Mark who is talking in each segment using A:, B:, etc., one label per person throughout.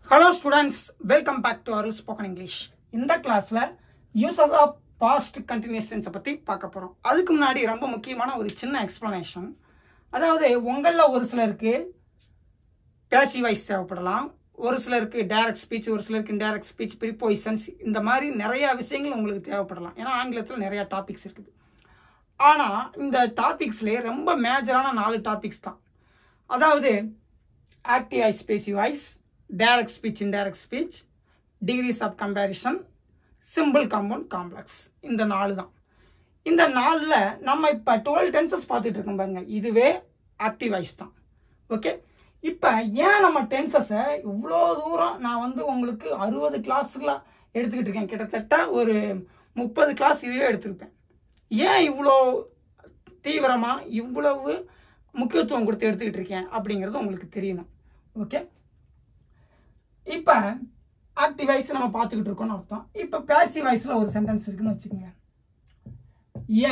A: Hello students welcome back to our spoken English இந்த கிளாஸில் uses of past continuous டென்ஸை பற்றி பார்க்க போகிறோம் அதுக்கு முன்னாடி ரொம்ப முக்கியமான ஒரு சின்ன எக்ஸ்ப்ளனேஷன் அதாவது உங்களில் ஒரு சிலருக்கு பேசிவ் வாய்ஸ் தேவைப்படலாம் ஒரு சிலருக்கு டைரக்ட் ஸ்பீச் ஒரு சிலருக்கு இன்டைரக்ட் ஸ்பீச் ப்ரிப்போசிஷன்ஸ் இந்த மாதிரி நிறைய விஷயங்கள் உங்களுக்கு தேவைப்படலாம் ஏன்னா ஆங்கிலத்தில் நிறைய டாபிக்ஸ் இருக்குது ஆனால் இந்த டாபிக்ஸ்லேயே ரொம்ப மேஜரான நாலு டாபிக்ஸ் தான் அதாவது active voice passive voice direct speech indirect speech degrees of comparison simple compound complex இந்த நாலு தான் இந்த நாலில் நம்ம இப்போ டுவெல் டென்சஸ் பார்த்துட்டு இருக்கோம் பாருங்க இதுவே ஆக்டிவ் வாய்ஸ் தான் ஓகே இப்போ ஏன் நம்ம டென்சஸை இவ்வளோ தூரம் நான் வந்து உங்களுக்கு அறுபது கிளாஸ்லாம் எடுத்துக்கிட்டு இருக்கேன் கிட்டத்தட்ட ஒரு முப்பது கிளாஸ் இதுவே எடுத்திருப்பேன் ஏன் இவ்வளோ தீவிரமாக இவ்வளவு முக்கியத்துவம் கொடுத்து எடுத்துக்கிட்டு இருக்கேன் அப்படிங்கிறது உங்களுக்கு தெரியணும் ஓகே இப்போ ஆக்டிவ் வாய்ஸ் நம்ம பார்த்துக்கிட்டு இருக்கோம்னு அர்த்தம் இப்போ பேசிவ் வாய்ஸில் ஒரு சென்டென்ஸ் இருக்குன்னு வச்சுக்கோங்க a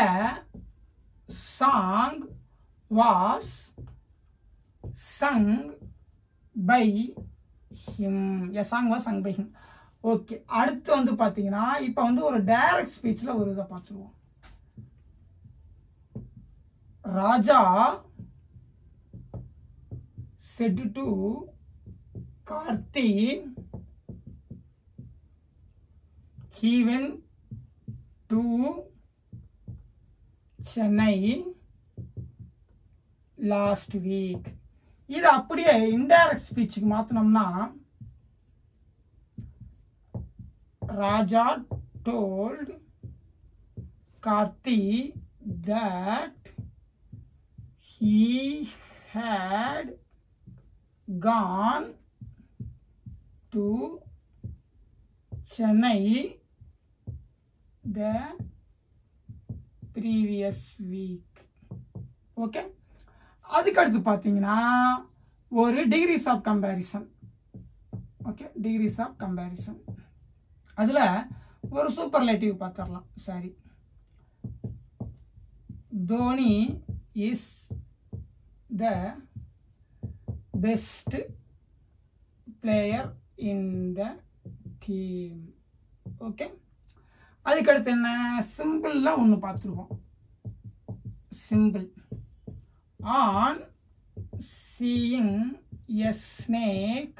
A: song was sung by him a song was sung by him okay அடுத்து வந்து பார்த்தீங்கன்னா இப்போ வந்து ஒரு டைரக்ட் ஸ்பீச்சில் ஒரு இதை பார்த்துருவோம் ராஜா said to Karthi he went to Chennai last week இது அப்படியே இன்டைரக்ட் ஸ்பீச்சுக்கு மாத்தினோம்னா Raja told Karthi that he had gone to Chennai the previous week okay அதுக்கு அடுத்து பார்த்தீங்கன்னா ஒரு degrees of comparison okay degrees of comparison அதில் ஒரு சூப்பர்லேட்டிவ் பார்த்துடலாம் சரி Dhoni is the best player in the team okay அதுக்கடுத்து என்ன சிம்பிள்லாம் ஒன்று பார்த்துருவோம் simple on seeing a snake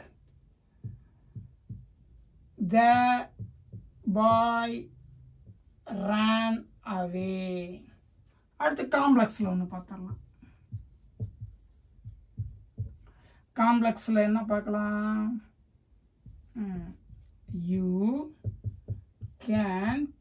A: the boy ran away அடுத்து காம்ப்ளெக்ஸில் ஒன்று பார்த்துடலாம் காம்ப்ளெக்ஸில் என்ன பார்க்கலாம் you can't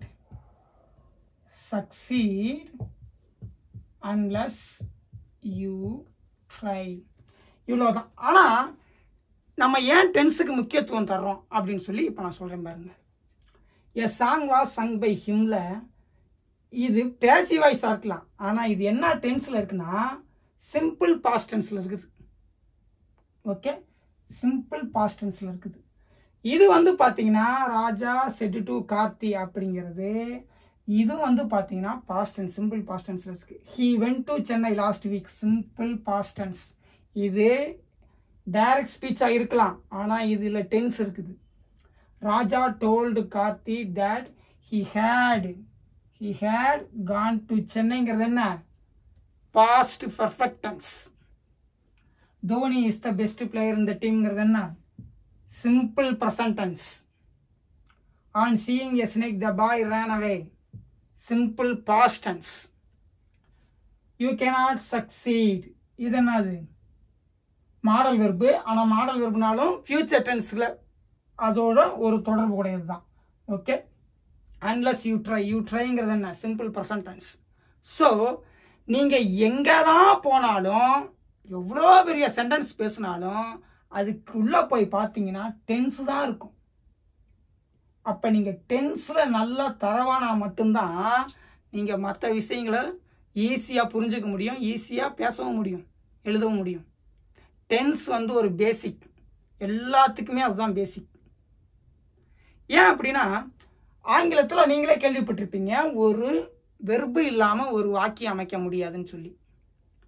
A: succeed unless you try இவ்வளோதான் ஆனால் நம்ம ஏன் டென்ஸுக்கு முக்கியத்துவம் தர்றோம் அப்படின்னு சொல்லி இப்போ நான் சொல்கிறேன் பாருங்க a song was sung by ஹிம்ல இது பேசி வாய்ஸாக இருக்கலாம் ஆனால் இது என்ன டென்ஸில் இருக்குன்னா சிம்பிள் பாஸ்ட் டென்ஸில் இருக்குது ஓகே சிம்பிள் பாஸ்ட் டென்ஸில் இருக்குது இது வந்து பார்த்தீங்கன்னா ராஜா செட்டு டு கார்த்தி அப்படிங்கிறது இது வந்து பார்த்தீங்கன்னா பாஸ்ட் டென்ஸ் சிம்பிள் பாஸ்ட் டென்ஸில் இருக்கு he went to Chennai last week simple past tense இது டைரக்ட் ஸ்பீச்சாக இருக்கலாம் ஆனால் இதில் டென்ஸ் இருக்குது Raja told Karthi that he had he had gone to சென்னைங்கிறது என்ன past perfect tense Dhoni is the best player இந்த டீம்ங்கிறது என்ன simple present tense on seeing a snake the boy ran away simple past tense you cannot succeed இது என்னது modal verb ஆனால் model வெர்புனாலும் future டென்ஸில் அதோட ஒரு தொடர்பு கூடையது தான் okay unless you try you ட்ரைங்கிறது என்ன சிம்பிள் ப்ரெசன்டென்ஸ் ஸோ நீங்கள் எங்கே தான் போனாலும் எவ்வளோ பெரிய சென்டென்ஸ் பேசினாலும் அதுக்குள்ளே போய் பார்த்தீங்கன்னா டென்ஸ் தான் இருக்கும் அப்போ நீங்கள் டென்ஸில் நல்லா தரவானா மட்டும்தான் நீங்கள் மற்ற விஷயங்களை ஈஸியாக புரிஞ்சுக்க முடியும் ஈஸியாக பேசவும் முடியும் எழுதவும் முடியும் டென்ஸ் வந்து ஒரு பேசிக் எல்லாத்துக்குமே அதுதான் பேசிக் ஏன் அப்படின்னா ஆங்கிலத்தில் நீங்களே கேள்விப்பட்டிருப்பீங்க ஒரு வெர்பு இல்லாமல் ஒரு வாக்கியம் அமைக்க முடியாதுன்னு சொல்லி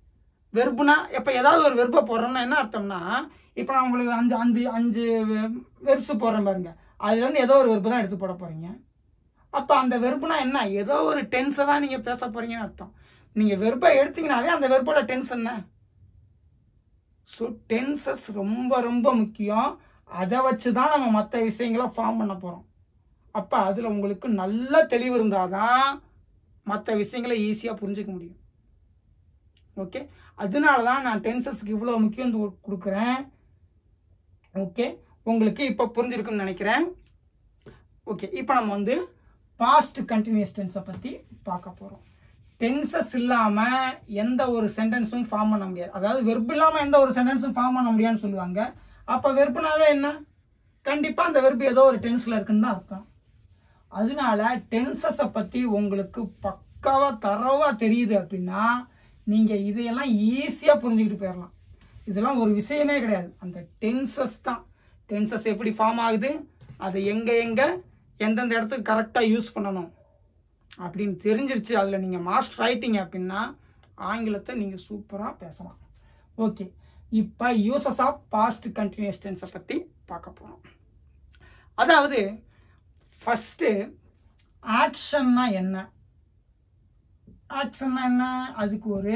A: வெர்புனா இப்போ ஏதாவது ஒரு வெர்பை போடுறோம்னா என்ன அர்த்தம்னா இப்போ நான் உங்களுக்கு அஞ்சு அஞ்சு அஞ்சு வெர்ப்ஸ் போடுறேன் பாருங்க அதுலேருந்து ஏதோ ஒரு வெர்பு தான் எடுத்து போட போகிறீங்க அப்போ அந்த வெர்புனா என்ன ஏதோ ஒரு டென்ஸை தான் நீங்கள் பேச போகிறீங்கன்னு அர்த்தம் நீங்கள் வெர்பை எடுத்தீங்கனாவே அந்த வெர்போட டென்ஸ் என்ன ஸோ டென்சஸ் ரொம்ப ரொம்ப முக்கியம் அதை வச்சு தான் நம்ம மற்ற விஷயங்களை ஃபார்ம் பண்ண போகிறோம் அப்போ அதில் உங்களுக்கு நல்ல தெளிவு இருந்தால் தான் மற்ற விஷயங்களை ஈஸியாக புரிஞ்சுக்க முடியும் ஓகே அதனால தான் நான் டென்சஸ்க்கு இவ்வளோ முக்கியம் கொடுக்குறேன் ஓகே உங்களுக்கு இப்போ புரிஞ்சிருக்குன்னு நினைக்கிறேன் ஓகே இப்போ நம்ம வந்து பாஸ்ட் கண்டினியூஸ் டென்ஸை பற்றி பார்க்க போகிறோம் டென்சஸ் இல்லாமல் எந்த ஒரு சென்டென்ஸும் ஃபார்ம் பண்ண முடியாது அதாவது வெர்பு இல்லாமல் எந்த ஒரு சென்டென்ஸும் ஃபார்ம் பண்ண முடியாதுன்னு சொல்லுவாங்க அப்போ வெர்புனாவே என்ன கண்டிப்பாக அந்த வெர்பு ஏதோ ஒரு டென்ஸில் இருக்குன்னு தான் அர்த்தம் அதனால டென்சஸை பற்றி உங்களுக்கு பக்காவாக தரவாக தெரியுது அப்படின்னா நீங்கள் இதையெல்லாம் ஈஸியாக புரிஞ்சுக்கிட்டு போயிடலாம் இதெல்லாம் ஒரு விஷயமே கிடையாது அந்த டென்சஸ் தான் டென்சஸ் எப்படி ஃபார்ம் ஆகுது அதை எங்கே எங்கே எந்தெந்த இடத்துக்கு கரெக்டாக யூஸ் பண்ணணும் அப்படின்னு தெரிஞ்சிருச்சு அதில் நீங்கள் மாஸ்டர் ஆயிட்டீங்க அப்படின்னா ஆங்கிலத்தை நீங்கள் சூப்பராக பேசலாம் ஓகே இப்போ யூசஸ் ஆஃப் பாஸ்ட் கண்டினியூஸ் டென்ஸை பற்றி பார்க்க போகிறோம் அதாவது ஃபஸ்ட்டு ஆக்ஷன்னா என்ன ஆக்ஷன்னா என்ன அதுக்கு ஒரு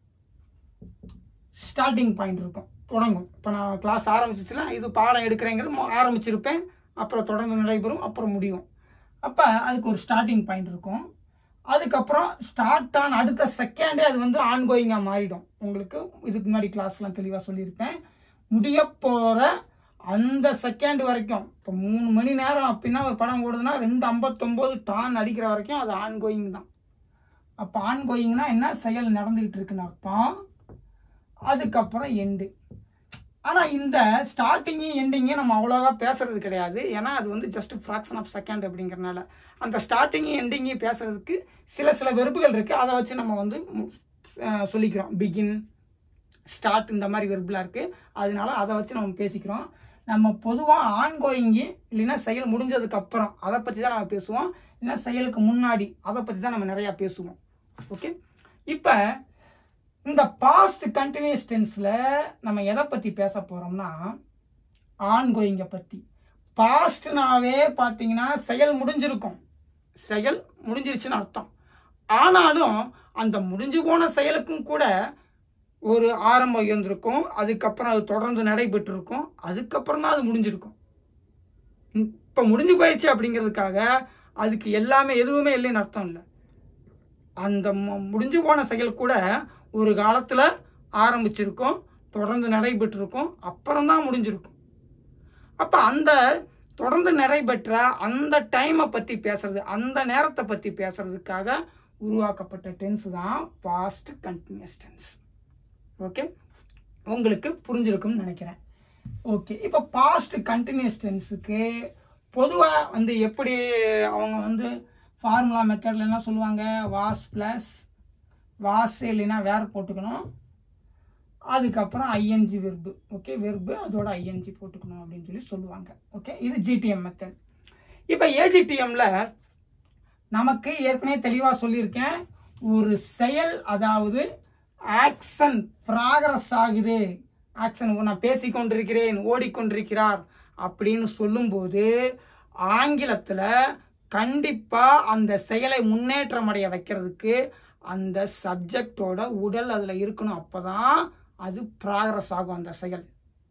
A: ஸ்டார்டிங் பாயிண்ட் இருக்கும் தொடங்கும் இப்போ நான் கிளாஸ் ஆரம்பிச்சிச்சுன்னா இது பாடம் எடுக்கிறேங்கிறது மொ- ஆரம்பிச்சிருப்பேன் அப்புறம் தொடர்ந்து நடைபெறும் அப்புறம் முடியும் அப்போ அதுக்கு ஒரு ஸ்டார்டிங் பாயிண்ட் இருக்கும் அதுக்கப்புறம் ஸ்டார்ட் ஆன அடுத்த செகண்டே அது வந்து ஆன்கோயிங்காக மாறிடும் உங்களுக்கு இதுக்கு முன்னாடி கிளாஸ்லாம் தெளிவாக சொல்லியிருப்பேன் முடிய போகிற அந்த செகண்ட் வரைக்கும் இப்போ மூணு மணி நேரம் அப்படின்னா ஒரு படம் ஓடுதுன்னா ரெண்டு ஐம்பத்தொம்போது டான் அடிக்கிற வரைக்கும் அது ஆன்கோயிங் தான் அப்போ ஆன்கோயிங்னா என்ன செயல் நடந்துகிட்டு இருக்குன்னு அர்த்தம் அதுக்கப்புறம் எண்டு ஆனால் இந்த ஸ்டார்டிங்கையும் எண்டிங்கையும் நம்ம அவ்வளோவா பேசுறது கிடையாது ஏன்னா அது வந்து ஜஸ்ட் ஃப்ராக்ஷன் ஆஃப் செகண்ட் அப்படிங்கறனால அந்த ஸ்டார்டிங்கையும் எண்டிங்கையும் பேசுறதுக்கு சில சில வெறுப்புகள் இருக்குது அதை வச்சு நம்ம வந்து மு- அஹ் சொல்லிக்கிறோம் பிகின் ஸ்டார்ட் இந்த மாதிரி வெறுப்புலாம் இருக்குது அதனால அதை வச்சு நம்ம பேசிக்கிறோம் நம்ம பொதுவாக ஆன்கோயிங்கு இல்லைன்னா செயல் முடிஞ்சதுக்கு அப்புறம் அதை பற்றி தான் நம்ம பேசுவோம் இல்லைன்னா செயலுக்கு முன்னாடி அதை பற்றி தான் நம்ம நிறையா பேசுவோம் ஓகே இப்போ இந்த பாஸ்ட் கண்டினியூஸ் டென்ஸில் நம்ம எதை பற்றி பேச போகிறோம்னா ஆன்கோயிங்கை பற்றி பாஸ்ட்னாவே பார்த்தீங்கன்னா செயல் முடிஞ்சிருக்கும் செயல் முடிஞ்சிருச்சுன்னு அர்த்தம் ஆனாலும் அந்த முடிஞ்சு போன செயலுக்கும் கூட ஒரு ஆரம்பம் இருந்திருக்கும் அதுக்கப்புறம் அது தொடர்ந்து நடைபெற்றிருக்கும் அதுக்கப்புறம் தான் அது முடிஞ்சிருக்கும் இப்போ முடிஞ்சு போயிடுச்சு அப்படிங்கிறதுக்காக அதுக்கு எல்லாமே எதுவுமே இல்லைன்னு அர்த்தம் இல்லை அந்த மு- முடிஞ்சு போன செயல் கூட ஒரு காலத்தில் ஆரம்பிச்சிருக்கும் தொடர்ந்து நடைபெற்றிருக்கும் அப்புறம் தான் முடிஞ்சிருக்கும் அப்போ அந்த தொடர்ந்து நடைபெற்ற அந்த டைமை பற்றி பேசுறது அந்த நேரத்தை பற்றி பேசுறதுக்காக உருவாக்கப்பட்ட டென்ஸ் தான் பாஸ்ட் கண்டினியூஸ் டென்ஸ் ஓகே உங்களுக்கு புரிஞ்சிருக்கும்னு நினைக்கிறேன் ஓகே இப்போ பாஸ்ட் கண்டினியூஸ் டென்ஸுக்கு பொதுவாக வந்து எப்படி அவங்க வந்து ஃபார்முலா மெத்தடில் என்ன சொல்லுவாங்க வாஸ் ப்ளஸ் வாஸ் இல்லைன்னா வேற போட்டுக்கணும் அதுக்கப்புறம் ஐஎன்ஜி வெர்பு ஓகே வெர்பு அதோட ஐஎன்ஜி போட்டுக்கணும் அப்படின்னு சொல்லி சொல்லுவாங்க ஓகே இது ஜிடிஎம் மெத்தட் இப்போ ஏஜிடிஎம்ல நமக்கு ஏற்கனவே தெளிவாக சொல்லியிருக்கேன் ஒரு செயல் அதாவது ஆக்ஷன் ப்ராக்ரஸ் ஆகுது ஆக்ஷன் நான் பேசிக்கொண்டிருக்கிறேன் ஓடிக்கொண்டிருக்கிறார் அப்படின்னு சொல்லும்போது ஆங்கிலத்தில் கண்டிப்பாக அந்த செயலை முன்னேற்றம் அடைய வைக்கிறதுக்கு அந்த சப்ஜெக்டோட உடல் அதில் இருக்கணும் அப்பதான் அது ப்ராக்ரஸ் ஆகும் அந்த செயல்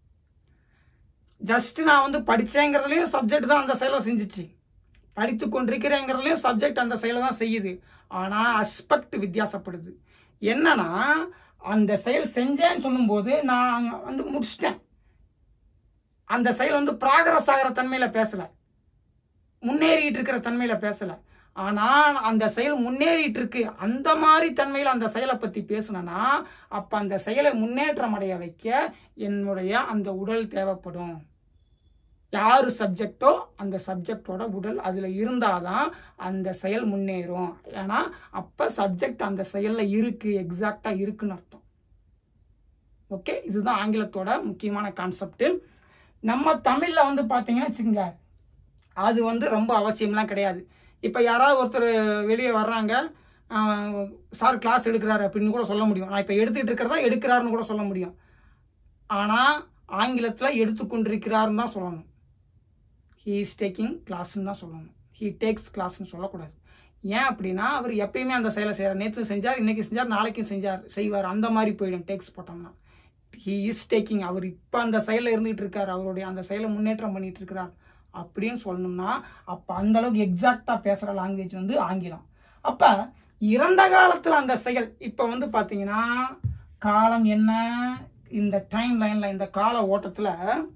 A: ஜஸ்ட் நான் வந்து படித்தேங்கிறதுலையும் சப்ஜெக்ட் தான் அந்த செயலை செஞ்சுச்சு படித்து கொண்டிருக்கிறேங்கிறதுலையும் சப்ஜெக்ட் அந்த செயலை தான் செய்யுது ஆனால் அஸ்பெக்ட் வித்தியாசப்படுது என்னன்னா அந்த செயல் செஞ்சேன்னு சொல்லும்போது நான் அங்க வந்து முடிச்சிட்டேன் அந்த செயல் வந்து ப்ராக்ரஸ் ஆகிற தன்மையில பேசல முன்னேறிட்டு இருக்கிற தன்மையில பேசல ஆனா அந்த செயல் முன்னேறிட்டு இருக்கு அந்த மாதிரி தன்மையில அந்த செயலை பத்தி பேசுனேன்னா அப்ப அந்த செயலை முன்னேற்றம் அடைய வைக்க என்னுடைய அந்த உடல் தேவைப்படும் யாரு சப்ஜெக்டோ அந்த சப்ஜெக்டோட உடல் அதுல இருந்தாதான் அந்த செயல் முன்னேறும் ஏன்னா அப்ப சப்ஜெக்ட் அந்த செயல்ல இருக்கு எக்ஸாக்டா இருக்குன்னு அர்த்தம் ஓகே இதுதான் ஆங்கிலத்தோட முக்கியமான கான்செப்ட் நம்ம தமிழ்ல வந்து பாத்தீங்கன்னா வச்சுக்கோங்க அது வந்து ரொம்ப அவசியம்லாம் கிடையாது இப்போ யாராவது ஒருத்தர் வெளியே வர்றாங்க சார் கிளாஸ் எடுக்கிறாரு அப்படின்னு கூட சொல்ல முடியும் நான் இப்போ எடுத்துக்கிட்டு இருக்கிறதா எடுக்கிறாருன்னு கூட சொல்ல முடியும் ஆனால் ஆங்கிலத்தில் எடுத்துக்கொண்டிருக்கிறாருன்னு தான் சொல்லணும் ஹீ இஸ் டேக்கிங் கிளாஸ்ன்னு தான் சொல்லணும் ஹீ டேக்ஸ் கிளாஸ்ன்னு சொல்லக்கூடாது ஏன் அப்படின்னா அவர் எப்பயுமே அந்த செயலை செய்கிறார் நேற்று செஞ்சார் இன்னைக்கு செஞ்சார் நாளைக்கும் செஞ்சார் செய்வார் அந்த மாதிரி போயிடும் டேக்ஸ் போட்டோம்னா ஹீ இஸ் டேக்கிங் அவர் இப்போ அந்த செயலில் இருந்துகிட்டு இருக்கார் அவருடைய அந்த செயலை முன்னேற்றம் பண்ணிட்டு இருக்கிறார் அப்படின்னு சொல்லணும்னா அப்போ அந்த அளவுக்கு எக்ஸாக்டாக பேசுகிற லாங்குவேஜ் வந்து ஆங்கிலம் அப்போ இறந்த காலத்தில் அந்த செயல் இப்போ வந்து பார்த்தீங்கன்னா காலம் என்ன இந்த டைம் லைனில் இந்த கால ஓட்டத்தில்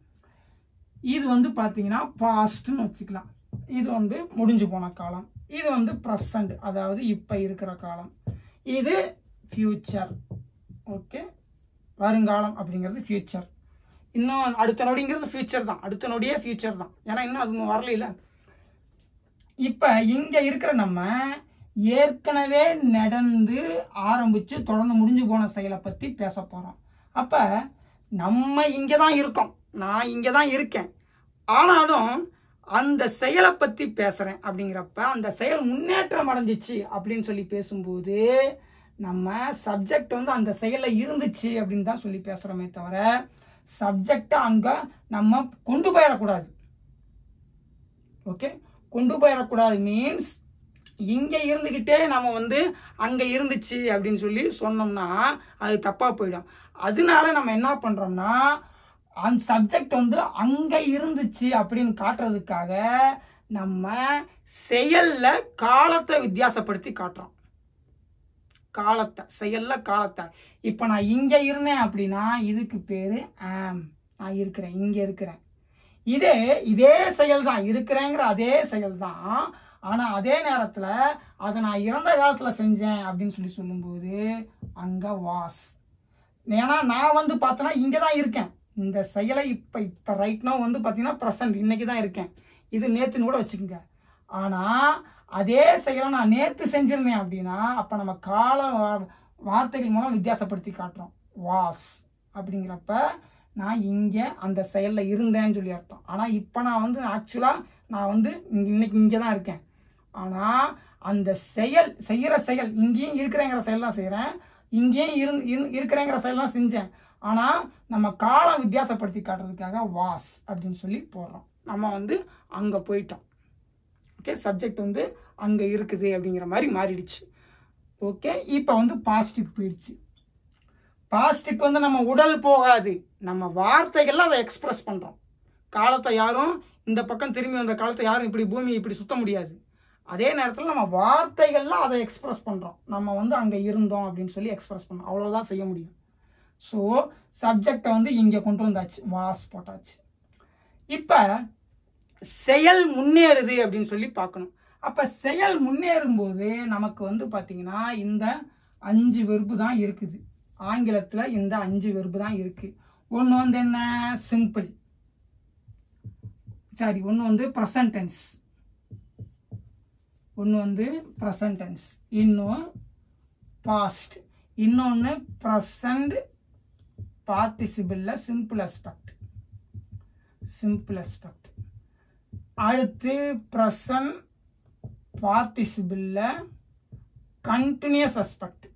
A: இது வந்து பார்த்தீங்கன்னா பாஸ்ட்னு வச்சுக்கலாம் இது வந்து முடிஞ்சு போன காலம் இது வந்து ப்ரெசண்ட் அதாவது இப்போ இருக்கிற காலம் இது ஃப்யூச்சர் ஓகே வருங்காலம் அப்படிங்கிறது ஃப்யூச்சர் இன்னும் அடுத்த நொடிங்கிறது ஃப்யூச்சர் தான் அடுத்த நொடியே ஃப்யூச்சர் தான் ஏன்னா இன்னும் அது வரல இப்போ இங்கே இருக்கிற நம்ம ஏற்கனவே நடந்து ஆரம்பித்து தொடர்ந்து முடிஞ்சு போன செயலை பற்றி பேச போகிறோம் அப்போ நம்ம இங்கே தான் இருக்கோம் நான் இங்கே தான் இருக்கேன் ஆனாலும் அந்த செயலை பற்றி பேசுகிறேன் அப்படிங்கிறப்ப அந்த செயல் முன்னேற்றம் அடைஞ்சிச்சு அப்படின்னு சொல்லி பேசும்போது நம்ம சப்ஜெக்ட் வந்து அந்த செயலில் இருந்துச்சு அப்படின்னு தான் சொல்லி பேசுகிறோமே தவிர சப்ஜெக்டை அங்கே நம்ம கொண்டு போயிடக்கூடாது ஓகே கொண்டு போயிடக்கூடாது மீன்ஸ் இங்கே இருந்துக்கிட்டே நம்ம வந்து அங்கே இருந்துச்சு அப்படின்னு சொல்லி சொன்னோம்னா அது தப்பாக போயிடும் அதனால நம்ம என்ன பண்ணுறோம்னா அந்த சப்ஜெக்ட் வந்து அங்கே இருந்துச்சு அப்படின்னு காட்டுறதுக்காக நம்ம செயல்ல காலத்தை வித்தியாசப்படுத்தி காட்டுறோம் காலத்தை செயல்ல காலத்தை இப்போ நான் இங்கே இருந்தேன் அப்படின்னா இதுக்கு பேர் ஆம் நான் இருக்கிறேன் இங்கே இருக்கிறேன் இதே இதே செயல் தான் இருக்கிறேங்கிற அதே செயல் தான் ஆனால் அதே நேரத்தில் அதை நான் இறந்த காலத்தில் செஞ்சேன் அப்படின்னு சொல்லி சொல்லும்போது அங்கே வாஸ் ஏன்னா நான் வந்து பார்த்தோன்னா இங்கே தான் இருக்கேன் இந்த செயலை இப்போ இப்போ ரைட் நோ வந்து பார்த்தீங்கன்னா ப்ரெசன்ட் இன்னைக்கு தான் இருக்கேன் இது நேற்றுன்னு கூட வச்சுக்கோங்க ஆனால் அதே செயலை நான் நேற்று செஞ்சிருந்தேன் அப்படின்னா அப்போ நம்ம கால வா- வார்த்தைகள் மூலம் வித்தியாசப்படுத்தி காட்டுறோம் வாஸ் அப்படிங்கிறப்ப நான் இங்கே அந்த செயலில் இருந்தேன்னு சொல்லி அர்த்தம் ஆனால் இப்போ நான் வந்து ஆக்சுவலாக நான் வந்து இங்க- இன்னைக்கு இங்கே தான் இருக்கேன் ஆனால் அந்த செயல் செய்கிற செயல் இங்கேயும் இருக்கிறேங்கிற செயல் தான் செய்கிறேன் இங்கேயும் இரு இரு- இருக்கிறேங்கிற செயல் தான் செஞ்சேன் ஆனால் நம்ம காலம் வித்தியாசப்படுத்தி காட்டுறதுக்காக வாஸ் அப்படின்னு சொல்லி போடுறோம் நம்ம வந்து அங்கே போயிட்டோம் ஓகே சப்ஜெக்ட் வந்து அங்கே இருக்குது அப்படிங்கிற மாதிரி மாறிடுச்சு ஓகே இப்போ வந்து பாசிட்டிவ் போயிடுச்சு பாஸ்ட்டுக்கு வந்து நம்ம உடல் போகாது நம்ம வார்த்தைகள்ல அதை எக்ஸ்பிரஸ் பண்ணுறோம் காலத்தை யாரும் இந்த பக்கம் திரும்பி வந்த காலத்தை யாரும் இப்படி பூமி இப்படி சுத்த முடியாது அதே நேரத்தில் நம்ம வார்த்தைகள்ல அதை எக்ஸ்பிரஸ் பண்ணுறோம் நம்ம வந்து அங்கே இருந்தோம் அப்படின்னு சொல்லி எக்ஸ்பிரஸ் பண்ணோம் அவ்வளோதான் செய்ய முடியும் ஸோ சப்ஜெக்டை வந்து இங்கே கொண்டு வந்தாச்சு வாஸ் போட்டாச்சு இப்போ செயல் முன்னேறுது அப்படின்னு சொல்லி பார்க்கணும் அப்போ செயல் முன்னேறும் போது நமக்கு வந்து பார்த்தீங்கன்னா இந்த அஞ்சு வெறுப்பு தான் இருக்குது ஆங்கிலத்தில் இந்த அஞ்சு வெறுப்பு தான் இருக்கு ஒன்று வந்து என்ன சிம்பிள் சாரி ஒன்று வந்து ப்ரெசன்டென்ஸ் ஒன்று வந்து ப்ரெசன்டென்ஸ் இன்னும் பாஸ்ட் இன்னொன்று ப்ரெசண்ட் பார்ட்டிசிபிளில் சிம்பிள் அஸ்பெக்ட் சிம்பிள் அஸ்பெக்ட் அடுத்து ப்ரெசன்ட் பார்ட்டிசிபிளில் கண்டினியூஸ் அஸ்பெக்ட்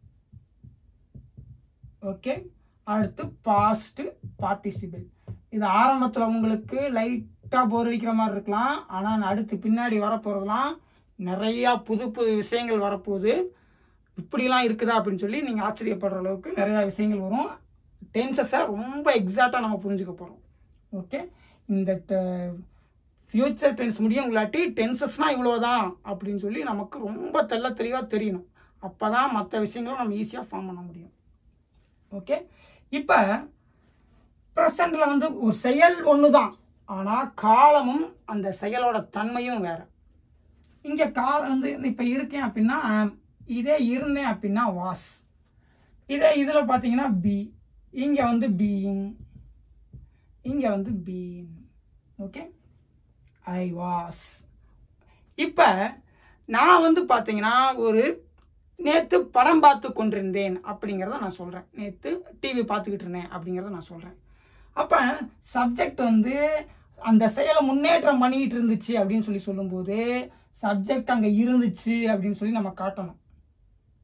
A: ஓகே அடுத்து பாஸ்ட் பார்ட்டிசிபிள் இது ஆரம்பத்தில் உங்களுக்கு லைட்டாக போர் அடிக்கிற மாதிரி இருக்கலாம் ஆனால் அடுத்து பின்னாடி வரப்போகிறதுலாம் நிறையா புது புது விஷயங்கள் வரப்போகுது இப்படிலாம் இருக்குதா அப்படின்னு சொல்லி நீங்கள் ஆச்சரியப்படுற அளவுக்கு நிறையா விஷயங்கள் வரும் டென்சஸை ரொம்ப எக்ஸாக்டாக நம்ம புரிஞ்சுக்க போகிறோம் ஓகே இந்த ஃப்யூச்சர் டென்ஸ் முடியும் இல்லாட்டி டென்சஸ்னால் இவ்வளோதான் அப்படின்னு சொல்லி நமக்கு ரொம்ப தெள்ள தெளிவாக தெரியணும் அப்போ தான் மற்ற விஷயங்களும் நம்ம ஈஸியாக ஃபார்ம் பண்ண முடியும் ஓகே இப்போ ப்ரெசண்டில் வந்து ஒரு செயல் ஒன்று தான் ஆனால் காலமும் அந்த செயலோட தன்மையும் வேற இங்கே காலம் வந்து இப்போ இருக்கேன் அப்படின்னா am. இதே இருந்தேன் அப்படின்னா வாஸ் இதே இதில் பார்த்தீங்கன்னா பி இங்கே வந்து பீயிங் இங்கே வந்து பீயிங் ஓகே ஐ வாஸ் இப்போ நான் வந்து பார்த்தீங்கன்னா ஒரு நேற்று படம் பார்த்து கொண்டிருந்தேன் அப்படிங்கிறத நான் சொல்கிறேன் நேற்று டிவி பார்த்துக்கிட்டு இருந்தேன் அப்படிங்கிறத நான் சொல்கிறேன் அப்போ சப்ஜெக்ட் வந்து அந்த செயலை முன்னேற்றம் பண்ணிக்கிட்டு இருந்துச்சு அப்படின்னு சொல்லி சொல்லும்போது சப்ஜெக்ட் அங்கே இருந்துச்சு அப்படின்னு சொல்லி நம்ம காட்டணும்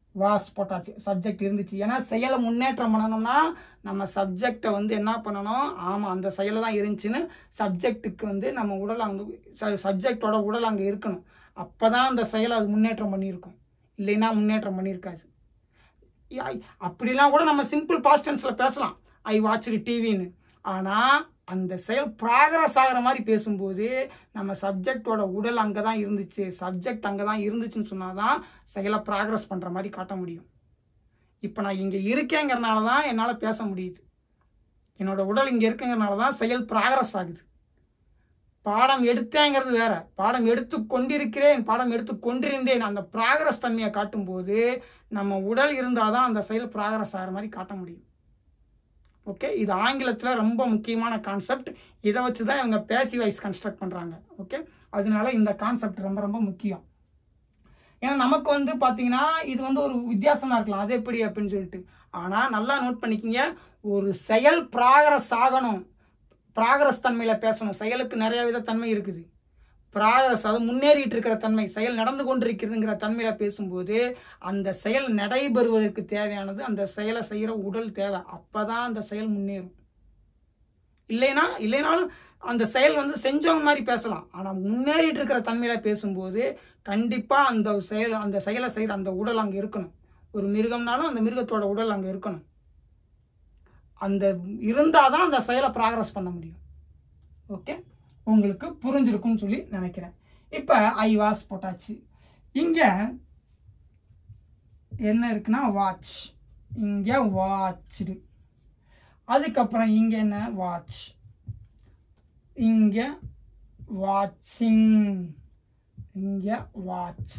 A: வாஸ் போட்டாச்சு சப்ஜெக்ட் இருந்துச்சு ஏன்னா செயலை முன்னேற்றம் பண்ணணும்னா நம்ம சப்ஜெக்டை வந்து என்ன பண்ணணும் ஆமாம் அந்த செயலை தான் இருந்துச்சுன்னு சப்ஜெக்ட்டுக்கு வந்து நம்ம உடல் அங்கே சப்ஜெக்டோட உடல் அங்கே இருக்கணும் அப்போ தான் அந்த செயலை அது முன்னேற்றம் பண்ணியிருக்கும் இல்லைன்னா முன்னேற்றம் பண்ணியிருக்காது ஐ- அப்படிலாம் கூட நம்ம சிம்பிள் பாஸ்ட் டென்ஸில் பேசலாம் ஐ வாட்ச் டிவின்னு ஆனால் அந்த செயல் ப்ராக்ரஸ் ஆகிற மாதிரி பேசும்போது நம்ம சப்ஜெக்டோட உடல் அங்கே தான் இருந்துச்சு சப்ஜெக்ட் அங்கே தான் இருந்துச்சுன்னு சொன்னால் தான் செயலை ப்ராக்ரஸ் பண்ணுற மாதிரி காட்ட முடியும் இப்போ நான் இங்கே இருக்கேங்கிறனால தான் என்னால் பேச முடியுது என்னோட உடல் இங்கே இருக்குங்கிறனால தான் செயல் ப்ராக்ரஸ் ஆகுது பாடம் எடுத்தேங்கிறது வேற பாடம் எடுத்து கொண்டிருக்கிறேன் பாடம் எடுத்து கொண்டிருந்தேன் அந்த ப்ராக்ரஸ் தன்மையை காட்டும்போது நம்ம உடல் இருந்தால் தான் அந்த செயல் ப்ராக்ரஸ் ஆகிற மாதிரி காட்ட முடியும் ஓகே இது ஆங்கிலத்தில் ரொம்ப முக்கியமான கான்செப்ட் இதை வச்சு தான் இவங்க பேசி வைஸ் கன்ஸ்ட்ரக்ட் பண்ணுறாங்க ஓகே அதனால இந்த கான்செப்ட் ரொம்ப ரொம்ப முக்கியம் ஏன்னா நமக்கு வந்து பார்த்தீங்கன்னா இது வந்து ஒரு வித்தியாசமா இருக்கலாம் அது எப்படி அப்படின்னு சொல்லிட்டு ஆனால் நல்லா நோட் பண்ணிக்கிங்க ஒரு செயல் ப்ராகரஸ் ஆகணும் ப்ராகரஸ் தன்மையில் பேசணும் செயலுக்கு நிறைய வித தன்மை இருக்குது ப்ராகரஸ் அது முன்னேறிட்டு இருக்கிற தன்மை செயல் நடந்து கொண்டிருக்கிறதுங்கிற தன்மையில பேசும்போது அந்த செயல் நடைபெறுவதற்கு தேவையானது அந்த செயலை செய்கிற உடல் தேவை அப்பதான் அந்த செயல் முன்னேறும் இல்லைனா இல்லைனாலும் அந்த செயல் வந்து செஞ்சவங்க மாதிரி பேசலாம் ஆனால் முன்னேறிட்டு இருக்கிற தன்மையில பேசும்போது கண்டிப்பாக அந்த செயல் அந்த செயலை செய்கிற அந்த உடல் அங்கே இருக்கணும் ஒரு மிருகம்னாலும் அந்த மிருகத்தோட உடல் அங்கே இருக்கணும் அந்த இருந்தால் தான் அந்த செயலை ப்ராக்ரஸ் பண்ண முடியும் ஓகே உங்களுக்கு புரிஞ்சிருக்கும்னு சொல்லி நினைக்கிறேன் இப்போ ஐ வாஸ் போட்டாச்சு இங்கே என்ன இருக்குன்னா வாட்ச் இங்கே வாட்ச்டு அதுக்கப்புறம் இங்கே என்ன வாட்ச் இங்கே வாட்சிங் இங்கே வாட்ச்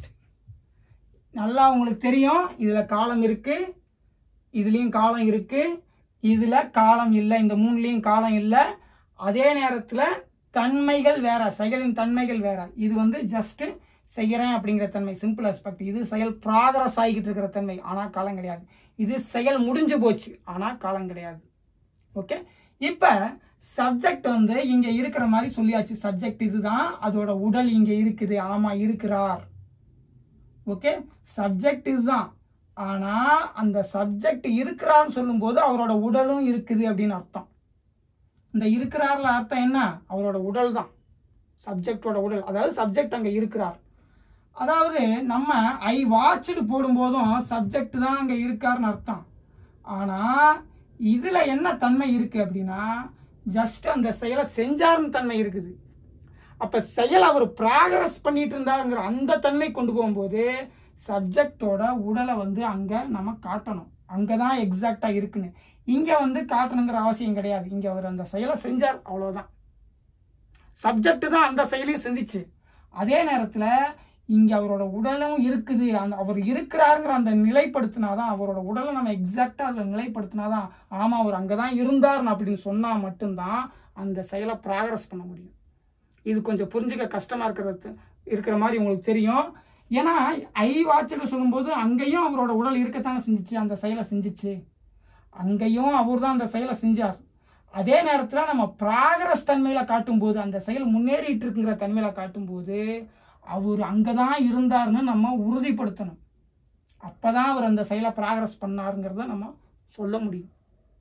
A: நல்லா உங்களுக்கு தெரியும் இதில் காலம் இருக்கு இதுலேயும் காலம் இருக்கு இதில் காலம் இல்லை இந்த மூணுலேயும் காலம் இல்லை அதே நேரத்தில் தன்மைகள் வேற செயலின் தன்மைகள் வேற இது வந்து ஜஸ்ட் செய்யறேன் அப்படிங்கிற தன்மை சிம்பிள் அஸ்பெக்ட் இது செயல் ப்ராக்ரஸ் ஆகிக்கிட்டு இருக்கிற தன்மை ஆனால் காலம் கிடையாது இது செயல் முடிஞ்சு போச்சு ஆனால் காலம் கிடையாது ஓகே இப்போ சப்ஜெக்ட் வந்து இங்க இருக்கிற மாதிரி சொல்லியாச்சு சப்ஜெக்ட் இதுதான் அதோட உடல் இங்க இருக்குது ஆமா இருக்கிறார் ஓகே சப்ஜெக்ட் இதுதான் ஆனா அந்த சப்ஜெக்ட் இருக்கிறார்னு சொல்லும்போது அவரோட உடலும் இருக்குது அப்படின்னு அர்த்தம் இந்த இருக்கிறார்ல அர்த்தம் என்ன அவரோட உடல் தான் சப்ஜெக்டோட உடல் அதாவது சப்ஜெக்ட் அங்க இருக்கிறார் அதாவது நம்ம ஐ வாட்ச்டு போடும்போதும் சப்ஜெக்ட் தான் அங்க இருக்காருன்னு அர்த்தம் ஆனா இதுல என்ன தன்மை இருக்கு அப்படின்னா ஜஸ்ட் அந்த செயலை செஞ்சாருன்னு தன்மை இருக்குது அப்ப செயல் அவர் ப்ராகரஸ் பண்ணிட்டு இருந்தாருங்கிற அந்த தன்மை கொண்டு போகும்போது சப்ஜெக்டோட உடலை வந்து அங்க நம்ம காட்டணும் அங்கதான் எக்ஸாக்டா இருக்குன்னு இங்க வந்து காட்டணுங்கிற அவசியம் கிடையாது இங்க அவர் அந்த செயலை செஞ்சார் அவ்வளவுதான் சப்ஜெக்ட் தான் அந்த செயலையும் செஞ்சிச்சு அதே நேரத்துல இங்க அவரோட உடலும் இருக்குது அந்த அவர் இருக்கிறாருங்கிற அந்த நிலைப்படுத்தினாதான் அவரோட உடலை நம்ம எக்ஸாக்டா அதுல நிலைப்படுத்தினாதான் ஆமா அவர் அங்கதான் இருந்தார் அப்படின்னு சொன்னா மட்டும்தான் அந்த செயலை ப்ராக்ரஸ் பண்ண முடியும் இது கொஞ்சம் புரிஞ்சுக்க கஷ்டமா இருக்கிறது இருக்கிற மாதிரி உங்களுக்கு தெரியும் ஏன்னா ஐ வாட்சில் சொல்லும்போது அங்கேயும் அவரோட உடல் இருக்கத்தானே செஞ்சுச்சு அந்த செயலை செஞ்சுச்சு அங்கேயும் அவர் தான் அந்த செயலை செஞ்சார் அதே நேரத்தில் நம்ம ப்ராகரஸ் தன்மையில காட்டும்போது அந்த செயல் முன்னேறிட்டு இருக்குங்கிற தன்மையில காட்டும்போது அவர் அங்கே தான் இருந்தாருன்னு நம்ம உறுதிப்படுத்தணும் அப்பதான் அவர் அந்த செயலை ப்ராகரஸ் பண்ணாருங்கிறத நம்ம சொல்ல முடியும்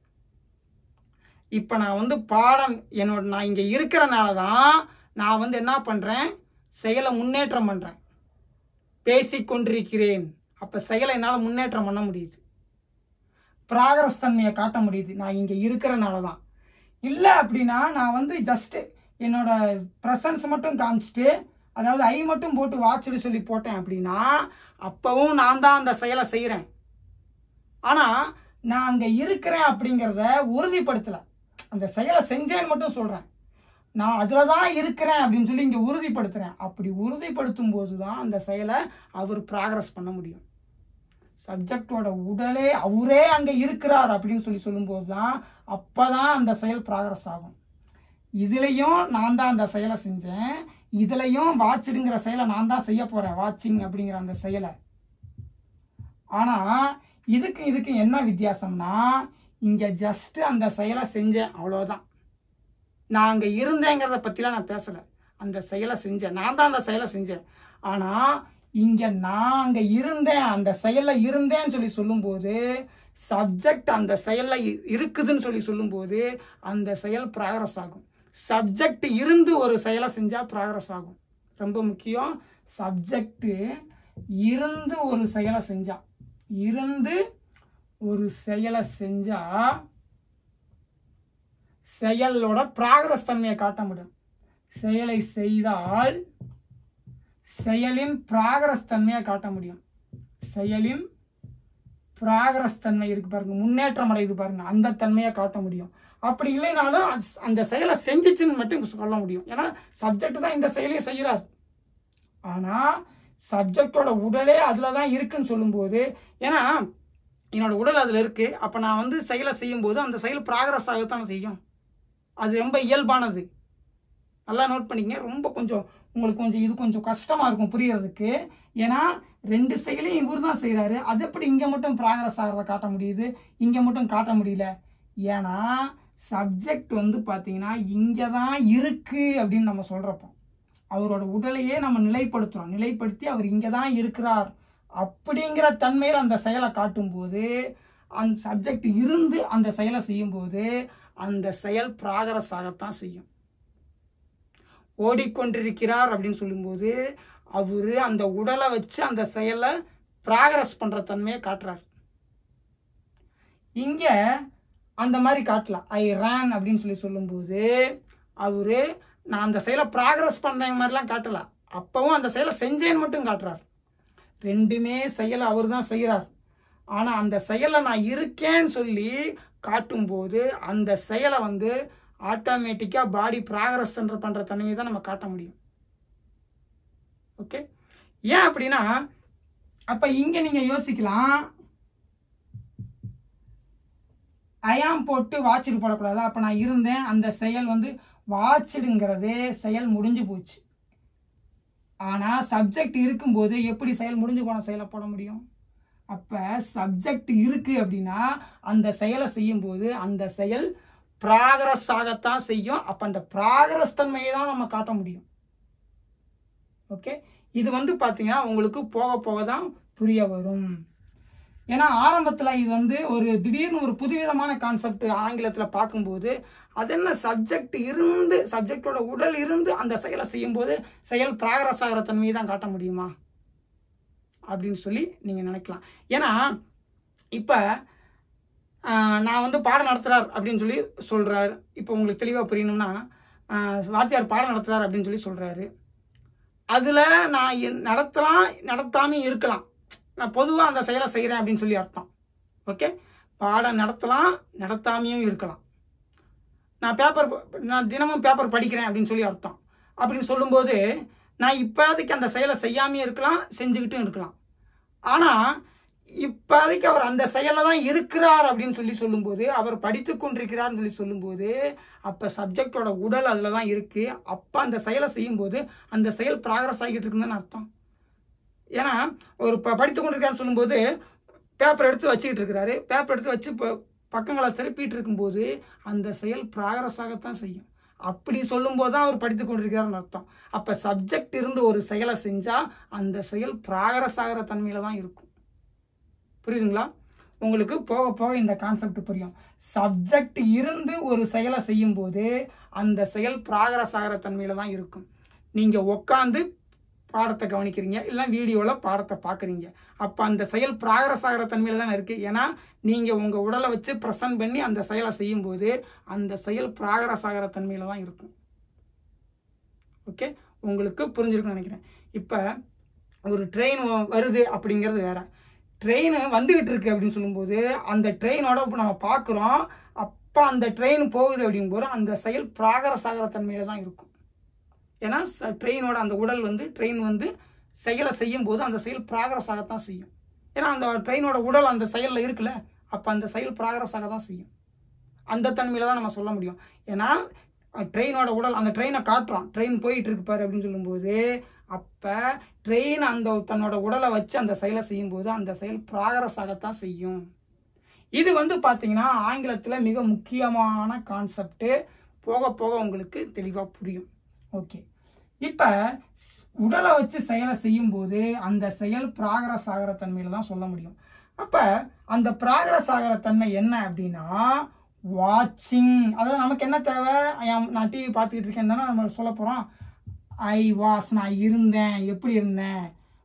A: இப்போ நான் வந்து பாடம் என்னோட நான் இங்கே இருக்கிறனால தான் நான் வந்து என்ன பண்ணுறேன் செயலை முன்னேற்றம் பண்ணுறேன் பேசிக்கொண்டிருக்கிறேன் அப்போ செயலை என்னால் முன்னேற்றம் பண்ண முடியுது ப்ராகரஸ் தன்மையை காட்ட முடியுது நான் இங்கே இருக்கிறனால தான் இல்லை அப்படின்னா நான் வந்து ஜஸ்ட் என்னோட ப்ரெசன்ஸ் மட்டும் காமிச்சிட்டு அதாவது ஐ மட்டும் போட்டு வாட்ச்னு சொல்லி போட்டேன் அப்படின்னா அப்பவும் நான் தான் அந்த செயலை செய்கிறேன் ஆனால் நான் அங்கே இருக்கிறேன் அப்படிங்கிறத உறுதிப்படுத்தலை அந்த செயலை செஞ்சேன்னு மட்டும் சொல்கிறேன் நான் அதில் தான் இருக்கிறேன் அப்படின்னு சொல்லி இங்கே உறுதிப்படுத்துகிறேன் அப்படி உறுதிப்படுத்தும் போது தான் அந்த செயலை அவர் ப்ராக்ரஸ் பண்ண முடியும் சப்ஜெக்டோட உடலே அவரே அங்கே இருக்கிறார் அப்படின்னு சொல்லி சொல்லும்போது தான் அப்போ தான் அந்த செயல் ப்ராக்ரஸ் ஆகும் இதுலேயும் நான் தான் அந்த செயலை செஞ்சேன் இதுலேயும் வாட்சிடுங்கிற செயலை நான் தான் செய்ய போகிறேன் வாட்சிங் அப்படிங்கிற அந்த செயலை ஆனால் இதுக்கு இதுக்கு என்ன வித்தியாசம்னா இங்கே ஜஸ்ட் அந்த செயலை செஞ்சேன் அவ்வளோதான் நான் அங்கே இருந்தேங்கிறத பற்றிலாம் நான் பேசலை அந்த செயலை செஞ்சேன் நான் தான் அந்த செயலை செஞ்சேன் ஆனால் இங்க நான் அங்க இருந்தேன் அந்த செயல்ல இருந்தேன்னு சொல்லி சொல்லும்போது சப்ஜெக்ட் அந்த செயல்ல இ- இருக்குதுன்னு சொல்லி சொல்லும்போது அந்த செயல் ப்ராக்ரஸ் ஆகும் சப்ஜெக்ட் இருந்து ஒரு செயலை செஞ்சா ப்ராக்ரஸ் ஆகும் ரொம்ப முக்கியம் சப்ஜெக்ட் இருந்து ஒரு செயலை செஞ்சா இருந்து ஒரு செயலை செஞ்சா செயலோட ப்ராக்ரஸ் தன்மையை காட்ட முடியும் செயலை செய்தால் செயலின் ப்ராக்ரஸ் தன்மையை காட்ட முடியும் செயலின் ப்ராக்ரஸ் தன்மை இருக்கு பாருங்க முன்னேற்றம் அடையுது பாருங்க அந்த தன்மையை காட்ட முடியும் அப்படி இல்லைனாலும் அஸ்- அந்த செயலை செஞ்சுச்சுன்னு மட்டும் சொல்ல முடியும் ஏன்னா சப்ஜெக்ட் தான் இந்த செயலையும் செய்கிறார் ஆனா சப்ஜெக்டோட உடலே அதுல தான் இருக்குன்னு சொல்லும்போது ஏன்னா என்னோட உடல் அதுல இருக்கு அப்ப நான் வந்து செயலை செய்யும்போது அந்த செயல் ப்ராக்ரஸ் ஆகத்தான் செய்யும் அது ரொம்ப இயல்பானது நல்லா நோட் பண்ணிக்கங்க ரொம்ப கொஞ்சம் உங்களுக்கு கொஞ்சம் இது கொஞ்சம் கஷ்டமா இருக்கும் புரியறதுக்கு ஏன்னா ரெண்டு செயலையும் இவர் தான் செய்றாரு அது எப்படி இங்க மட்டும் ப்ராக்ரஸ் ஆகிறத காட்ட முடியுது இங்க மட்டும் காட்ட முடியல ஏன்னா சப்ஜெக்ட் வந்து பாத்தீங்கன்னா இங்க தான் இருக்கு அப்படின்னு நம்ம சொல்றப்போ அவரோட உடலையே நம்ம நிலைப்படுத்துறோம் நிலைப்படுத்தி அவர் இங்க தான் இருக்கிறார் அப்படிங்கிற தன்மையில் அந்த செயலை காட்டும்போது அந்த சப்ஜெக்ட் இருந்து அந்த செயலை செய்யும்போது அந்த செயல் ப்ராகரஸ் ஆகத்தான் செய்யும் ஓடிக்கொண்டிருக்கிறார் அப்படின்னு சொல்லும்போது அவரு அந்த உடலை வச்சு அந்த செயலை ப்ராகரஸ் பண்ற தன்மையை காட்டுறார் இங்க அந்த மாதிரி காட்டல ஐ ரேன் அப்படின்னு சொல்லி சொல்லும்போது அவரு நான் அந்த செயலை ப்ராகரஸ் பண்ற மாதிரிலாம் காட்டல அப்பவும் அந்த செயலை செஞ்சேன்னு மட்டும் காட்டுறார் ரெண்டுமே செயலை அவர் தான் செய்கிறார் ஆனா அந்த செயலை நான் இருக்கேன்னு சொல்லி காட்டும்போது அந்த செயலை வந்து ஆட்டோமேட்டிக்கா பாடி ப்ராகரஸ் பண்ற தன்மையை தான் நம்ம காட்ட முடியும் ஓகே ஏன் அப்படின்னா அப்ப இங்க நீங்க யோசிக்கலாம் அயாம் போட்டு வாட்சிடு போடக்கூடாது அப்ப நான் இருந்தேன் அந்த செயல் வந்து வாட்சிடுங்கிறது செயல் முடிஞ்சு போச்சு ஆனா சப்ஜெக்ட் இருக்கும்போது எப்படி செயல் முடிஞ்சு போன செயலை போட முடியும் அப்ப சப்ஜெக்ட் இருக்கு அப்படின்னா அந்த செயலை செய்யும்போது அந்த செயல் ப்ராகரஸ் ஆகத்தான் செய்யும் அப்ப அந்த ப்ராகரஸ் தன்மையை தான் நம்ம காட்ட முடியும் ஓகே இது வந்து பாத்தீங்கன்னா உங்களுக்கு போக போக தான் புரிய வரும் ஏன்னா ஆரம்பத்துல இது வந்து ஒரு திடீர்னு ஒரு புதுவிதமான கான்செப்ட் ஆங்கிலத்துல பார்க்கும்போது அது என்ன சப்ஜெக்ட் இருந்து சப்ஜெக்டோட உடல் இருந்து அந்த செயலை செய்யும்போது செயல் ப்ராகரஸ் ஆகிற தன்மையை தான் காட்ட முடியுமா அப்படின்னு சொல்லி நீங்க நினைக்கலாம் ஏன்னா இப்ப ஆஹ், நான் வந்து பாடம் நடத்துறார் அப்படின்னு சொல்லி சொல்றாரு இப்போ உங்களுக்கு தெளிவா புரியணும்னா ஆஹ், வாத்தியார் பாடம் நடத்துறார் அப்படின்னு சொல்லி சொல்றாரு அதுல நான் என்- நடத்தலாம் நடத்தாம இருக்கலாம் நான் பொதுவா அந்த செயலை செய்றேன் அப்படின்னு சொல்லி அர்த்தம் ஓகே பாடம் நடத்தலாம் நடத்தாமையும் இருக்கலாம் நான் பேப்பர் நான் தினமும் பேப்பர் படிக்கிறேன் அப்படின்னு சொல்லி அர்த்தம் அப்படின்னு சொல்லும்போது நான் இப்போதைக்கு அந்த செயலை செய்யாமையும் இருக்கலாம் செஞ்சுக்கிட்டும் இருக்கலாம் ஆனா இப்போதைக்கு அவர் அந்த செயல்ல தான் இருக்கிறார் அப்படின்னு சொல்லி சொல்லும்போது அவர் படித்து கொண்டிருக்கிறார்னு சொல்லி சொல்லும்போது அப்ப சப்ஜெக்டோட உடல் அதுல தான் இருக்கு அப்ப அந்த செயலை செய்யும்போது அந்த செயல் ப்ராக்ரஸ் ஆகிட்டு இருக்குன்னு அர்த்தம் ஏன்னா ஒரு ப படித்து கொண்டிருக்காருன்னு சொல்லும்போது பேப்பர் எடுத்து வச்சுக்கிட்டு இருக்கிறாரு பேப்பர் எடுத்து வச்சு இப்போ பக்கங்களை திருப்பிட்டு இருக்கும்போது அந்த செயல் ப்ராக்ரஸ் ஆகத்தான் செய்யும் அப்படி சொல்லும்போது தான் அவர் படித்து கொண்டிருக்கிறாருன்னு அர்த்தம் அப்ப சப்ஜெக்ட் இருந்து ஒரு செயலை செஞ்சா அந்த செயல் ப்ராக்ரஸ் ஆகிற தன்மையில தான் இருக்கும் புரியுதுங்களா உங்களுக்கு போக போக இந்த கான்செப்ட் புரியும் சப்ஜெக்ட் இருந்து ஒரு செயலை செய்யும்போது அந்த செயல் ப்ராக்ரஸ் ஆகிற தன்மையில தான் இருக்கும் நீங்க உட்காந்து பாடத்தை கவனிக்கிறீங்க இல்லை வீடியோவில் பாடத்தை பார்க்குறீங்க அப்போ அந்த செயல் ப்ராக்ரஸ் ஆகிற தன்மையில தான் இருக்குது ஏன்னா நீங்கள் உங்கள் உடலை வச்சு ப்ரெசன்ட் பண்ணி அந்த செயலை செய்யும்போது அந்த செயல் ப்ராக்ரஸ் ஆகிற தன்மையில தான் இருக்கும் ஓகே உங்களுக்கு புரிஞ்சிருக்கும்னு நினைக்கிறேன் இப்போ ஒரு ட்ரெயின் வருது அப்படிங்கிறது வேற ட்ரெயின் வந்துகிட்டு இருக்கு அப்படின்னு சொல்லும்போது அந்த ட்ரெயினோட இப்போ நம்ம பார்க்குறோம் அப்போ அந்த ட்ரெயின் போகுது அப்படிங்கும்போது அந்த செயல் ப்ராக்ரஸ் ஆகிற தன்மையில தான் இருக்கும் ஏன்னா ட்ரெயினோட அந்த உடல் வந்து ட்ரெயின் வந்து செயலை செய்யும் போது அந்த செயல் ப்ராக்ரஸ் ஆகத்தான் செய்யும் ஏன்னா அந்த ட்ரெயினோட உடல் அந்த செயலில் இருக்குல்ல அப்போ அந்த செயல் ப்ராக்ரஸ் ஆக தான் செய்யும் அந்த தன்மையில தான் நம்ம சொல்ல முடியும் ஏன்னா ட்ரெயினோட உடல் அந்த ட்ரெயினை காட்டுறோம் ட்ரெயின் போயிட்டு இருக்கு பாரு அப்படின்னு சொல்லும்போது அப்போ ட்ரெயின் அந்த தன்னோட உடலை வச்சு அந்த செயலை செய்யும்போது அந்த செயல் ப்ராக்ரஸ் ஆகத்தான் செய்யும் இது வந்து பார்த்தீங்கன்னா ஆங்கிலத்தில் மிக முக்கியமான கான்செப்ட் போக போக உங்களுக்கு தெளிவாக புரியும் ஓகே இப்ப உடலை வச்சு செயலை செய்யும்போது அந்த செயல் பிராகரஸ் ஆகிற தன்மையில தான் சொல்ல முடியும் அப்ப அந்த பிராகரஸ் ஆகிற தன்மை என்ன அப்படின்னா வாட்சிங் அதாவது நமக்கு என்ன தேவை ஐ- நான் டிவி பார்த்துக்கிட்டு இருக்கேன் தானே நம்ம சொல்ல போறோம் ஐ வாஸ் நான் இருந்தேன் எப்படி இருந்தேன்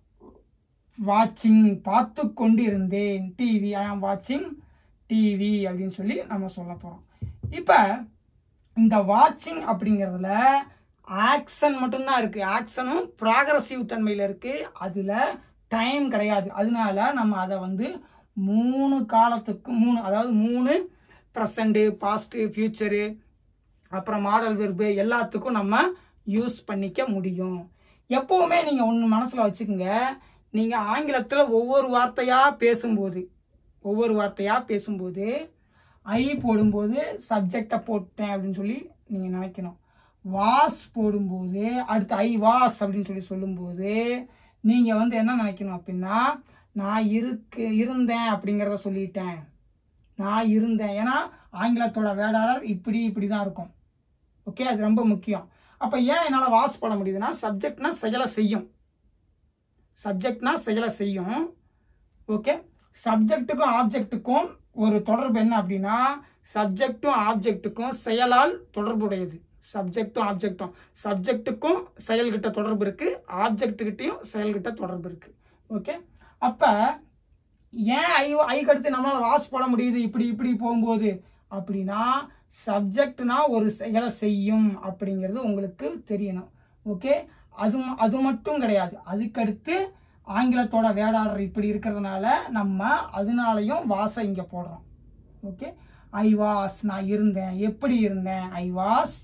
A: வாட்சிங் பார்த்து கொண்டு இருந்தேன் டிவி ஐ ஆம் வாட்சிங் டிவி அப்படின்னு சொல்லி நம்ம சொல்ல போறோம் இப்போ இந்த வாட்சிங் அப்படிங்கிறதுல ஆக்ஷன் மட்டும்தான் இருக்கு ஆக்ஷனும் ப்ராக்ரஸிவ் தன்மையில் இருக்கு அதுல டைம் கிடையாது அதனால நம்ம அதை வந்து மூணு காலத்துக்கு மூணு அதாவது மூணு ப்ரெசண்ட்டு பாஸ்ட்டு ஃபியூச்சரு அப்புறம் மாடல் வெர்பு எல்லாத்துக்கும் நம்ம யூஸ் பண்ணிக்க முடியும் எப்பவுமே நீங்க ஒன்று மனசுல வச்சுக்கோங்க நீங்க ஆங்கிலத்துல ஒவ்வொரு வார்த்தையா பேசும்போது ஒவ்வொரு வார்த்தையா பேசும்போது ஐ போடும்போது சப்ஜெக்டை போட்டேன் அப்படின்னு சொல்லி நீங்க நினைக்கணும் வாஸ் போடும்போது அடுத்து ஐ வாஸ் அப்படின்னு சொல்லி சொல்லும்போது நீங்க வந்து என்ன நினைக்கணும் அப்படின்னா நான் இருக்கு இருந்தேன் அப்படிங்கிறத சொல்லிட்டேன் நான் இருந்தேன் ஏன்னா ஆங்கிலத்தோட வேடாளர் இப்படி இப்படி தான் இருக்கும் ஓகே அது ரொம்ப முக்கியம் அப்ப ஏன் என்னால வாஸ் போட முடியுதுன்னா சப்ஜெக்ட்னா செயலை செய்யும் சப்ஜெக்ட்னா செயலை செய்யும் ஓகே சப்ஜெக்ட்டுக்கும் ஆப்ஜெக்ட்டுக்கும் ஒரு தொடர்பு என்ன அப்படின்னா சப்ஜெக்டும் ஆப்ஜெக்ட்டுக்கும் செயலால் தொடர்புடையது சப்ஜெக்டும் ஆப்ஜெக்டும் சப்ஜெக்ட்டுக்கும் செயல்கிட்ட தொடர்பு இருக்கு ஆப்ஜெக்ட்டுக்கிட்டையும் செயல்கிட்ட தொடர்பு இருக்கு ஓகே அப்ப ஏன் ஐ ஐக்கு அடுத்து நம்மளால வாஸ் போட முடியுது இப்படி இப்படி போகும்போது அப்படின்னா சப்ஜெக்ட்னா ஒரு செயலை செய்யும் அப்படிங்கிறது உங்களுக்கு தெரியணும் ஓகே அது ம- அது மட்டும் கிடையாது அதுக்கடுத்து ஆங்கிலத்தோட வேடாளர் இப்படி இருக்கிறதுனால நம்ம அதனாலையும் வாச இங்க போடுறோம் ஓகே ஐ வாஸ் நான் இருந்தேன் எப்படி இருந்தேன் ஐ வாஸ்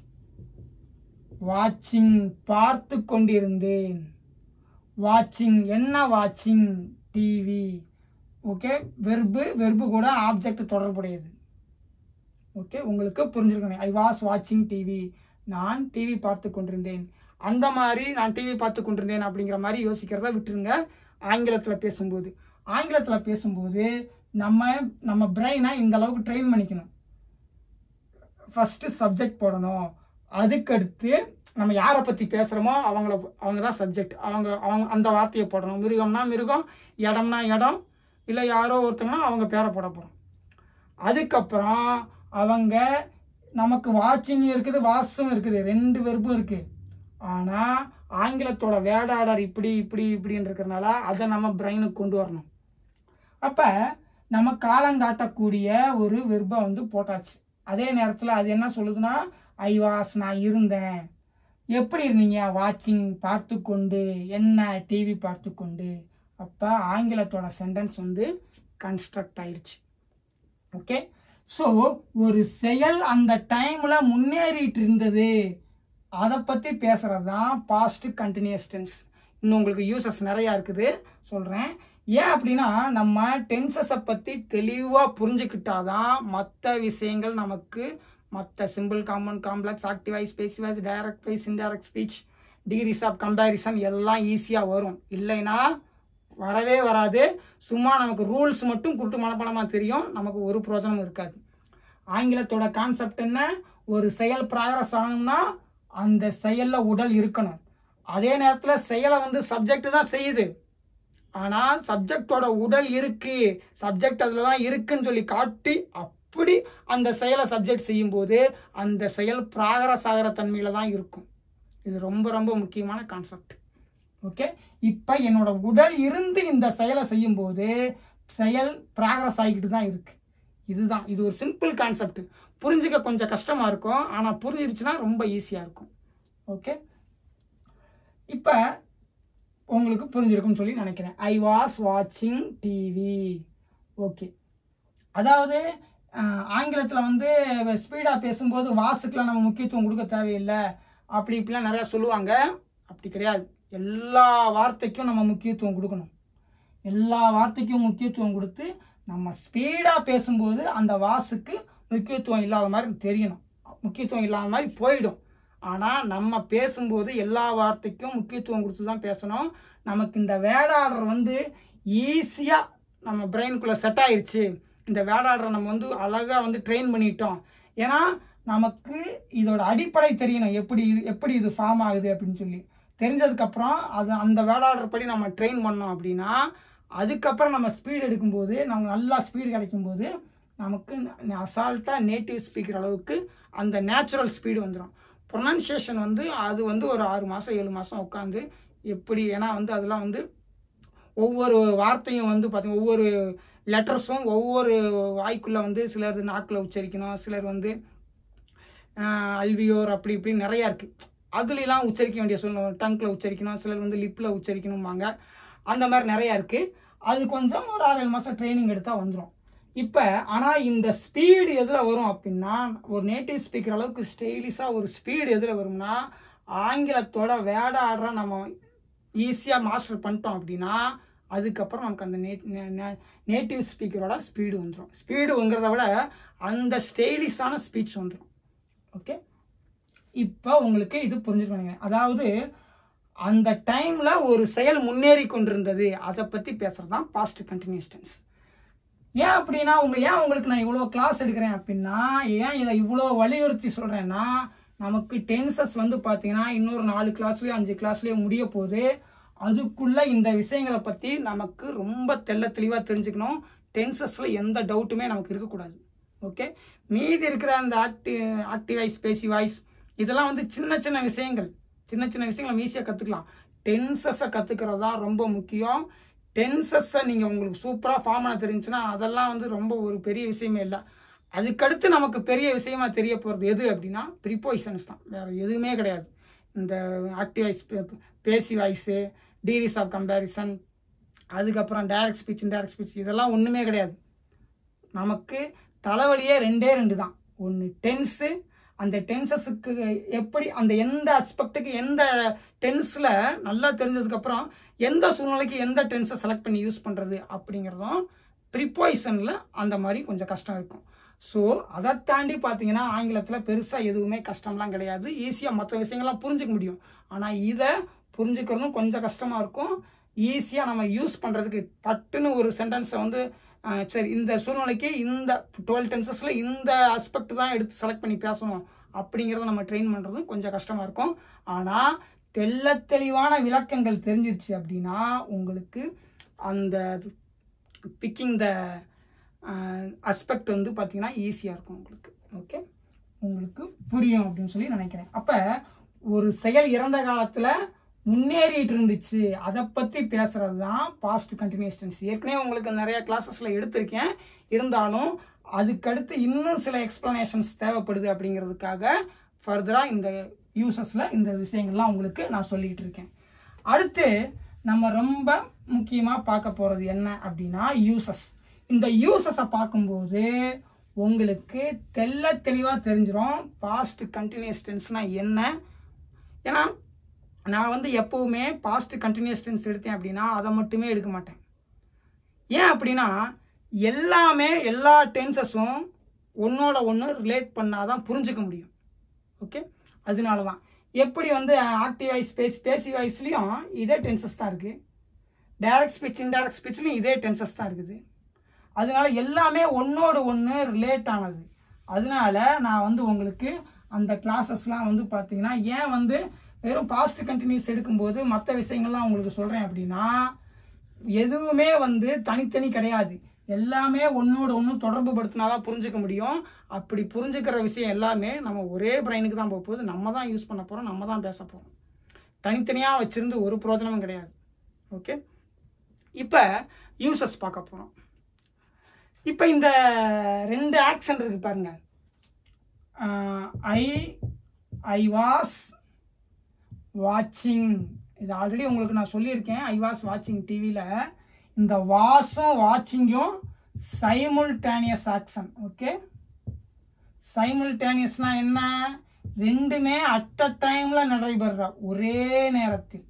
A: வாட்சிங் பார்த்து கொண்டிருந்தேன் வாட்சிங் என்ன வாட்சிங் டிவி ஓகே வெர்பு வெர்பு கூட ஆப்ஜெக்ட் தொடர்புடையது ஓகே உங்களுக்கு புரிஞ்சிருக்கணும் ஐ வாஸ் வாட்சிங் டிவி நான் டிவி பார்த்து கொண்டிருந்தேன் அந்த மாதிரி நான் டிவி பார்த்து கொண்டிருந்தேன் அப்படிங்கிற மாதிரி யோசிக்கிறத விட்டுருங்க ஆங்கிலத்தில் பேசும்போது ஆங்கிலத்தில் பேசும்போது நம்ம நம்ம பிரெயினை இந்த அளவுக்கு ட்ரெயின் பண்ணிக்கணும் ஃபர்ஸ்ட் சப்ஜெக்ட் போடணும் அதுக்கடுத்து நம்ம யாரை பத்தி பேசுறோமோ அவங்கள அவங்க தான் சப்ஜெக்ட் அவங்க அவங்க அந்த வார்த்தையை போடணும் மிருகம்னா மிருகம் இடம்னா இடம் இல்லை யாரோ ஒருத்தங்கன்னா அவங்க பேரை போட போறோம் அதுக்கப்புறம் அவங்க நமக்கு வாட்சிங் இருக்குது வாசும் இருக்குது ரெண்டு வெறுப்பும் இருக்கு ஆனா ஆங்கிலத்தோட வேடாடர் இப்படி இப்படி இப்படின்னு இருக்கிறனால அதை நம்ம பிரெயினுக்கு கொண்டு வரணும் அப்ப நம்ம காலங்காட்டக்கூடிய ஒரு வெர்பை வந்து போட்டாச்சு அதே நேரத்துல அது என்ன சொல்லுதுன்னா ஐ வாஸ் நான் இருந்தேன் எப்படி இருந்தீங்க வாட்சிங் பார்த்து கொண்டு என்ன டிவி பார்த்து கொண்டு அப்ப ஆங்கிலத்தோட சென்டென்ஸ் வந்து கன்ஸ்ட்ரக்ட் ஆயிருச்சு ஓகே ஸோ ஒரு செயல் அந்த டைம்ல முன்னேறிட்டு இருந்தது அதை பத்தி பேசுறது தான் பாஸ்ட் கண்டினியூஸ் டென்ஸ் இன்னும் உங்களுக்கு யூசஸ் நிறைய இருக்குது சொல்றேன் ஏன் அப்படின்னா நம்ம டென்சஸை பத்தி தெளிவா புரிஞ்சுக்கிட்டாதான் மற்ற விஷயங்கள் நமக்கு மற்ற சிம்பிள் காமன் complex active voice passive voice direct voice indirect speech degrees of comparison எல்லாம் ஈஸியா வரும் இல்லைன்னா வரவே வராது சும்மா நமக்கு ரூல்ஸ் மட்டும் குருட்டு மனப்படமா தெரியும் நமக்கு ஒரு பிரயோஜனம் இருக்காது ஆங்கிலத்தோட கான்செப்ட் என்ன ஒரு செயல் ப்ராக்ரஸ் ஆகணும்னா அந்த செயல்ல உடல் இருக்கணும் அதே நேரத்துல செயலை வந்து சப்ஜெக்ட் தான் செய்யுது ஆனா சப்ஜெக்டோட உடல் இருக்கு சப்ஜெக்ட் அதுல தான் இருக்குன்னு சொல்லி காட்டி அப்படி அந்த செயலை சப்ஜெக்ட் செய்யும்போது அந்த செயல் ப்ராகரஸ் ஆகிற தன்மையில தான் இருக்கும் இது ரொம்ப ரொம்ப முக்கியமான கான்செப்ட் ஓகே இப்ப என்னோட உடல் இருந்து இந்த செயலை செய்யும்போது செயல் ப்ராகரஸ் ஆகிக்கிட்டு தான் இருக்கு இதுதான் இது ஒரு சிம்பிள் கான்செப்ட் புரிஞ்சுக்க கொஞ்சம் கஷ்டமா இருக்கும் ஆனா புரிஞ்சிருச்சுன்னா ரொம்ப ஈஸியா இருக்கும் ஓகே இப்ப உங்களுக்கு புரிஞ்சிருக்கும்னு சொல்லி நினைக்கிறேன் ஐ வாஸ் வாட்சிங் டிவி ஓகே அதாவது அஹ், ஆங்கிலத்துல வந்து ஸ்பீடா பேசும்போது வாசுக்கெல்லாம் நம்ம முக்கியத்துவம் கொடுக்க தேவையில்லை அப்படி இப்படிலாம் நிறைய சொல்லுவாங்க அப்படி கிடையாது எல்லா வார்த்தைக்கும் நம்ம முக்கியத்துவம் கொடுக்கணும் எல்லா வார்த்தைக்கும் முக்கியத்துவம் கொடுத்து நம்ம ஸ்பீடா பேசும்போது அந்த வாசுக்கு முக்கியத்துவம் இல்லாத மாதிரி தெரியணும் முக்கியத்துவம் இல்லாத மாதிரி போயிடும் ஆனா நம்ம பேசும்போது எல்லா வார்த்தைக்கும் முக்கியத்துவம் கொடுத்து தான் பேசணும் நமக்கு இந்த வேடாடர் வந்து ஈஸியா நம்ம பிரெயினுக்குள்ள செட் ஆயிருச்சு இந்த வேடாடரை நம்ம வந்து அழகா வந்து ட்ரெயின் பண்ணிட்டோம் ஏன்னா நமக்கு இதோட அடிப்படை தெரியணும் எப்படி இது- எப்படி இது ஃபார்ம் ஆகுது அப்படின்னு சொல்லி தெரிஞ்சதுக்கப்புறம் அது அந்த வேர்ட் ஆர்டர் படி நம்ம ட்ரெயின் பண்ணோம் அப்படின்னா அதுக்கப்புறம் நம்ம ஸ்பீடு எடுக்கும்போது நமக்கு நல்லா ஸ்பீடு கிடைக்கும்போது நமக்கு அசால்ட்டாக நேட்டிவ் ஸ்பீக்கர் அளவுக்கு அந்த நேச்சுரல் ஸ்பீடு வந்துடும் ப்ரொனன்சியேஷன் வந்து அது வந்து ஒரு ஆறு மாதம் ஏழு மாதம் உட்காந்து எப்படி ஏன்னா வந்து அதெல்லாம் வந்து ஒவ்வொரு வார்த்தையும் வந்து பார்த்தீங்கன்னா ஒவ்வொரு லெட்டர்ஸும் ஒவ்வொரு வாய்க்குள்ளே வந்து சிலர் நாக்கில் உச்சரிக்கணும் சிலர் வந்து ஆஹ், அல்வியோர் அப்படி இப்படி நிறையா இருக்குது அதுலலாம் உச்சரிக்க வேண்டிய சொல்லணும் டங்கில் உச்சரிக்கணும் சிலர் வந்து லிப்பில் உச்சரிக்கணும்பாங்க அந்த மாதிரி நிறையா இருக்குது அது கொஞ்சம் ஒரு ஆறு ஏழு மாதம் ட்ரைனிங் எடுத்தால் வந்துடும் இப்போ ஆனால் இந்த ஸ்பீடு எதில் வரும் அப்படின்னா ஒரு நேட்டிவ் ஸ்பீக்கர் அளவுக்கு ஸ்டைலிஷாக ஒரு ஸ்பீடு எதில் வரும்னா ஆங்கிலத்தோட வேட ஆடுற நம்ம ஈஸியாக மாஸ்டர் பண்ணிட்டோம் அப்படின்னா அதுக்கப்புறம் நமக்கு அந்த நேட்டிவ் ஸ்பீக்கரோட ஸ்பீடு வந்துடும் ஸ்பீடுங்கிறத விட அந்த ஸ்டைலிஷான ஸ்பீச் வந்துடும் ஓகே இப்போ உங்களுக்கு இது புரிஞ்சுக்கணுங்க அதாவது அந்த டைம்ல ஒரு செயல் முன்னேறி கொண்டிருந்தது அதை பத்தி பேசுறது தான் பாஸ்ட் கண்டினியூஸ் டென்ஸ் ஏன் அப்படின்னா உங்க ஏன் உங்களுக்கு நான் இவ்வளோ கிளாஸ் எடுக்கிறேன் அப்படின்னா ஏன் இதை இவ்வளோ வலியுறுத்தி சொல்றேன்னா நமக்கு டென்சஸ் வந்து பார்த்தீங்கன்னா இன்னொரு நாலு கிளாஸ்லயோ அஞ்சு கிளாஸ்லயோ முடிய போகுது அதுக்குள்ள இந்த விஷயங்களை பத்தி நமக்கு ரொம்ப தெள்ள தெளிவாக தெரிஞ்சுக்கணும் டென்சஸ்ல எந்த டவுட்டுமே நமக்கு இருக்கக்கூடாது ஓகே மீதி இருக்கிற அந்த active active voice passive voice இதெல்லாம் வந்து சின்ன சின்ன விஷயங்கள் சின்ன சின்ன விஷயங்கள் நம்ம ஈஸியாக கற்றுக்கலாம் டென்சஸை கற்றுக்கிறது தான் ரொம்ப முக்கியம் டென்சஸை நீங்கள் உங்களுக்கு சூப்பராக ஃபார்ம் பண்ண தெரிஞ்சுன்னா அதெல்லாம் வந்து ரொம்ப ஒரு பெரிய விஷயமே இல்லை அதுக்கடுத்து நமக்கு பெரிய விஷயமா தெரிய போகிறது எது அப்படின்னா ப்ரிப்போசிஷன்ஸ் தான் வேறு எதுவுமே கிடையாது இந்த active voice passive voice degrees of comparison அதுக்கப்புறம் டைரக்ட் ஸ்பீச் இன்டைரக்ட் ஸ்பீச் இதெல்லாம் ஒன்றுமே கிடையாது நமக்கு தலைவலியே ரெண்டே ரெண்டு தான் ஒன்று டென்ஸு அந்த டென்சஸுக்கு எப்படி அந்த எந்த அஸ்பெக்ட்டுக்கு எந்த டென்ஸில் நல்லா தெரிஞ்சதுக்கப்புறம் எந்த சூழ்நிலைக்கு எந்த டென்ஸை செலக்ட் பண்ணி யூஸ் பண்ணுறது அப்படிங்கிறதும் ப்ரிப்போசிஷனில் அந்த மாதிரி கொஞ்சம் கஷ்டம் இருக்கும் ஸோ அதை தாண்டி பார்த்தீங்கன்னா ஆங்கிலத்தில் பெருசாக எதுவுமே கஷ்டம்லாம் கிடையாது ஈஸியாக மற்ற விஷயங்கள்லாம் புரிஞ்சுக்க முடியும் ஆனால் இதை புரிஞ்சுக்கிறதும் கொஞ்சம் கஷ்டமாக இருக்கும் ஈஸியாக நம்ம யூஸ் பண்ணுறதுக்கு பட்டுன்னு ஒரு சென்டென்ஸை வந்து அஹ், சரி இந்த சூழ்நிலைக்கு இந்த டுவெல் டென்சஸில் இந்த ஆஸ்பெக்ட் தான் எடுத்து செலக்ட் பண்ணி பேசணும் அப்படிங்கிறத நம்ம ட்ரெயின் பண்ணுறதும் கொஞ்சம் கஷ்டமாக இருக்கும் ஆனால் தெள்ள தெளிவான விளக்கங்கள் தெரிஞ்சிருச்சு அப்படின்னா உங்களுக்கு அந்த பிக்கிங் த அஸ்பெக்ட் வந்து பார்த்தீங்கன்னா ஈஸியாக இருக்கும் உங்களுக்கு ஓகே உங்களுக்கு புரியும் அப்படின்னு சொல்லி நினைக்கிறேன் அப்போ ஒரு செயல் இறந்த காலத்தில் முன்னேறிட்டு இருந்துச்சு அதை பற்றி பேசுறது தான் பாஸ்ட் கண்டினியூஸ் டென்ஸ் ஏற்கனவே உங்களுக்கு நிறைய கிளாஸஸில் எடுத்திருக்கேன் இருந்தாலும் அதுக்கடுத்து இன்னும் சில எக்ஸ்ப்ளனேஷன்ஸ் தேவைப்படுது அப்படிங்கிறதுக்காக ஃபர்தராக இந்த யூசஸில் இந்த விஷயங்கள்லாம் உங்களுக்கு நான் சொல்லிக்கிட்டு இருக்கேன் அடுத்து நம்ம ரொம்ப முக்கியமாக பார்க்க போகிறது என்ன அப்படின்னா யூசஸ் இந்த யூசஸை பார்க்கும்போது உங்களுக்கு தெள்ள தெளிவாக தெரிஞ்சிடும் பாஸ்ட் கண்டினியூஸ் டென்ஸ்னா என்ன ஏன்னா நான் வந்து எப்போவுமே பாஸ்ட் கண்டினியூஸ் டென்ஸ் எடுத்தேன் அப்படின்னா அதை மட்டுமே எடுக்க மாட்டேன் ஏன் அப்படின்னா எல்லாமே எல்லா டென்சஸும் ஒன்னோட ஒன்று ரிலேட் பண்ணாதான் புரிஞ்சுக்க முடியும் ஓகே அதனால தான் எப்படி வந்து ஆக்டிவ் வாய்ஸ் பேசி பேசி வாய்ஸ்லையும் இதே டென்சஸ் தான் இருக்குது டைரக்ட் ஸ்பீச் இன்டைரக்ட் ஸ்பீச்லையும் இதே டென்சஸ் தான் இருக்குது அதனால எல்லாமே ஒன்னோட ஒன்று ரிலேட் ஆனது அதனால நான் வந்து உங்களுக்கு அந்த கிளாஸஸ்லாம் வந்து பார்த்தீங்கன்னா ஏன் வந்து வெறும் பாஸ்ட் கண்டினியூஸ் எடுக்கும்போது மற்ற விஷயங்கள்லாம் உங்களுக்கு சொல்கிறேன் அப்படின்னா எதுவுமே வந்து தனித்தனி கிடையாது எல்லாமே ஒன்னோட ஒன்று தொடர்பு படுத்தினாதான் புரிஞ்சுக்க முடியும் அப்படி புரிஞ்சுக்கிற விஷயம் எல்லாமே நம்ம ஒரே பிரெயினுக்கு தான் போக போகுது நம்ம தான் யூஸ் பண்ண போகிறோம் நம்ம தான் பேச போகிறோம் தனித்தனியாக வச்சிருந்து ஒரு பிரோஜனமும் கிடையாது ஓகே இப்போ யூசஸ் பார்க்க போகிறோம் இப்போ இந்த ரெண்டு ஆக்ஷன் இருக்கு பாருங்க ஐ ஐ வாஸ் வாட்சிங் இது ஆல்ரெடி உங்களுக்கு நான் சொல்லியிருக்கேன் ஐ வாஸ் வாட்சிங் டிவியில் இந்த வாஸும் வாட்சிங்கும் சைமுல்டேனியஸ் ஆக்ஷன் ஓகே சைமுல்டேனியஸ்னா என்ன ரெண்டுமே அட் அ டைம்ல நடைபெற ஒரே நேரத்தில்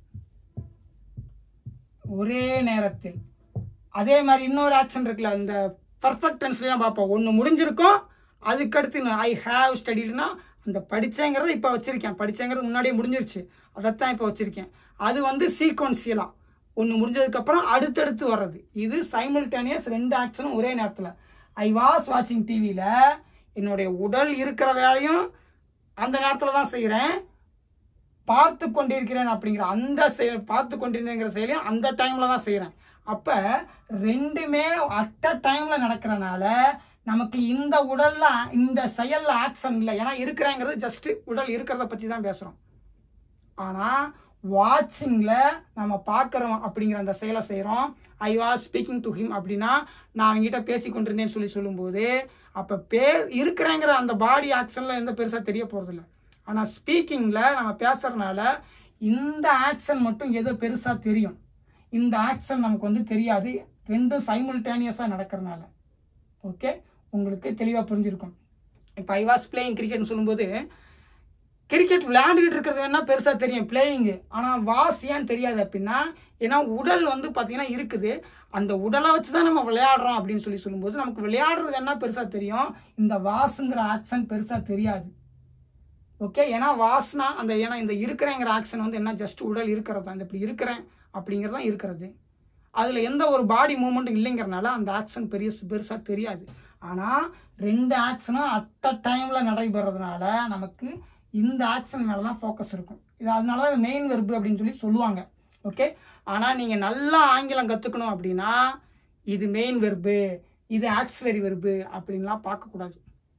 A: ஒரே நேரத்தில் அதே மாதிரி இன்னொரு ஆக்ஷன் இருக்குல்ல இந்த பர்ஃபெக்ட் டென்ஸ்லாம் பார்ப்போம் ஒன்று முடிஞ்சிருக்கும் அதுக்கடுத்து ஐ ஹாவ் ஸ்டடிடுனா அந்த படித்தேங்கிறத இப்போ வச்சுருக்கேன் படித்தேங்கிறது முன்னாடியே முடிஞ்சிருச்சு அதைத்தான் இப்போ வச்சுருக்கேன் அது வந்து சீக்வன்சியலாக ஒன்று முடிஞ்சதுக்கப்புறம் அடுத்தடுத்து வர்றது இது சைமல்டேனியஸ் ரெண்டு ஆக்ஷனும் ஒரே நேரத்தில் ஐ வாஸ் வாட்சிங் டிவியில் என்னுடைய உடல் இருக்கிற வேலையும் அந்த நேரத்தில் தான் செய்கிறேன் பார்த்து கொண்டிருக்கிறேன் அப்படிங்கிற அந்த செயல் பார்த்து கொண்டிருந்தேங்கிற செயலையும் அந்த டைம்ல தான் செய்கிறேன் அப்ப ரெண்டுமே அட் அ டைம்ல நடக்கிறனால நமக்கு இந்த உடல்ல இந்த செயல்ல ஆக்ஷன் இல்லை ஏன்னா இருக்கிறேங்கிறது ஜஸ்ட் உடல் இருக்கிறத பத்தி தான் பேசுறோம் ஆனா வாட்சிங்ல நம்ம பார்க்குறோம் அப்படிங்கிற அந்த செயலை செய்கிறோம் I was speaking to him அப்படின்னா நான் அவங்ககிட்ட பேசி கொண்டிருந்தேன்னு சொல்லி சொல்லும்போது அப்போ பே இருக்கிறேங்கிற அந்த பாடி ஆக்ஷனில் எந்த பெருசாக தெரிய போகிறதில்ல ஆனால் ஸ்பீக்கிங்கில் நம்ம பேசுறதுனால இந்த ஆக்ஷன் மட்டும் ஏதோ பெருசாக தெரியும் இந்த ஆக்ஷன் நமக்கு வந்து தெரியாது ரெண்டும் சைமுல்டேனியஸாக நடக்கிறதுனால ஓகே உங்களுக்கு தெளிவாக புரிஞ்சிருக்கும் இப்போ ஐ வாஸ் பிளேயிங் கிரிக்கெட்னு சொல்லும்போது கிரிக்கெட் விளையாண்டுக்கிட்டு இருக்கிறது வேணா பெருசாக தெரியும் பிளேயிங்கு ஆனால் வாஸ் ஏன் தெரியாது அப்படின்னா ஏன்னா உடல் வந்து பார்த்தீங்கன்னா இருக்குது அந்த உடலை வச்சு தான் நம்ம விளையாடுறோம் அப்படின்னு சொல்லி சொல்லும்போது நமக்கு விளையாடுறது வேணா பெருசாக தெரியும் இந்த வாஸுங்கிற ஆக்ஷன் பெருசாக தெரியாது ஓகே ஏன்னா வாஸ்னா அந்த ஏன்னா இந்த இருக்கிறேங்கிற ஆக்ஷன் வந்து என்ன ஜஸ்ட் உடல் இருக்கிறது தான் இந்த இப்படி இருக்கிறேன் அப்படிங்கிறது தான் இருக்கிறது அதில் எந்த ஒரு பாடி மூமெண்ட்டும் இல்லைங்கிறனால அந்த ஆக்ஷன் பெரிய பெருசாக தெரியாது ஆனால் ரெண்டு ஆக்ஷனும் அட் அ டைமில் நடைபெறதுனால நமக்கு இந்த ஆக்ஷன் மேலே தான் ஃபோக்கஸ் இருக்கும் இது அதனால தான் மெயின் வெர்பு அப்படின்னு சொல்லி சொல்லுவாங்க ஓகே ஆனால் நீங்கள் நல்லா ஆங்கிலம் கற்றுக்கணும் அப்படின்னா இது மெயின் வெர்பு இது ஆக்சிலரி வெர்பு அப்படின்லாம் பார்க்கக்கூடாது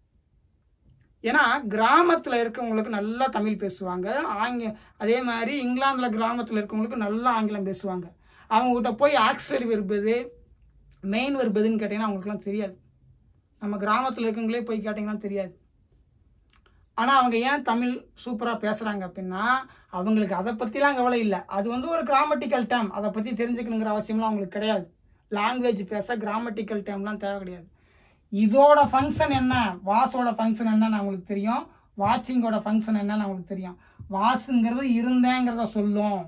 A: ஏன்னா கிராமத்தில் இருக்கவங்களுக்கு நல்லா தமிழ் பேசுவாங்க ஆங்க அதே மாதிரி இங்கிலாந்தில் கிராமத்தில் இருக்கவங்களுக்கு நல்லா ஆங்கிலம் பேசுவாங்க அவங்ககிட்ட போய் ஆக்சிலரி வெர்பு எது மெயின் வெர்பு எதுன்னு கேட்டிங்கன்னா அவங்களுக்குலாம் தெரியாது நம்ம கிராமத்தில் இருக்கவங்களே போய் கேட்டிங்கன்னா தெரியாது ஆனால் அவங்க ஏன் தமிழ் சூப்பராக பேசுகிறாங்க அப்படின்னா அவங்களுக்கு அதை பற்றிலாம் கவலை இல்லை அது வந்து ஒரு கிராமட்டிக்கல் டேம் அதை பற்றி தெரிஞ்சுக்கணுங்கிற அவசியம்லாம் அவங்களுக்கு கிடையாது லாங்குவேஜ் பேச கிராமட்டிக்கல் டேம்லாம் தேவை கிடையாது இதோட ஃபங்க்ஷன் என்ன வாஸோட ஃபங்க்ஷன் என்னன்னு அவங்களுக்கு தெரியும் வாட்சிங்கோட ஃபங்க்ஷன் என்னன்னு அவங்களுக்கு தெரியும் வாஸுங்கிறது இருந்தேங்கிறத சொல்லும்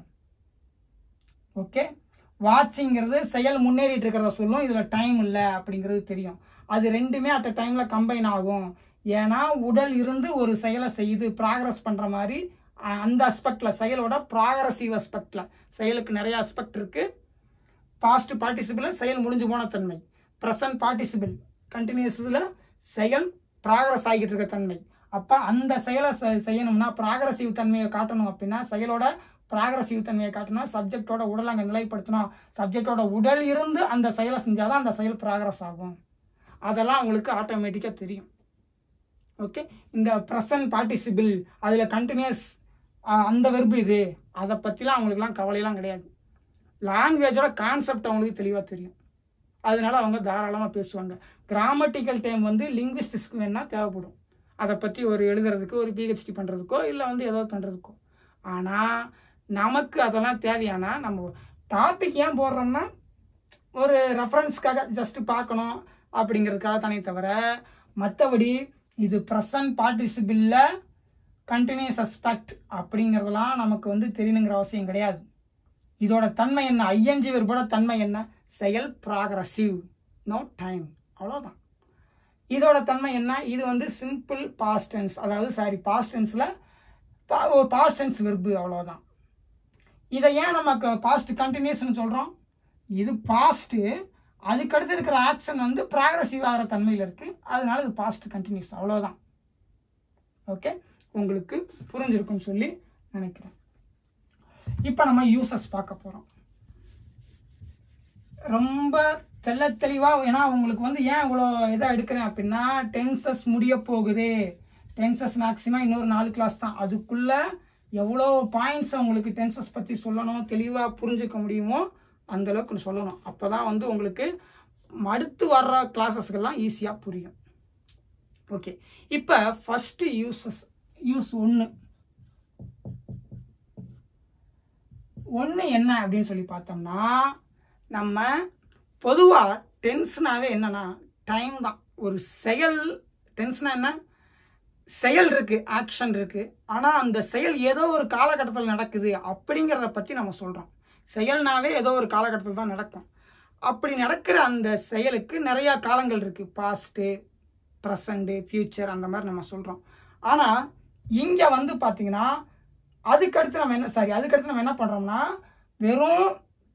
A: ஓகே வாட்சிங்கிறது செயல் முன்னேறிட்டு இருக்கிறத சொல்லும் இதில் டைம் இல்லை அப்படிங்கிறது தெரியும் அது ரெண்டுமே அட் அ டைமில் கம்பைன் ஆகும் ஏன்னா உடல் இருந்து ஒரு செயலை செய்து ப்ராக்ரஸ் பண்ணுற மாதிரி அ- அந்த அஸ்பெக்டில் செயலோட ப்ராக்ரஸிவ் அஸ்பெக்டில் செயலுக்கு நிறைய அஸ்பெக்ட் இருக்குது பாஸ்ட் பார்ட்டிசிபிள் செயல் முடிஞ்சு போன தன்மை ப்ரெசன்ட் பார்ட்டிசிபிள் கண்டினியூஸில் செயல் ப்ராக்ரஸ் ஆகிட்டு இருக்க தன்மை அப்போ அந்த செயலை செ- செய்யணும்னா ப்ராக்ரஸிவ் தன்மையை காட்டணும் அப்படின்னா செயலோட ப்ராக்ரஸிவ் தன்மையை காட்டணும் சப்ஜெக்டோட உடல் அங்கே நிலைப்படுத்தணும் சப்ஜெக்டோட உடல் இருந்து அந்த செயலை செஞ்சாதான் அந்த செயல் ப்ராக்ரஸ் ஆகும் அதெல்லாம் உங்களுக்கு ஆட்டோமேட்டிக்காக தெரியும் ஓகே இந்த ப்ரெசன்ட் பார்ட்டிசிபிள் அதில் கண்டினியூஸ் அந்த வெர்பு இது அதை பற்றிலாம் அவங்களுக்குலாம் கவலையெல்லாம் கிடையாது லாங்குவேஜோட கான்செப்ட் அவங்களுக்கு தெளிவாக தெரியும் அதனால அவங்க தாராளமாக பேசுவாங்க கிராமட்டிக்கல் டைம் வந்து லிங்குவிஸ்டிக்ஸ்க்கு வேணால் தேவைப்படும் அதை பற்றி ஒரு எழுதுறதுக்கு ஒரு பிஹெச்டி பண்ணுறதுக்கோ இல்லை வந்து ஏதோ பண்ணுறதுக்கோ ஆனால் நமக்கு அதெல்லாம் தேவையானா நம்ம டாபிக் ஏன் போடுறோம்னா ஒரு ரெஃபரன்ஸ்க்காக ஜஸ்ட் பார்க்கணும் அப்படிங்கிறதுக்காக தானே தவிர மற்றபடி இது ப்ரெசன்ட் பார்ட்டிசிபிளில் கண்டினியூஸ் அஸ்பெக்ட் அப்படிங்கிறதெல்லாம் நமக்கு வந்து தெரியணுங்கிற அவசியம் கிடையாது இதோட தன்மை என்ன ஐஎன்ஜி வெர்போட தன்மை என்ன செயல் ப்ராக்ரஸிவ் நோ டைம் அவ்வளோதான் இதோட தன்மை என்ன இது வந்து சிம்பிள் பாஸ்ட் டென்ஸ் அதாவது சாரி பாஸ்ட் டென்ஸில் பாஸ்ட் டென்ஸ் வெர்பு அவ்வளோதான் இதை ஏன் நமக்கு பாஸ்ட் கண்டினியூஸ்னு சொல்கிறோம் இது பாஸ்ட்டு அதுக்கடுத்து இருக்கிற ஆக்ஷன் வந்து ப்ராக்ரஸிவ் ஆகிற தன்மையில் இருக்குது அதனால இது பாஸ்ட் கண்டினியூஸ் அவ்வளோதான் ஓகே உங்களுக்கு புரிஞ்சிருக்கும்னு சொல்லி நினைக்கிறேன் இப்போ நம்ம யூசஸ் பார்க்க போகிறோம் ரொம்ப தெள்ள தெளிவாக ஏன்னா உங்களுக்கு வந்து ஏன் இவ்வளோ இதாக எடுக்கிறேன் அப்படின்னா டென்சஸ் முடிய போகுது டென்சஸ் மேக்ஸிமம் இன்னொரு நாலு கிளாஸ் தான் அதுக்குள்ளே எவ்வளோ பாயிண்ட்ஸ் உங்களுக்கு டென்சஸ் பற்றி சொல்லணும் தெளிவாக புரிஞ்சுக்க முடியுமோ அந்த அளவுக்கு சொல்லணும் அப்போ தான் வந்து உங்களுக்கு அடுத்து வர்ற கிளாஸஸ்க்கெல்லாம் ஈஸியாக புரியும் ஓகே இப்போ ஃபஸ்ட்டு யூசஸ் யூஸ் ஒன்று ஒன்று என்ன அப்படின்னு சொல்லி பார்த்தோம்னா நம்ம பொதுவாக டென்ஸ்னாவே என்னன்னா டைம் தான் ஒரு செயல் டென்ஸ்னா என்ன செயல் இருக்கு ஆக்ஷன் இருக்கு ஆனால் அந்த செயல் ஏதோ ஒரு காலகட்டத்தில் நடக்குது அப்படிங்கிறத பற்றி நம்ம சொல்கிறோம் செயல்னாவே ஏதோ ஒரு காலகட்டத்தில் தான் நடக்கும் அப்படி நடக்கிற அந்த செயலுக்கு நிறையா காலங்கள் இருக்குது பாஸ்ட்டு ப்ரெசண்ட்டு ஃப்யூச்சர் அந்த மாதிரி நம்ம சொல்கிறோம் ஆனால் இங்கே வந்து பார்த்தீங்கன்னா அதுக்கடுத்து நம்ம என்ன சாரி அதுக்கடுத்து நம்ம என்ன பண்ணுறோம்னா வெறும்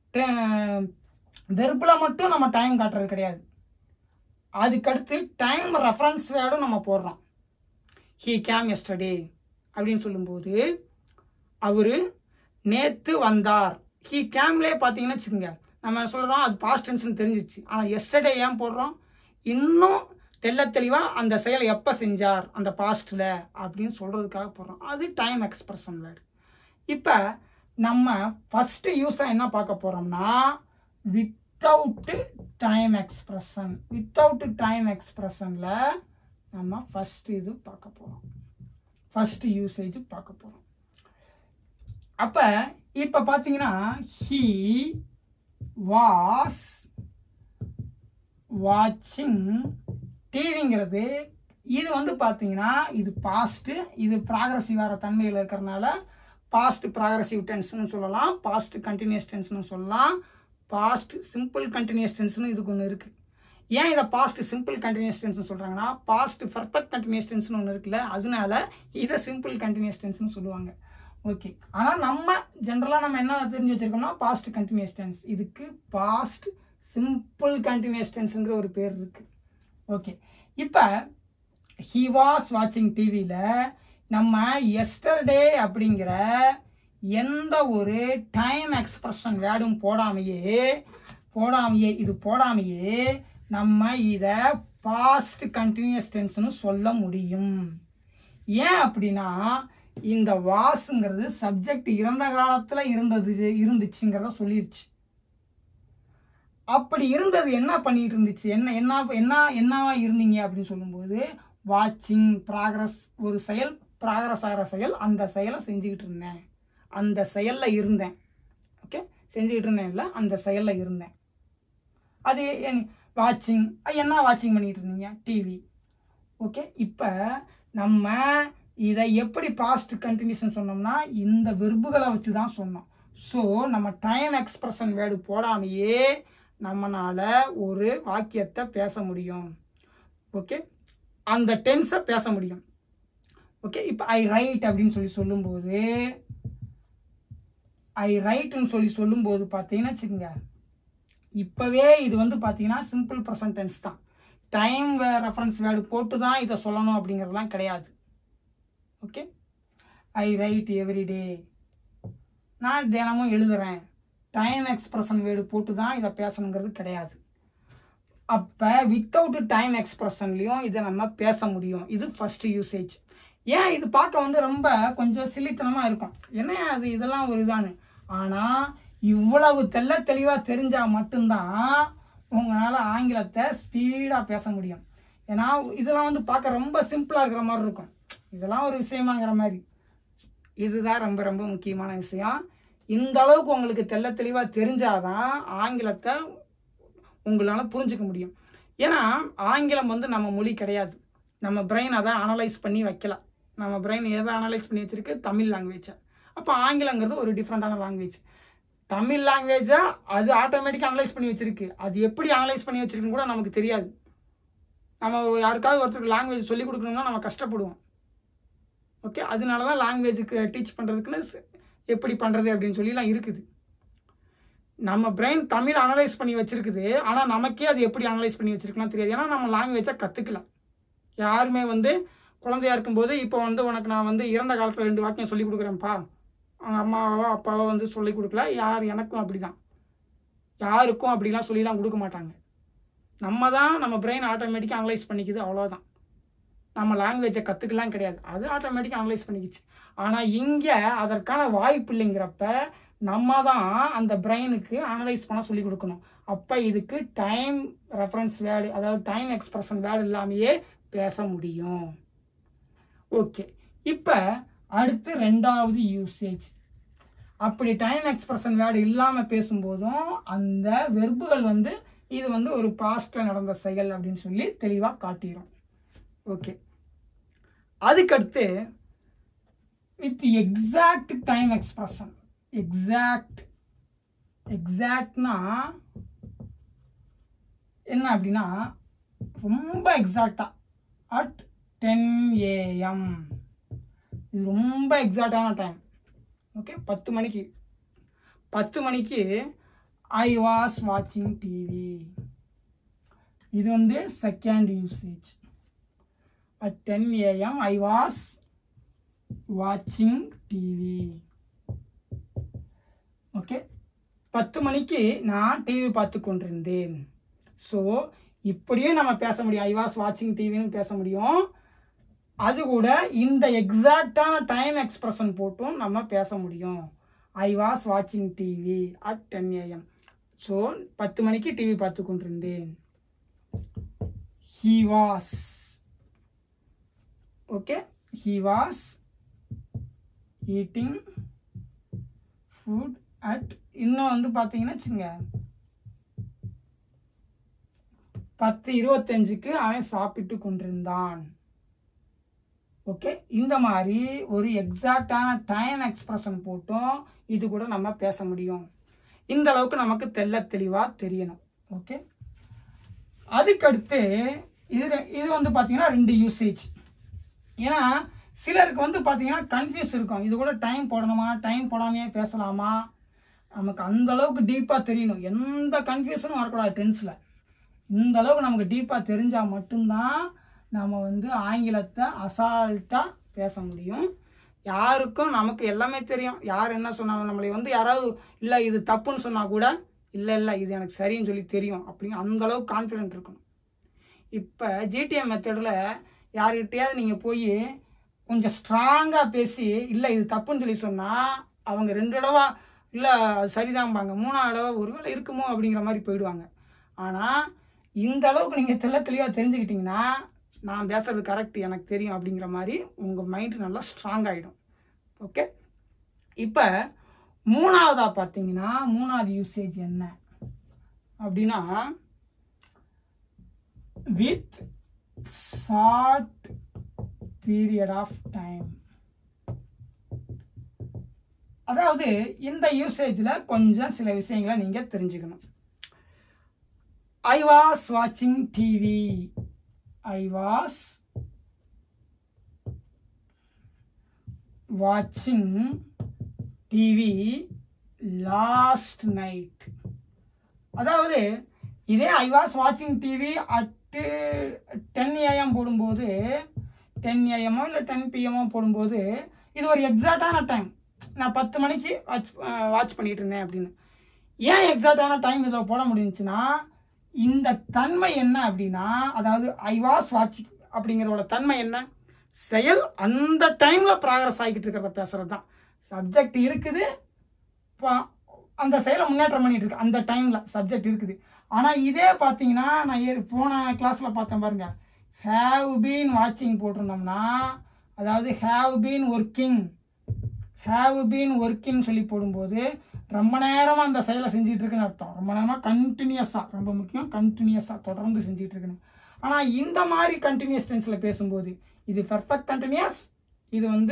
A: வெர்பில் மட்டும் நம்ம டைம் காட்டுறது கிடையாது அதுக்கடுத்து டைம் ரெஃபரன்ஸ் வேர்டும் நம்ம போடுறோம் ஹீ கேம் எஸ்டர்டே அப்படின்னு சொல்லும்போது அவரு நேத்து வந்தார் ஹீ கேம்லே பார்த்தீங்கன்னா வச்சுக்கோங்க நம்ம சொல்றோம் அது பாஸ்ட் டென்ஸ்னு தெரிஞ்சிச்சு ஆனால் எஸ்டர்டே ஏன் போடுறோம் இன்னும் தெள்ள தெளிவா அந்த செயலை எப்போ செஞ்சார் அந்த பாஸ்ட்ல அப்படின்னு சொல்றதுக்காக போடுறோம் அது டைம் எக்ஸ்பிரஷன் வேர்டு இப்போ நம்ம ஃபர்ஸ்ட் யூஸாக என்ன பார்க்க போறோம்னா without time expression without time எக்ஸ்பிரஷன்ல நம்ம ஃபர்ஸ்ட் இது பார்க்க போறோம் ஃபர்ஸ்ட் யூசேஜ் பார்க்க போறோம் அப்ப இப்ப பாத்தீங்கன்னா ஹி வாஸ் வாட்சிங் டிவிங்கிறது இது வந்து பாத்தீங்கன்னா இது பாஸ்ட் இது ப்ராக்ரஸிவ் வர தன்மையில் இருக்கிறனால பாஸ்ட் ப்ராக்ரஸிவ் டென்ஸ்னு சொல்லலாம் பாஸ்ட் கண்டினியூஸ் டென்ஸ்னு சொல்லலாம் பாஸ்ட் சிம்பிள் கண்டினியூஸ் டென்ஸ்னு இதுக்கு ஒன்று இருக்கு ஏன் இதை பாஸ்ட் சிம்பிள் கண்டினியூஸ் டென்ஸ்னு சொல்றாங்கன்னா பாஸ்ட் பர்ஃபெக்ட் கண்டினியூஸ் டென்ஸ்னு ஒன்று இருக்குல்ல அதனால இதை சிம்பிள் கண்டினியூஸ் டென்ஸ்னு சொல்லுவாங்க ஓகே ஆனால் நம்ம ஜென்ரலாக நம்ம என்ன தெரிஞ்சு வச்சிருக்கோம்னா பாஸ்ட் கண்டினியூஸ் டென்ஸ் இதுக்கு பாஸ்ட் சிம்பிள் கண்டினியூஸ் டென்ஸ்ங்கிற ஒரு பேர் இருக்கு ஓகே இப்போ ஹி வாஸ் வாட்சிங் டிவியில் நம்ம எஸ்டர்டே அப்படிங்கிற எந்த ஒரு டைம் எக்ஸ்பிரஷன் வேர்டும் போடாமையே போடாமையே இது போடாமையே நம்ம இதை பாஸ்ட் கண்டினியூஸ் டென்ஸ்னு சொல்ல முடியும் ஏன் அப்படின்னா இந்த வாஸ்ங்கிறது சப்ஜெக்ட் இறந்த காலத்துல இருந்தது இருந்துச்சுங்கிறத சொல்லிருச்சு அப்படி இருந்தது என்ன பண்ணிட்டு இருந்துச்சு என்ன என்ன என்ன என்னவா இருந்தீங்க அப்படின்னு சொல்லும்போது வாட்சிங் ப்ராக்ரஸ் ஒரு செயல் ப்ராக்ரஸ் ஆகிற செயல் அந்த செயலை செஞ்சுக்கிட்டு இருந்தேன் அந்த செயல்ல இருந்தேன் ஓகே செஞ்சுக்கிட்டு இருந்தேன் இல்லை அந்த செயல்ல இருந்தேன் அது வாட்சிங் என்ன வாட்சிங் பண்ணிட்டு இருந்தீங்க டிவி ஓகே இப்போ நம்ம இதை எப்படி பாஸ்ட் கண்டினியூஷன் சொன்னோம்னா இந்த வெர்புகளை வச்சு தான் சொன்னோம் ஸோ நம்ம டைம் எக்ஸ்பிரஷன் வேர்டு போடாமையே நம்மனால ஒரு வாக்கியத்தை பேச முடியும் ஓகே அந்த டென்ஸை பேச முடியும் ஓகே இப்போ ஐ ரைட் அப்படின்னு சொல்லி சொல்லும்போது ஐ ரைட்னு சொல்லி சொல்லும்போது பார்த்தீங்கன்னா வச்சுக்கோங்க இப்போவே இது வந்து பார்த்தீங்கன்னா சிம்பிள் ப்ரெசன்ட் டென்ஸ் தான் டைம் ரெஃபரன்ஸ் வேர்டு போட்டு தான் இதை சொல்லணும் அப்படிங்கிறதுலாம் கிடையாது okay I write every day நான் தினமும் எழுதுறேன் டைம் எக்ஸ்பிரஷன் வேர்டு போட்டு தான் இதை பேசணுங்கிறது கிடையாது அப்போ வித்தவுட் டைம் எக்ஸ்பிரஷன்லையும் இதை நம்ம பேச முடியும் இது ஃபர்ஸ்ட் யூசேஜ் ஏன் இது பார்க்க வந்து ரொம்ப கொஞ்சம் சில்லித்தனமாக இருக்கும் என்ன அது இதெல்லாம் ஒரு இதானு ஆனால் இவ்வளவு தெள்ள தெளிவாக தெரிஞ்சால் மட்டும்தான் உங்களால் ஆங்கிலத்தை ஸ்பீடாக பேச முடியும் ஏன்னா இதெல்லாம் வந்து பார்க்க ரொம்ப சிம்பிளாக இருக்கிற மாதிரி இருக்கும் இதெல்லாம் ஒரு விஷயமாங்கிற மாதிரி இதுதான் ரொம்ப ரொம்ப முக்கியமான விஷயம் இந்த அளவுக்கு உங்களுக்கு தெள்ள தெளிவாக தெரிஞ்சாதான் ஆங்கிலத்தை உங்களால் புரிஞ்சுக்க முடியும் ஏன்னா ஆங்கிலம் வந்து நம்ம மொழி கிடையாது நம்ம பிரெயின் அதை அனலைஸ் பண்ணி வைக்கல நம்ம பிரெயின் எதை அனலைஸ் பண்ணி வச்சிருக்கு தமிழ் லாங்குவேஜை அப்போ ஆங்கிலங்கிறது ஒரு டிஃப்ரெண்டான லாங்குவேஜ் தமிழ் லாங்குவேஜை அது ஆட்டோமேட்டிக்காக அனலைஸ் பண்ணி வச்சிருக்கு அது எப்படி அனலைஸ் பண்ணி வச்சிருக்குன்னு கூட நமக்கு தெரியாது நம்ம யாருக்காவது ஒருத்தருக்கு லாங்குவேஜ் சொல்லி கொடுக்கணும்னா நம்ம கஷ்டப்படுவோம் ஓகே அதனால தான் லாங்குவேஜுக்கு டீச் பண்ணுறதுக்குன்னு எப்படி பண்ணுறது அப்படின்னு சொல்லிலாம் இருக்குது நம்ம பிரெயின் தமிழ் அனலைஸ் பண்ணி வச்சிருக்குது ஆனால் நமக்கே அது எப்படி அனலைஸ் பண்ணி வச்சிருக்குன்னா தெரியாது ஏன்னா நம்ம லாங்குவேஜை கற்றுக்கல யாருமே வந்து குழந்தையா இருக்கும்போது இப்போ வந்து உனக்கு நான் வந்து இறந்த காலத்தில் ரெண்டு வாக்கியம் சொல்லி கொடுக்குறேன்ப்பா அவங்க அம்மாவோ அப்பாவோ வந்து சொல்லி கொடுக்கல யார் எனக்கும் அப்படிதான் யாருக்கும் அப்படிலாம் சொல்லிலாம் கொடுக்க மாட்டாங்க நம்ம தான் நம்ம பிரெயின் ஆட்டோமேட்டிக்காக அனலைஸ் பண்ணிக்குது அவ்வளோதான் நம்ம லாங்குவேஜை கற்றுக்கலாம் கிடையாது அது ஆட்டோமேட்டிக்காக அனலைஸ் பண்ணிக்கிச்சு ஆனால் இங்கே அதற்கான வாய்ப்பு இல்லைங்கிறப்ப நம்ம தான் அந்த பிரெயினுக்கு அனலைஸ் பண்ண சொல்லி கொடுக்கணும் அப்போ இதுக்கு டைம் ரெஃபரன்ஸ் வேர்டு அதாவது டைம் எக்ஸ்பிரஷன் வேர்டு இல்லாமையே பேச முடியும் ஓகே இப்போ அடுத்து ரெண்டாவது யூசேஜ் அப்படி டைம் எக்ஸ்பிரஷன் வேர்டு இல்லாமல் பேசும்போதும் அந்த வெர்புகள் வந்து இது வந்து ஒரு பாஸ்டில் நடந்த செயல் அப்படின்னு சொல்லி தெளிவாக காட்டிடும் ஓகே அதுக்கடுத்து with exact time expression exact எக்ஸாக்ட்னா என்ன அப்படின்னா ரொம்ப எக்ஸாக்டா அட் டென் ஏஎம் இது ரொம்ப எக்ஸாக்டான டைம் ஓகே பத்து மணிக்கு பத்து மணிக்கு ஐ வாஸ் வாட்சிங் டிவி இது வந்து second usage at ten AM I was வாட்சிங் டிவி ஓகே பத்து மணிக்கு நான் டிவி பார்த்து கொண்டிருந்தேன் ஸோ இப்படியும் நம்ம பேச முடியும் ஐ வாஸ் வாட்சிங் டிவின்னு பேச முடியும் அது கூட இந்த எக்ஸாக்டான டைம் எக்ஸ்பிரஷன் போட்டும் நம்ம பேச முடியும் ஐ வாஸ் வாட்சிங் TV at ten AM so பத்து மணிக்கு டிவி பார்த்து கொண்டிருந்தேன் he was okay he was eating food at இன்னும் வந்து பார்த்தீங்கன்னா வச்சுங்க பத்து இருபத்தஞ்சுக்கு அவன் சாப்பிட்டு கொண்டிருந்தான் ஓகே இந்த மாதிரி ஒரு எக்ஸாக்டான டைம் எக்ஸ்பிரஷன் போட்டும் இது கூட நம்ம பேச முடியும் இந்த அளவுக்கு நமக்கு தெள்ள தெளிவாக தெரியணும் ஓகே அதுக்கடுத்து இது ரெ- இது வந்து பார்த்தீங்கன்னா ரெண்டு யூசேஜ் ஏன்னா சிலருக்கு வந்து பார்த்தீங்கன்னா கன்ஃபியூஸ் இருக்கும் இது கூட டைம் போடணுமா டைம் போடாமையே பேசலாமா நமக்கு அந்த அளவுக்கு டீப்பாக தெரியணும் எந்த கன்ஃபியூஷனும் வரக்கூடாது டென்ஸில் இந்த அளவுக்கு நமக்கு டீப்பாக தெரிஞ்சால் மட்டும்தான் நம்ம வந்து ஆங்கிலத்தை அசால்ட்டாக பேச முடியும் யாருக்கும் நமக்கு எல்லாமே தெரியும் யார் என்ன சொன்னாங்க நம்மளை வந்து யாராவது இல்லை இது தப்புன்னு சொன்னால் கூட இல்லை இல்லை இது எனக்கு சரின்னு சொல்லி தெரியும் அப்படிங்க அந்த அளவுக்கு கான்ஃபிடென்ட் இருக்கணும் இப்போ ஜிடிஎம் மெத்தடில் யார்கிட்டயாவது நீங்கள் போய் கொஞ்சம் ஸ்ட்ராங்காக பேசி இல்லை இது தப்புன்னு சொல்லி சொன்னால் அவங்க ரெண்டு தடவை இல்லை சரிதான்பாங்க மூணாவது தடவை ஒருவேளை இருக்குமோ அப்படிங்கிற மாதிரி போயிடுவாங்க ஆனால் இந்த அளவுக்கு நீங்கள் தெள்ள தெளிவாக தெரிஞ்சுக்கிட்டீங்கன்னா நான் பேசுறது கரெக்ட் எனக்கு தெரியும் அப்படிங்கிற மாதிரி உங்கள் மைண்டு நல்லா ஸ்ட்ராங் ஆகிடும் ஓகே இப்போ மூணாவதாக பார்த்தீங்கன்னா மூணாவது யூசேஜ் என்ன அப்படின்னா with short period of time அதாவது இந்த யூசேஜில் கொஞ்சம் சில விஷயங்களை நீங்கள் தெரிஞ்சுக்கணும் ஐ வாஸ் வாட்சிங் டிவி ஐ வாஸ் வாட்சிங் டிவி லாஸ்ட் நைட் அதாவது இதே ஐ வாஸ் வாட்சிங் டிவி அட்டு டென் ஏஎம் போடும்போது டென் ஏஎம்மோ இல்லை டென் பிஎம்மோ போடும்போது இது ஒரு எக்ஸாக்டான டைம் நான் பத்து மணிக்கு வாட்ச் வாட்ச் பண்ணிட்டு இருந்தேன் அப்படின்னு ஏன் எக்ஸாக்டான டைம் இதில் போட முடிஞ்சுச்சுன்னா இந்த தன்மை என்ன அப்படின்னா அதாவது ஐ வாஸ் வாட்சிங் அப்படிங்கிறோட தன்மை என்ன செயல் அந்த டைமில் ப்ராக்ரஸ் ஆகிக்கிட்டு இருக்கிறத பேசுறது தான் சப்ஜெக்ட் இருக்குது பா- அந்த செயலை முன்னேற்றம் பண்ணிட்டு இருக்கு அந்த டைமில் சப்ஜெக்ட் இருக்குது ஆனால் இதே பார்த்தீங்கன்னா நான் ஏ- போன கிளாஸில் பார்த்தேன் பாருங்க ஹேவ் பீன் வாட்சிங் போட்டிருந்தோம்னா அதாவது have been working have been working சொல்லி போடும்போது ரொம்ப நேரமாக அந்த செயலை செஞ்சுட்டு இருக்குன்னு அர்த்தம் ரொம்ப நேரமாக கண்டினியூஸாக ரொம்ப முக்கியம் கண்டினியூஸாக தொடர்ந்து செஞ்சுட்டு இருக்குன்னு ஆனால் இந்த மாதிரி கண்டினியூஸ் டென்ஸில் பேசும்போது இது பெர்ஃபெக்ட் கண்டினியூஸ் இது வந்து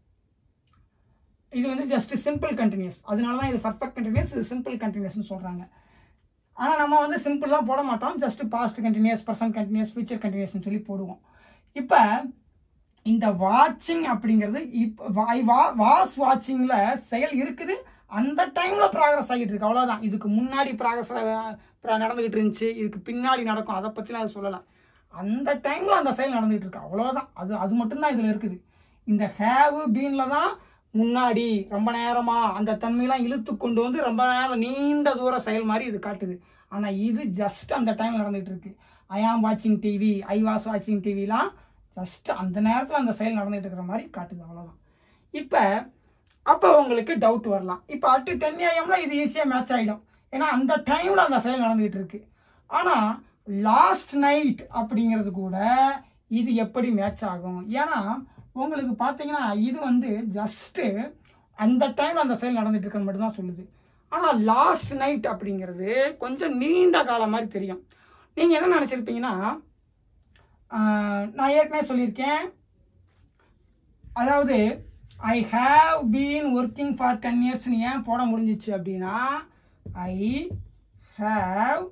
A: இது வந்து ஜஸ்ட் சிம்பிள் கண்டினியூஸ் அதனால தான் இது பர்ஃபெக்ட் கண்டினியூஸ் இது சிம்பிள் கண்டினியூஸ்னு சொல்கிறாங்க ஆனால் நம்ம வந்து சிம்பிள்லாம் போட மாட்டோம் just past continuous present continuous future கண்டினியூஸ்னு சொல்லி போடுவோம் இப்போ இந்த வாட்சிங் அப்படிங்கிறது இப்போ ஐ வா வாஸ் வாட்சிங்கில் செயல் இருக்குது அந்த டைமில் ப்ராக்ரஸ் ஆகிட்டு இருக்கு அவ்வளோதான் இதுக்கு முன்னாடி ப்ராக்ரஸ் நடந்துகிட்டு இருந்துச்சு இதுக்கு பின்னாடி நடக்கும் அதை பற்றிலாம் அது சொல்லலை அந்த டைமில் அந்த செயல் நடந்துகிட்டு இருக்கு அவ்வளோதான் அது அது மட்டும்தான் இதில் இருக்குது இந்த ஹேவு பீனில் தான் முன்னாடி ரொம்ப நேரமா அந்த தன்மையெல்லாம் இழுத்து கொண்டு வந்து ரொம்ப நேரம் நீண்ட தூர செயல் மாதிரி இது காட்டுது ஆனால் இது ஜஸ்ட் அந்த டைம் நடந்துகிட்டு இருக்கு ஐ ஆம் வாட்சிங் டிவி ஐ வாஸ் வாட்சிங் டிவிலாம் ஜஸ்ட் அந்த நேரத்தில் அந்த செயல் நடந்துகிட்டு இருக்கிற மாதிரி காட்டுது அவ்வளோதான் இப்போ அப்போ உங்களுக்கு டவுட் வரலாம் இப்போ அட்டு டென் ஏஎம்ல இது ஈஸியாக மேட்ச் ஆகிடும் ஏன்னா அந்த டைமில் அந்த செயல் நடந்துகிட்டு இருக்கு ஆனால் லாஸ்ட் நைட் அப்படிங்கிறது கூட இது எப்படி மேட்ச் ஆகும் ஏன்னா உங்களுக்கு பார்த்தீங்கன்னா இது வந்து ஜஸ்ட்டு அந்த டைமில் அந்த செயல் நடந்துட்டு இருக்குன்னு மட்டும்தான் சொல்லுது ஆனால் லாஸ்ட் நைட் அப்படிங்கிறது கொஞ்சம் நீண்ட காலம் மாதிரி தெரியும் நீங்கள் என்ன நினச்சிருப்பீங்கன்னா ஆஹ், நான் ஏற்கனவே சொல்லியிருக்கேன் அதாவது I have been working for ten இயர்ஸ்னு ஏன் போட முடிஞ்சிச்சு அப்படின்னா I have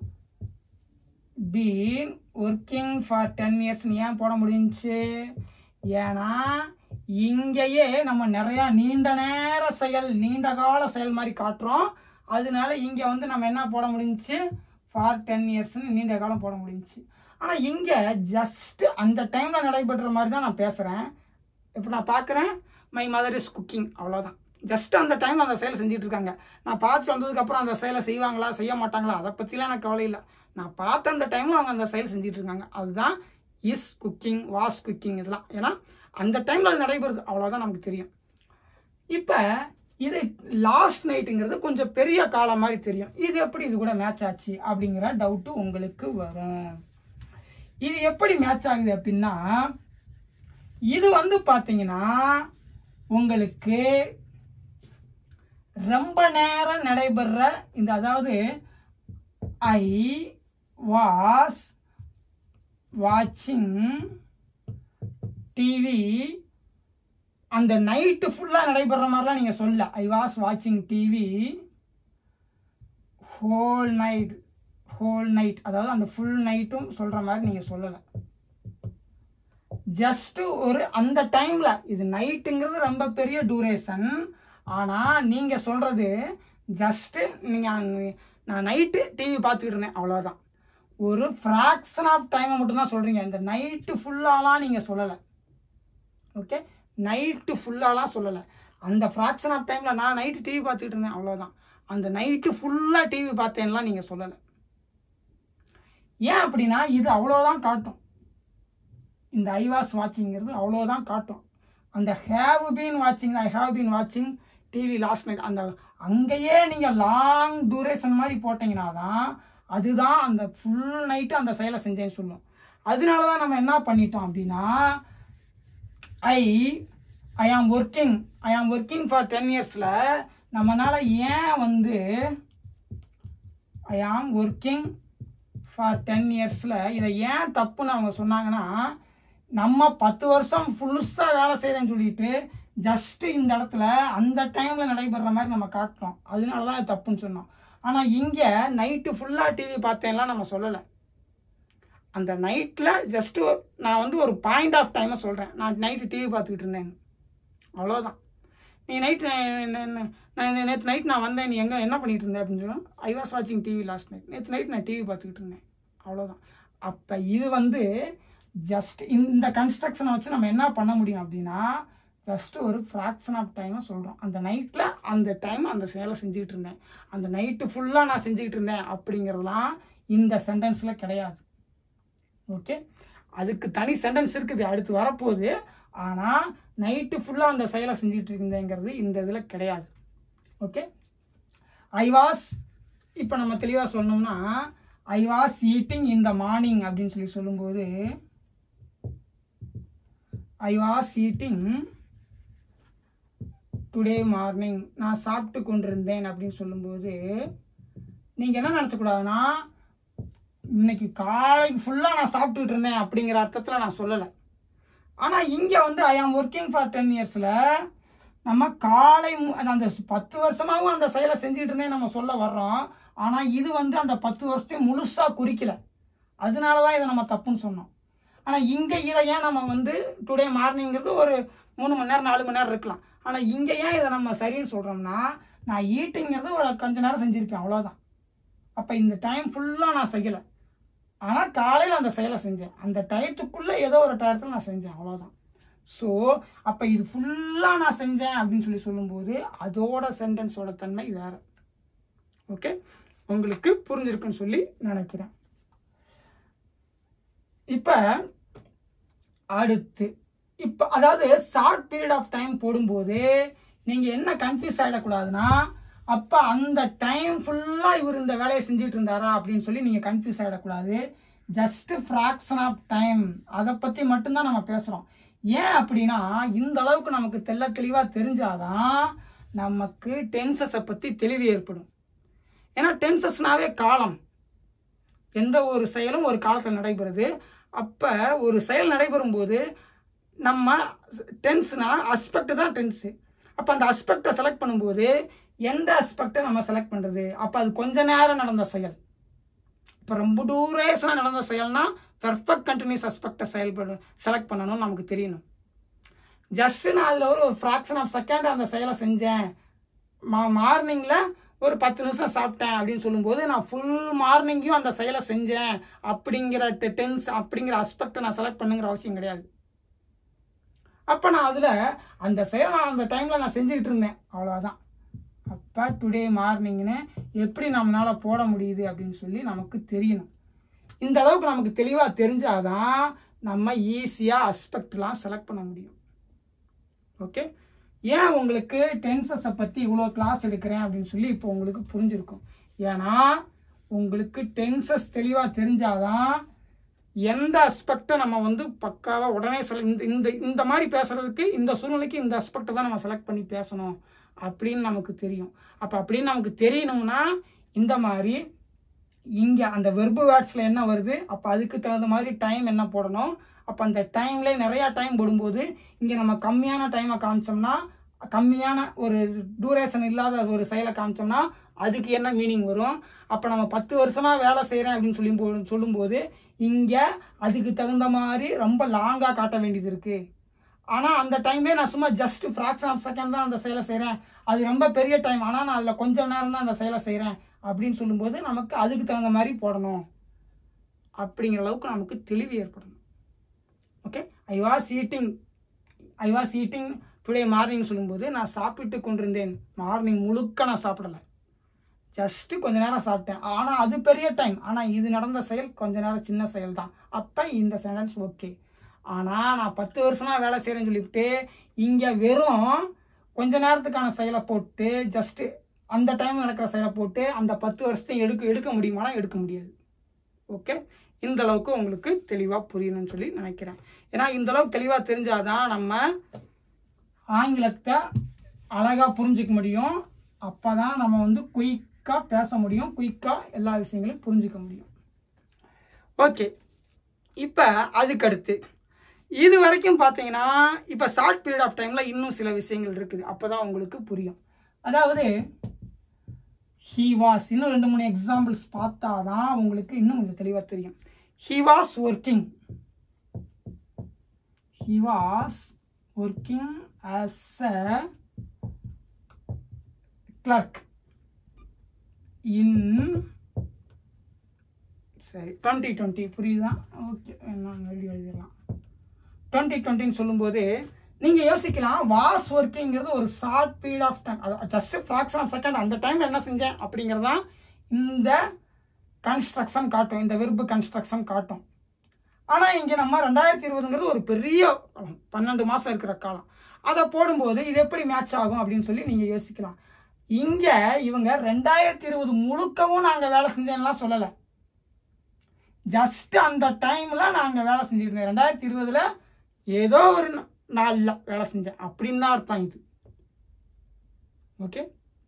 A: been working for ten இயர்ஸ்னு ஏன் போட முடிஞ்சுச்சு ஏன்னா இங்கேயே நம்ம நிறையா நீண்ட நேர செயல் நீண்ட கால செயல் மாதிரி காட்டுறோம் அதனால இங்கே வந்து நம்ம என்ன போட முடிஞ்சுச்சு ஃபார் டென் இயர்ஸ்னு நீண்ட காலம் போட முடிஞ்சுச்சு ஆனால் இங்கே ஜஸ்ட் அந்த டைமில் நடைபெற்ற மாதிரி தான் நான் பேசுகிறேன் இப்போ நான் பார்க்குறேன் மை மதர் இஸ் குக்கிங் அவ்வளோதான் ஜஸ்ட் அந்த டைம்ல அந்த செயலை செஞ்சுட்டு இருக்காங்க நான் பார்த்துட்டு வந்ததுக்கு அப்புறம் அந்த செயலை செய்வாங்களா செய்ய மாட்டாங்களா அதை பற்றிலாம் எனக்கு கவலை இல்லை நான் பார்த்த அந்த டைம்ல அவங்க அந்த செயல் செஞ்சுட்டு இருக்காங்க அதுதான் இஸ் குக்கிங் வாஸ் குக்கிங் இதெல்லாம் ஏன்னா அந்த டைம்ல அது நடைபெறுது அவ்வளோதான் நமக்கு தெரியும் இப்போ இது லாஸ்ட் நைட்டுங்கிறது கொஞ்சம் பெரிய காலம் மாதிரி தெரியும் இது எப்படி இது கூட மேட்ச் ஆச்சு அப்படிங்கிற டவுட்டு உங்களுக்கு வரும் இது எப்படி மேட்ச் ஆகுது அப்படின்னா இது வந்து பார்த்தீங்கன்னா உங்களுக்கு ரொம்ப நேரம் நடைபெற இந்த அதாவது ஐ வாஸ் வாட்சிங் டிவி அந்த நைட்டு ஃபுல்லாக நடைபெற மாதிரிலாம் நீங்கள் சொல்ல ஐ வாஸ் வாட்சிங் TV whole night whole night அதாவது அந்த ஃபுல் நைட்டும் சொல்கிற மாதிரி நீங்கள் சொல்லலை ஜஸ்ட் ஒரு அந்த டைம்ல இது நைட்டுங்கிறது ரொம்ப பெரிய டூரேஷன் ஆனா நீங்க சொல்றது ஜஸ்ட் நீங்க நான் நைட்டு டிவி பார்த்துக்கிட்டு இருந்தேன் அவ்வளவுதான் ஒரு ஃப்ராக்ஷன் ஆஃப் டைமை மட்டும்தான் சொல்றீங்க இந்த நைட்டு ஃபுல்லாலாம் நீங்க சொல்லலை ஓகே நைட்டு ஃபுல்லாலாம் சொல்லலை அந்த ஃப்ராக்ஷன் ஆஃப் டைமில் நான் நைட்டு டிவி பார்த்துக்கிட்டு இருந்தேன் அவ்வளோதான் அந்த நைட்டு ஃபுல்லாக டிவி பார்த்தேன்லாம் நீங்கள் சொல்லலை ஏன் அப்படின்னா இது அவ்வளோதான் காட்டும் இந்த ஐ வாஸ் வாட்சிங்கிறது அவ்வளோதான் காட்டும் அந்த ஹேவ் பீன் வாட்சிங் ஐ ஹேவ் பீன் வாட்சிங் டிவி லாஸ்ட் நைட் அந்த அங்கேயே நீங்கள் லாங் டூரேஷன் மாதிரி போட்டிங்கன்னா தான் அதுதான் அந்த ஃபுல் நைட்டு அந்த செயலை செஞ்சேன்னு சொல்லும் அதனால தான் நம்ம என்ன பண்ணிட்டோம் அப்படின்னா ஐ ஐ ஆம் ஒர்க்கிங் ஐ ஆம் ஒர்க்கிங் ஃபார் டென் இயர்ஸில் நம்மனால ஏன் வந்து ஐ ஆம் ஒர்க்கிங் ஃபார் டென் இயர்ஸில் இதை ஏன் தப்புன்னு அவங்க சொன்னாங்கன்னா நம்ம பத்து வருஷம் ஃபுல்ஸாக வேலை செய்கிறேன்னு சொல்லிட்டு ஜஸ்ட் இந்த இடத்துல அந்த டைமில் நடைபெற மாதிரி நம்ம காட்டுறோம் அதனால தான் இது தப்புன்னு சொன்னோம் ஆனால் இங்கே நைட்டு ஃபுல்லாக டிவி பார்த்தேன்லாம் நம்ம சொல்லலை அந்த நைட்டில் ஜஸ்ட்டு நான் வந்து ஒரு பாயிண்ட் ஆஃப் டைமை சொல்கிறேன் நான் நைட்டு டிவி பார்த்துக்கிட்டு இருந்தேன் அவ்வளோதான் நீ நைட்டு நான் நேற்று நைட் நான் வந்தேன் நீ எங்கே என்ன பண்ணிட்டு இருந்தேன் அப்படின்னு சொல்லி ஐ வாஸ் வாட்சிங் டிவி லாஸ்ட் நைட் நேற்று நைட் நான் டிவி பார்த்துக்கிட்டு இருந்தேன் அவ்வளோதான் அப்போ இது வந்து ஜஸ்ட் இந்த கன்ஸ்ட்ரக்ஷனை வச்சு நம்ம என்ன பண்ண முடியும் அப்படின்னா ஜஸ்ட் ஒரு ஃப்ராக்ஷன் ஆஃப் டைமை சொல்கிறோம் அந்த நைட்டில் அந்த டைம் அந்த செயலை செஞ்சுக்கிட்டு இருந்தேன் அந்த நைட்டு ஃபுல்லாக நான் செஞ்சுக்கிட்டு இருந்தேன் அப்படிங்கிறதுலாம் இந்த சென்டென்ஸில் கிடையாது ஓகே அதுக்கு தனி சென்டென்ஸ் இருக்குது அடுத்து வரப்போகுது ஆனால் நைட்டு ஃபுல்லாக அந்த செயலை செஞ்சுட்டு இருந்தேங்கிறது இந்த இதில் கிடையாது ஓகே ஐ வாஸ் இப்போ நம்ம தெளிவாக சொன்னோம்னா ஐ வாஸ் ஈட்டிங் இந்த மார்னிங் அப்படின்னு சொல்லி சொல்லும்போது I was eating today morning நான் சாப்பிட்டு கொண்டிருந்தேன் அப்படின்னு சொல்லும்போது நீங்கள் என்ன நினச்சக்கூடாதுன்னா இன்னைக்கு காலைக்கு ஃபுல்லாக நான் சாப்பிட்டுட்டு இருந்தேன் அப்படிங்கிற அர்த்தத்தில் நான் சொல்லலை ஆனால் இங்கே வந்து ஐ ஆம் ஒர்க்கிங் ஃபார் டென் இயர்ஸில் நம்ம காலை மு- அந்த பத்து வருஷமாவும் அந்த செயலை செஞ்சுட்டு இருந்தேன் நம்ம சொல்ல வர்றோம் ஆனால் இது வந்து அந்த பத்து வருஷத்தையும் முழுசாக குறிக்கல அதனால தான் இதை நம்ம தப்புன்னு சொன்னோம் ஆனால் இங்கே இதை ஏன் நம்ம வந்து டுடே மார்னிங்கிறது ஒரு மூணு மணி நேரம் நாலு மணி நேரம் இருக்கலாம் ஆனால் இங்கே ஏன் இதை நம்ம சரின்னு சொல்கிறோம்னா நான் ஈட்டிங்கிறது ஒரு கொஞ்ச நேரம் செஞ்சுருப்பேன் அவ்வளோதான் அப்போ இந்த டைம் ஃபுல்லாக நான் செய்யலை ஆனால் காலையில் அந்த செயலை செஞ்சேன் அந்த டயத்துக்குள்ளே ஏதோ ஒரு டயத்தில் நான் செஞ்சேன் அவ்வளோதான் ஸோ அப்போ இது ஃபுல்லாக நான் செஞ்சேன் அப்படின்னு சொல்லி சொல்லும்போது அதோட சென்டென்ஸோட தன்மை வேற ஓகே உங்களுக்கு புரிஞ்சிருக்குன்னு சொல்லி நினைக்கிறேன் இப்போ அடுத்து இப்போ அதாவது ஷார்ட் பீரியட் ஆஃப் டைம் போடும்போது நீங்கள் என்ன கன்ஃபியூஸ் ஆகிடக்கூடாதுன்னா அப்போ அந்த டைம் ஃபுல்லாக இவர் இந்த வேலையை செஞ்சுட்டு இருந்தாரா அப்படின்னு சொல்லி நீங்கள் கன்ஃபியூஸ் ஆகிடக்கூடாது ஜஸ்ட் ஃப்ராக்ஷன் ஆஃப் டைம் அதை பற்றி மட்டும்தான் நம்ம பேசுகிறோம் ஏன் அப்படின்னா இந்த அளவுக்கு நமக்கு தெள்ள தெளிவாக தெரிஞ்சாதான் நமக்கு டென்சஸை பற்றி தெளிவு ஏற்படும் ஏன்னா டென்சஸ்னாவே காலம் எந்த ஒரு செயலும் ஒரு காலத்தில் நடைபெறுது அப்போ ஒரு செயல் நடைபெறும் போது நம்ம டென்ஸ்னா அஸ்பெக்ட் தான் டென்ஸு அப்போ அந்த அஸ்பெக்டை செலக்ட் பண்ணும்போது எந்த அஸ்பெக்டை நம்ம செலக்ட் பண்ணுறது அப்போ அது கொஞ்ச நேரம் நடந்த செயல் இப்போ ரொம்ப டூரேஷனாக நடந்த செயல்னா பெர்ஃபெக்ட் கண்டினியூஸ் அஸ்பெக்டை செயல்பட செலக்ட் பண்ணணும்னு நமக்கு தெரியணும் ஜஸ்ட் நான் அதில் ஒரு ஃப்ராக்ஷன் ஆஃப் செகண்ட் அந்த செயலை செஞ்சேன் மா மார்னிங்கில் ஒரு பத்து நிமிஷம் சாப்பிட்டேன் அப்படின்னு சொல்லும்போது நான் ஃபுல் மார்னிங்கையும் அந்த செயலை செஞ்சேன் அப்படிங்கிற டென்ஸ் அப்படிங்கிற அஸ்பெக்டை நான் செலக்ட் பண்ணுங்கிற அவசியம் கிடையாது அப்போ நான் அதில் அந்த செயலை நான் அந்த டைமில் நான் செஞ்சுக்கிட்டு இருந்தேன் அவ்வளோதான் அப்போ டுடே மார்னிங்னு எப்படி நம்மளால் போட முடியுது அப்படின்னு சொல்லி நமக்கு தெரியணும் இந்த அளவுக்கு நமக்கு தெளிவாக தெரிஞ்சாதான் நம்ம ஈஸியாக அஸ்பெக்ட்லாம் செலக்ட் பண்ண முடியும் ஓகே ஏன் உங்களுக்கு டென்சஸை பற்றி இவ்வளோ கிளாஸ் எடுக்கிறேன் அப்படின்னு சொல்லி இப்போ உங்களுக்கு புரிஞ்சிருக்கும் ஏன்னா உங்களுக்கு டென்சஸ் தெளிவாக தெரிஞ்சாதான் எந்த அஸ்பெக்டை நம்ம வந்து பக்காவாக உடனே செல இந்த இந்த இந்த மாதிரி பேசுறதுக்கு இந்த சூழ்நிலைக்கு இந்த அஸ்பெக்டை தான் நம்ம செலக்ட் பண்ணி பேசணும் அப்படின்னு நமக்கு தெரியும் அப்போ அப்படின்னு நமக்கு தெரியணும்னா இந்த மாதிரி இங்கே அந்த வெர்பு வேர்ட்ஸில் என்ன வருது அப்போ அதுக்கு தகுந்த மாதிரி டைம் என்ன போடணும் அப்போ அந்த டைம்ல நிறையா டைம் போடும்போது இங்கே நம்ம கம்மியான டைமை காமிச்சோம்னா கம்மியான ஒரு டூரேஷன் இல்லாத ஒரு செயலை காமிச்சோம்னா அதுக்கு என்ன மீனிங் வரும் அப்போ நம்ம பத்து வருஷமாக வேலை செய்கிறேன் அப்படின்னு சொல்லி போ- சொல்லும்போது இங்கே அதுக்கு தகுந்த மாதிரி ரொம்ப லாங்காக காட்ட வேண்டியது இருக்குது ஆனால் அந்த டைம்லேயே நான் சும்மா ஜஸ்ட் ஃப்ராக்ஷன் ஆஃப் செகண்ட் தான் அந்த செயலை செய்கிறேன் அது ரொம்ப பெரிய டைம் ஆனால் நான் அதில் கொஞ்ச நேரம் தான் அந்த செயலை செய்கிறேன் அப்படின்னு சொல்லும்போது நமக்கு அதுக்கு தகுந்த மாதிரி போடணும் அப்படிங்கிற அளவுக்கு நமக்கு தெளிவு ஏற்படணும் okay I was eating I was eating today morning சொல்லும்போது நான் சாப்பிட்டு கொண்டிருந்தேன் மார்னிங் முழுக்க நான் சாப்பிடலை ஜஸ்ட்டு கொஞ்ச நேரம் சாப்பிட்டேன் ஆனால் அது பெரிய டைம் ஆனால் இது நடந்த செயல் கொஞ்ச நேரம் சின்ன செயல் தான் அப்போ இந்த சென்டென்ஸ் ஓகே ஆனால் நான் பத்து வருஷமா வேலை செய்கிறேன்னு சொல்லிவிட்டு இங்கே வெறும் கொஞ்ச நேரத்துக்கான செயலை போட்டு ஜஸ்ட்டு அந்த டைம் நடக்கிற செயலை போட்டு அந்த பத்து வருஷத்தையும் எடுக்க எடுக்க முடியுமானா எடுக்க முடியாது ஓகே இந்த அளவுக்கு உங்களுக்கு தெளிவாக புரியணும்னு சொல்லி நினைக்கிறேன் ஏன்னா இந்த அளவுக்கு தெளிவாக தெரிஞ்சாதான் நம்ம ஆங்கிலத்தை அழகாக புரிஞ்சுக்க முடியும் அப்போ தான் நம்ம வந்து குயிக்காக பேச முடியும் குயிக்காக எல்லா விஷயங்களையும் புரிஞ்சுக்க முடியும் ஓகே இப்போ அதுக்கடுத்து இது வரைக்கும் பார்த்தீங்கன்னா இப்போ ஷார்ட் பீரியட் ஆஃப் டைமில் இன்னும் சில விஷயங்கள் இருக்குது அப்போ தான் உங்களுக்கு புரியும் அதாவது ஹி வாஸ் இன்னும் ரெண்டு மூணு எக்ஸாம்பிள்ஸ் பார்த்தா தான் உங்களுக்கு இன்னும் கொஞ்சம் தெளிவாக தெரியும் he was working he was working as a clerk in சரி டுவெண்ட்டி டுவெண்ட்டி புரியுதா ஓகே நான் எழுதி எழுதிடலாம் டுவெண்ட்டி டுவெண்ட்டின்னு சொல்லும்போது நீங்கள் யோசிக்கலாம் வாஸ் ஒர்க்கிங்கிறது ஒரு short period of time just fraction of second அந்த டைமில் என்ன செஞ்சேன் அப்படிங்கிறதான் இந்த கன்ஸ்ட்ரக்ஷன் காட்டும் இந்த வெர்பு கன்ஸ்ட்ரக்ஷன் காட்டும் ஆனால் இங்கே நம்ம ரெண்டாயிரத்தி இருபதுங்கிறது ஒரு பெரிய பன்னெண்டு மாதம் இருக்கிற காலம் அதை போடும்போது இது எப்படி மேட்ச் ஆகும் அப்படின்னு சொல்லி நீங்கள் யோசிக்கலாம் இங்கே இவங்க ரெண்டாயிரத்தி இருபது முழுக்கவும் நாங்கள் வேலை செஞ்சேன்லாம் சொல்லலை ஜஸ்ட் அந்த டைமில் நாங்கள் வேலை செஞ்சுட்டு இருந்தேன் ரெண்டாயிரத்தி இருபதில் ஏதோ ஒரு நாளில் வேலை செஞ்சேன் அப்படின்னு தான் அர்த்தம் இது ஓகே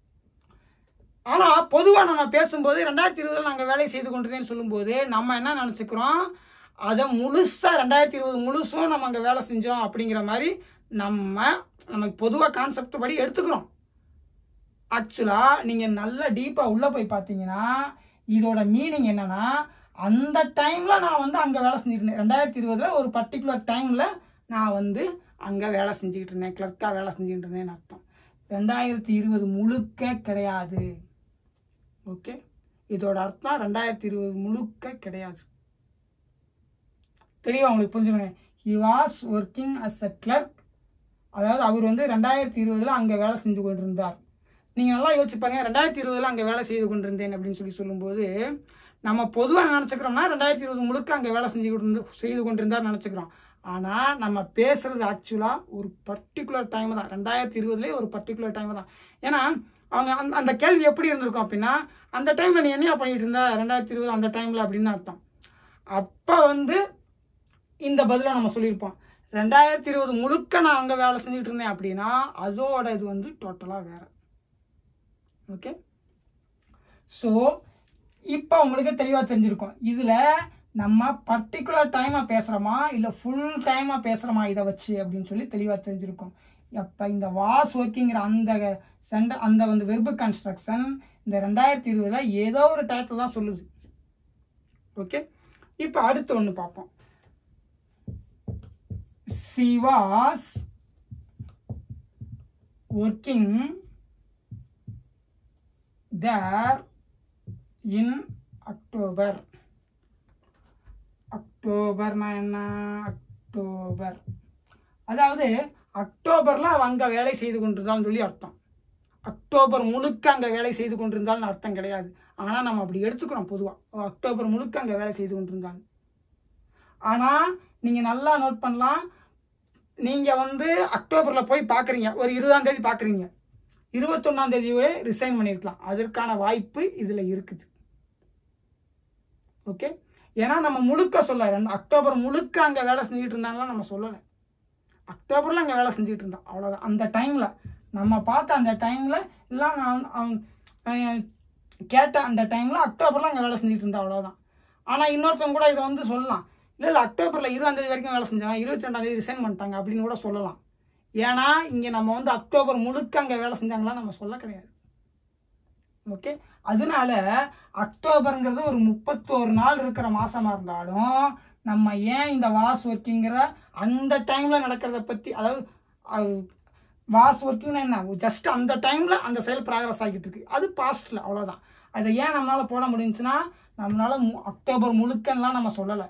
A: ஆனால் பொதுவாக நம்ம பேசும்போது ரெண்டாயிரத்தி இருபதில் நாங்கள் வேலை செய்து கொண்டிருந்தேன்னு சொல்லும்போது நம்ம என்ன நினச்சிக்கிறோம் அதை முழுசாக ரெண்டாயிரத்தி இருபது முழுசும் நம்ம அங்கே வேலை செஞ்சோம் அப்படிங்கிற மாதிரி நம்ம நமக்கு பொதுவாக கான்செப்ட் படி எடுத்துக்கிறோம் ஆக்சுவலாக நீங்கள் நல்லா டீப்பாக உள்ளே போய் பார்த்தீங்கன்னா இதோட மீனிங் என்னன்னா அந்த டைமில் நான் வந்து அங்கே வேலை செஞ்சுட்டு இருந்தேன் ரெண்டாயிரத்தி இருபதில் ஒரு பர்டிகுலர் டைமில் நான் வந்து அங்கே வேலை செஞ்சுக்கிட்டு இருந்தேன் கிளர்க்காக வேலை செஞ்சுக்கிட்டு இருந்தேன்னு அர்த்தம் ரெண்டாயிரத்தி இருபது முழுக்க கிடையாது ஓகே இதோட அர்த்தம் ரெண்டாயிரத்தி இருபது முழுக்க கிடையாது தெளிவா உங்களுக்கு புரிஞ்சுக்கணும் he was working as a clerk அதாவது அவர் வந்து ரெண்டாயிரத்தி இருபதில் அங்கே வேலை செஞ்சு கொண்டிருந்தார் நீங்கள் நல்லா யோசிச்சு பாருங்க ரெண்டாயிரத்தி இருபதில் அங்கே வேலை செய்து கொண்டிருந்தேன் அப்படின்னு சொல்லி சொல்லும்போது நம்ம பொதுவாக நினச்சிக்கிறோம்னா ரெண்டாயிரத்தி இருபது முழுக்க அங்கே வேலை செஞ்சு கொண்டு செய்து கொண்டிருந்தார் நினச்சிக்கிறோம் ஆனால் நம்ம பேசுறது ஆக்சுவலாக ஒரு பர்டிகுலர் டைம் தான் ரெண்டாயிரத்தி இருபதுலேயே ஒரு பர்டிகுலர் டைம் தான் ஏன்னா அவங்க அந்த அந்த கேள்வி எப்படி இருந்திருக்கும் அப்படின்னா அந்த டைமில் நீ என்னையா பண்ணிட்டு இருந்த ரெண்டாயிரத்தி இருபது அந்த டைமில் அப்படின்னு அர்த்தம் அப்போ வந்து இந்த பதிலை நம்ம சொல்லியிருப்போம் ரெண்டாயிரத்தி இருபது முழுக்க நான் அங்கே வேலை செஞ்சுட்டு இருந்தேன் அப்படின்னா அதோட இது வந்து டோட்டலாக வேற ஓகே ஸோ இப்போ உங்களுக்கு தெளிவாக தெரிஞ்சிருக்கும் இதில் நம்ம பர்டிகுலர் டைமாக பேசுகிறோமா இல்லை ஃபுல் டைமாக பேசுகிறோமா இதை வச்சு அப்படின்னு சொல்லி தெளிவாக தெரிஞ்சிருக்கும் அப்போ இந்த வாஸ் ஒர்க்கிங்கிற அந்த சென்ட அந்த வந்து வெர்பு கன்ஸ்ட்ரக்ஷன் இந்த ரெண்டாயிரத்தி இருபதில் ஏதோ ஒரு டயத்தை தான் சொல்லுது ஓகே இப்போ அடுத்து ஒன்று பார்ப்போம் she was working there in October. அக்டோபர்னா என்ன அக்டோபர் அதாவது அக்டோபர்ல அவ அங்க வேலை செய்து கொண்டிருந்தான்னு சொல்லி அர்த்தம் அக்டோபர் முழுக்க அங்க வேலை செய்து கொண்டிருந்தால்னு அர்த்தம் கிடையாது ஆனா நம்ம அப்படி எடுத்துக்கிறோம் பொதுவா அவ அக்டோபர் முழுக்க அங்க வேலை செய்து கொண்டிருந்தாள் ஆனா நீங்க நல்லா நோட் பண்ணலாம் நீங்க வந்து அக்டோபர்ல போய் பாக்குறீங்க ஒரு இருபதாம் தேதி பாக்குறீங்க இருபத்தொன்னாம் தேதியே ரிசைன் பண்ணிருக்கலாம் அதற்கான வாய்ப்பு இதுல இருக்குது ஓகே ஏன்னா நம்ம முழுக்க சொல்ல ரெண்டு அக்டோபர் முழுக்க அங்க வேலை செஞ்சுட்டு இருந்தாங்கலாம் நம்ம சொல்லலை அக்டோபர்ல அங்க வேலை செஞ்சுட்டு இருந்தான் அவ்வளவுதான் அந்த டைம்ல நம்ம பார்த்த அந்த டைம்ல எல்லாம் நான் அவன் அவன் கேட்ட அந்த டைம்ல அக்டோபர்ல அங்க வேலை செஞ்சுட்டு இருந்தா அவ்வளவுதான் ஆனா இன்னொருத்தவங்க கூட இதை வந்து சொல்லலாம் இல்ல இல்ல அக்டோபர்ல இருபதாம் தேதி வரைக்கும் வேலை செஞ்சாங்க இருபத்தி ரெண்டாம் தேதி ரிசைன் பண்ணிட்டாங்க அப்படின்னு கூட சொல்லலாம் ஏன்னா இங்க நம்ம வந்து அக்டோபர் முழுக்க அங்க வேலை செஞ்சாங்களா நம்ம சொல்ல கிடையாது ஓகே அதனால அக்டோபருங்கிறது ஒரு முப்பத்தோரு நாள் இருக்கிற மாசமா இருந்தாலும் நம்ம ஏன் இந்த வாஸ் ஒர்க்கிங்கிற அந்த டைம்ல நடக்கிறத பத்தி அதாவது அது வாஸ் ஒர்க்கிங்னா என்ன ஜஸ்ட் அந்த டைம்ல அந்த செயல் ப்ராக்ரஸ் ஆகிட்டு இருக்கு அது பாஸ்ட்ல அவ்வளவுதான் அதை ஏன் நம்மளால போட முடிஞ்சுன்னா நம்மளால மு- அக்டோபர் முழுக்கன்லாம் நம்ம சொல்லலை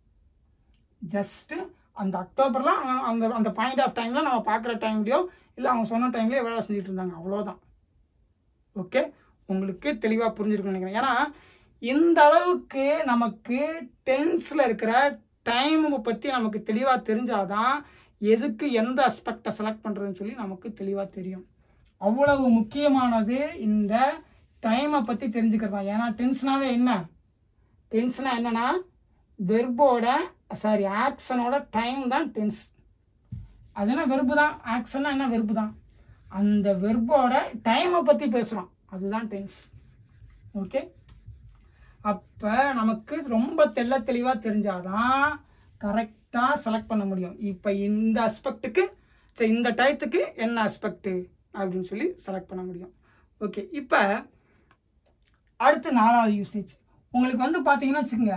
A: ஜஸ்ட் அந்த அக்டோபர்ல அ- அந்த அந்த பாயிண்ட் ஆஃப் டைம்ல நம்ம பார்க்குற டைம்லயோ இல்லை அவங்க சொன்ன டைம்லயோ வேலை செஞ்சுட்டு இருந்தாங்க அவ்வளோதான் ஓகே உங்களுக்கு தெளிவாக புரிஞ்சிருக்கும்னு நினைக்கிறேன் ஏன்னா இந்த அளவுக்கு நமக்கு டென்ஸில் இருக்கிற டைம் பற்றி நமக்கு தெளிவாக தெரிஞ்சாதான் எதுக்கு எந்த அஸ்பெக்டை செலக்ட் பண்ணுறதுன்னு சொல்லி நமக்கு தெளிவாக தெரியும் அவ்வளவு முக்கியமானது இந்த டைமை பற்றி தெரிஞ்சுக்கிறது தான் ஏன்னா டென்ஸ்னாவே என்ன டென்ஸ்னா என்னன்னா வெர்போட சாரி ஆக்ஷனோட டைம் தான் டென்ஸ் அது என்ன வெர்பு தான் ஆக்ஷன்னா என்ன வெர்பு தான் அந்த வெர்போட டைமை பற்றி பேசுகிறோம் அதுதான் டென்ஸ் ஓகே அப்போ நமக்கு ரொம்ப தெள்ள தெளிவாக தெரிஞ்சாதான் கரெக்டாக செலக்ட் பண்ண முடியும் இப்போ இந்த அஸ்பெக்ட்டுக்கு சரி இந்த டயத்துக்கு என்ன அஸ்பெக்ட்டு அப்படின்னு சொல்லி செலக்ட் பண்ண முடியும் ஓகே இப்போ அடுத்து நாலாவது யூசேஜ் உங்களுக்கு வந்து பார்த்தீங்கன்னா வச்சுக்கோங்க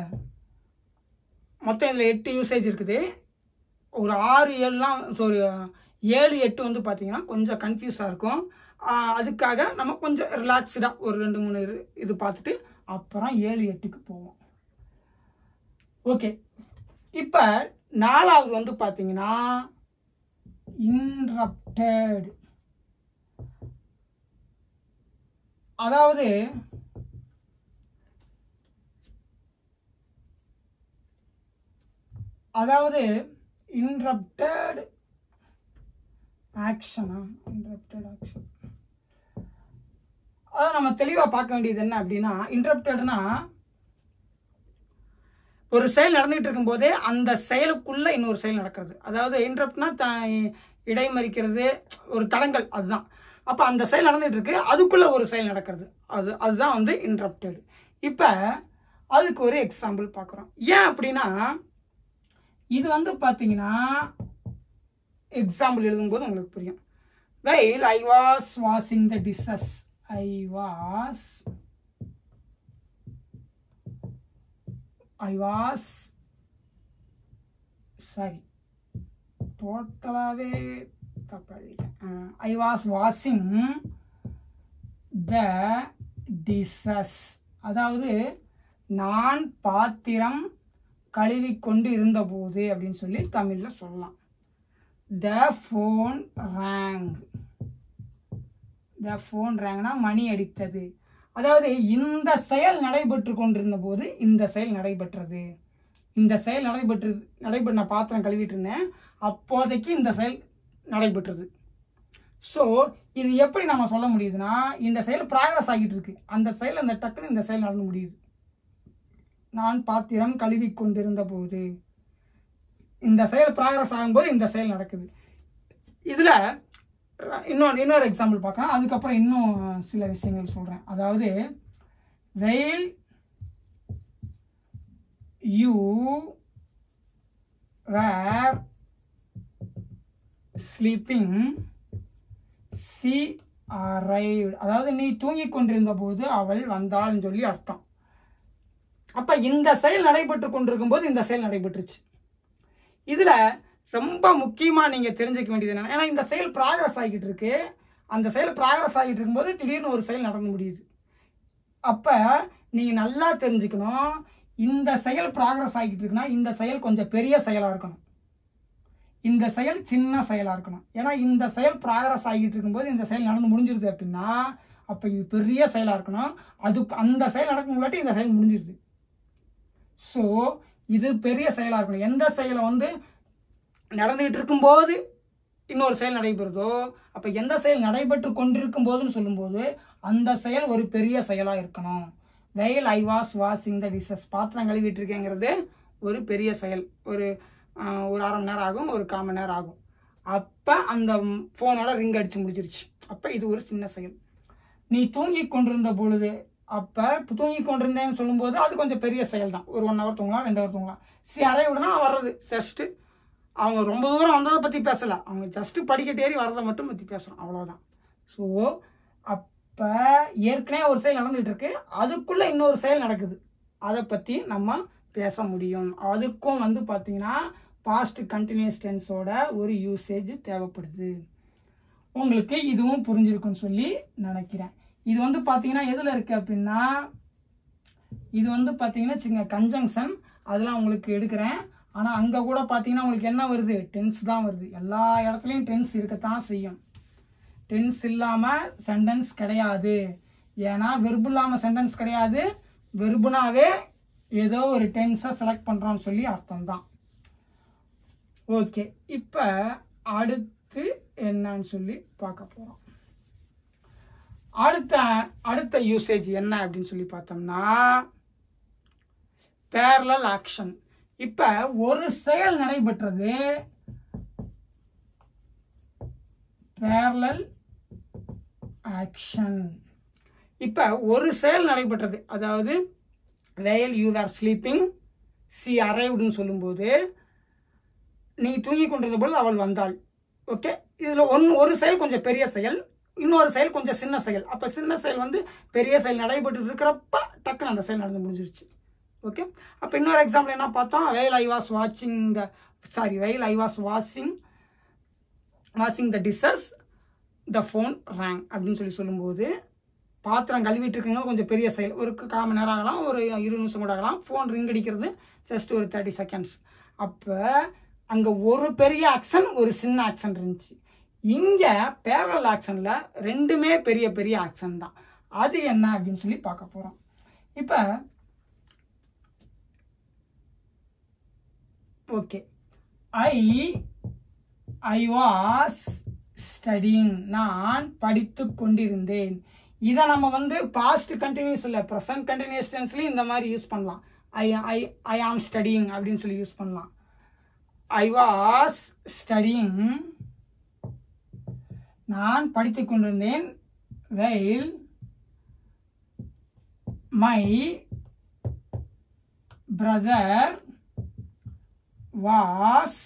A: மொத்தம் இதில் எட்டு யூசேஜ் இருக்குது ஒரு ஆறு ஏழுலாம் ஒரு ஏழு எட்டு வந்து பார்த்தீங்கன்னா கொஞ்சம் கன்ஃபியூஸாக இருக்கும் ஆஹ் அதுக்காக நம்ம கொஞ்சம் ரிலாக்ஸ்டாக ஒரு ரெண்டு மூணு இரு- இது பார்த்துட்டு அப்புறம் ஏழு எட்டுக்கு போவோம் ஓகே இப்போ நாலாவது வந்து பார்த்தீங்கன்னா இன்ரப்டட் அதாவது அதாவது இன்ரப்டட் ஆக்ஷனா இன்ரப்டட் ஆக்ஷன் அதாவது நம்ம தெளிவாக பார்க்க வேண்டியது என்ன அப்படின்னா இன்டரப்டட்னா ஒரு செயல் நடந்துகிட்டு இருக்கும்போதே அந்த செயலுக்குள்ள இன்னொரு செயல் நடக்கிறது அதாவது இன்டரப்ட்னா த இடைமறிக்கிறது ஒரு தடங்கல் அதுதான் அப்போ அந்த செயல் நடந்துகிட்டு இருக்கு அதுக்குள்ள ஒரு செயல் நடக்கிறது அது அதுதான் வந்து இன்டரப்டட் இப்போ அதுக்கு ஒரு எக்ஸாம்பிள் பார்க்குறோம் ஏன் அப்படின்னா இது வந்து பார்த்தீங்கன்னா எக்ஸாம்பிள் எழுதும்போது உங்களுக்கு புரியும் while I was washing the dishes I was I was sorry டோட்டலாகவே தப்பாகிட்டேன் I was washing the dishes அதாவது நான் பாத்திரம் கழுவி கொண்டு இருந்தபோது அப்படின்னு சொல்லி தமிழில் சொல்லலாம் த ஃபோன் ரேங் த ஃபோன் ரேங்னா மணி அடித்தது அதாவது இந்த செயல் நடைபெற்று கொண்டிருந்த போது இந்த செயல் நடைபெற்றது இந்த செயல் நடைபெற்று நடைபெற்ற நான் பாத்திரம் கழுவிட்டு இருந்தேன் அப்போதைக்கு இந்த செயல் நடைபெற்றது ஸோ இது எப்படி நம்ம சொல்ல முடியுதுன்னா இந்த செயல் ப்ராக்ரஸ் ஆகிட்டு இருக்கு அந்த செயல் அந்த டக்குன்னு இந்த செயல் நடந்து முடியுது நான் பாத்திரம் கழுவி கொண்டிருந்த போது இந்த செயல் ப்ராக்ரஸ் ஆகும்போது இந்த செயல் நடக்குது இதுல இன்னொரு இன்னொரு எக்ஸாம்பிள் பார்க்கலாம் அதுக்கப்புறம் இன்னும் சில விஷயங்கள் சொல்றேன் அதாவது while you were sleeping she arrived அதாவது நீ தூங்கிக் கொண்டிருந்த போது அவள் வந்தாள்னு சொல்லி அர்த்தம் அப்ப இந்த செயல் நடைபெற்று கொண்டிருக்கும் போது இந்த செயல் நடைபெற்றுச்சு இதுல ரொம்ப முக்கியமா நீங்க தெரிஞ்சுக்க வேண்டியது என்ன ஏன்னா இந்த செயல் ப்ராக்ரஸ் ஆகிட்டு இருக்கு அந்த செயல் ப்ராக்ரஸ் ஆகிட்டு இருக்கும்போது திடீர்னு ஒரு செயல் நடந்து முடியுது அப்ப நீங்க நல்லா தெரிஞ்சுக்கணும் இந்த செயல் ப்ராக்ரஸ் ஆகிட்டு இருக்குன்னா இந்த செயல் கொஞ்சம் பெரிய செயலா இருக்கணும் இந்த செயல் சின்ன செயலாக இருக்கணும் ஏன்னா இந்த செயல் ப்ராக்ரஸ் ஆகிட்டு இருக்கும்போது இந்த செயல் நடந்து முடிஞ்சிருது அப்படின்னா அப்போ இது பெரிய செயலாக இருக்கணும் அதுக்கு அந்த செயல் நடக்கும் முன்னாடி இந்த செயல் முடிஞ்சிருது ஸோ இது பெரிய செயலாக இருக்கணும் எந்த செயலை வந்து நடந்துகிட்டு இருக்கும்போது இன்னொரு செயல் நடைபெறுதோ அப்போ எந்த செயல் நடைபெற்று கொண்டிருக்கும் போதுன்னு சொல்லும்போது அந்த செயல் ஒரு பெரிய செயலாக இருக்கணும் while I was washing the dishes பாத்திரம் கழுவிட்டு இருக்கேங்கிறது ஒரு பெரிய செயல் ஒரு ஆஹ், ஒரு அரை மணி நேரம் ஆகும் ஒரு கால் மணி நேரம் ஆகும் அப்போ அந்த ஃபோனோட ரிங் அடிச்சு முடிஞ்சிருச்சு அப்போ இது ஒரு சின்ன செயல் நீ தூங்கி கொண்டிருந்த பொழுது அப்போ தூங்கி கொண்டிருந்தேன்னு சொல்லும்போது அது கொஞ்சம் பெரிய செயல் தான் ஒரு ஒன் ஹவர் தூங்கலாம் ரெண்டு ஹவர் தூங்கலாம் சரி அரை விடனா வர்றது ஜஸ்ட்டு அவங்க ரொம்ப தூரம் வந்ததை பற்றி பேசலை அவங்க ஜஸ்ட்டு படிக்கட்டு ஏறி வரதை மட்டும் பற்றி பேசுகிறோம் அவ்வளோதான் ஸோ அப்போ ஏற்கனவே ஒரு செயல் நடந்துகிட்டு இருக்கு அதுக்குள்ளே இன்னொரு செயல் நடக்குது அதை பற்றி நம்ம பேச முடியும் அதுக்கும் வந்து பார்த்தீங்கன்னா பாஸ்ட் கண்டினியூஸ் டென்ஸோட ஒரு யூசேஜ் தேவைப்படுது உங்களுக்கு இதுவும் புரிஞ்சிருக்குன்னு சொல்லி நினைக்கிறேன் இது வந்து பார்த்தீங்கன்னா எதில் இருக்குது அப்படின்னா இது வந்து பார்த்தீங்கன்னா வச்சுங்க கன்ஜங்ஷன் அதெல்லாம் உங்களுக்கு எடுக்கிறேன் ஆனால் அங்கே கூட பார்த்தீங்கன்னா உங்களுக்கு என்ன வருது டென்ஸ் தான் வருது எல்லா இடத்துலையும் டென்ஸ் இருக்கத்தான் செய்யும் டென்ஸ் இல்லாமல் சென்டென்ஸ் கிடையாது ஏன்னா வெர்பு இல்லாமல் சென்டென்ஸ் கிடையாது வெர்புனாவே ஏதோ ஒரு டென்ஸை செலக்ட் பண்ணுறோம்னு சொல்லி அர்த்தம் தான் ஓகே இப்போ அடுத்து என்னன்னு சொல்லி பார்க்க போகிறோம் அடுத்த அடுத்த யூசேஜ் என்ன அப்படின்னு சொல்லி பார்த்தோம்னா பேரலல் ஆக்ஷன் இப்போ ஒரு செயல் நடைபெற்றது பேரலல் ஆக்ஷன் இப்போ ஒரு செயல் நடைபெற்றது அதாவது while you are sleeping she அரைவ்டுன்னு சொல்லும்போது நீ தூங்கி கொண்டிருந்த போது அவள் வந்தாள் ஓகே இதில் ஒன் ஒரு செயல் கொஞ்சம் பெரிய செயல் இன்னொரு செயல் கொஞ்சம் சின்ன செயல் அப்போ சின்ன செயல் வந்து பெரிய செயல் நடைபெற்று இருக்கிறப்ப டக்குன்னு அந்த செயல் நடந்து முடிஞ்சிருச்சு ஓகே அப்போ இன்னொரு எக்ஸாம்பிள் என்ன பார்த்தோம் வெயில் ஐ வாஸ் வாட்சிங் the sorry while I was washing washing the dishes the phone rang அப்படின்னு சொல்லி சொல்லும்போது பாத்திரம் கழுவிட்டு இருக்கவங்க கொஞ்சம் பெரிய செயல் ஒரு கால் மணி நேரம் ஆகலாம் ஒரு இருபது நிமிஷம் கூட ஆகலாம் ஃபோன் ரிங் அடிக்கிறது ஜஸ்ட் ஒரு தேர்ட்டி செகண்ட்ஸ் அப்போ அங்கே ஒரு பெரிய ஆக்ஷன் ஒரு சின்ன ஆக்ஷன் இருந்துச்சு இங்கே பேரல் ஆக்ஷனில் ரெண்டுமே பெரிய பெரிய ஆக்ஷன் தான் அது என்ன அப்படின்னு சொல்லி பார்க்க போகிறோம் இப்போ okay I I was studying நான் படித்து கொண்டிருந்தேன் இதை நம்ம வந்து பாஸ்ட் கண்டினியூஸ் இல்லை ப்ரெசன்ட் கண்டினியூஸ் டென்ஸ்லையும் இந்த மாதிரி யூஸ் பண்ணலாம் ஐ ஐ ஐ ஆம் ஸ்டடிங் அப்படின்னு சொல்லி யூஸ் பண்ணலாம் ஐ வாஸ் ஸ்டடிங் நான் படித்துக் கொண்டிருந்தேன் while my brother was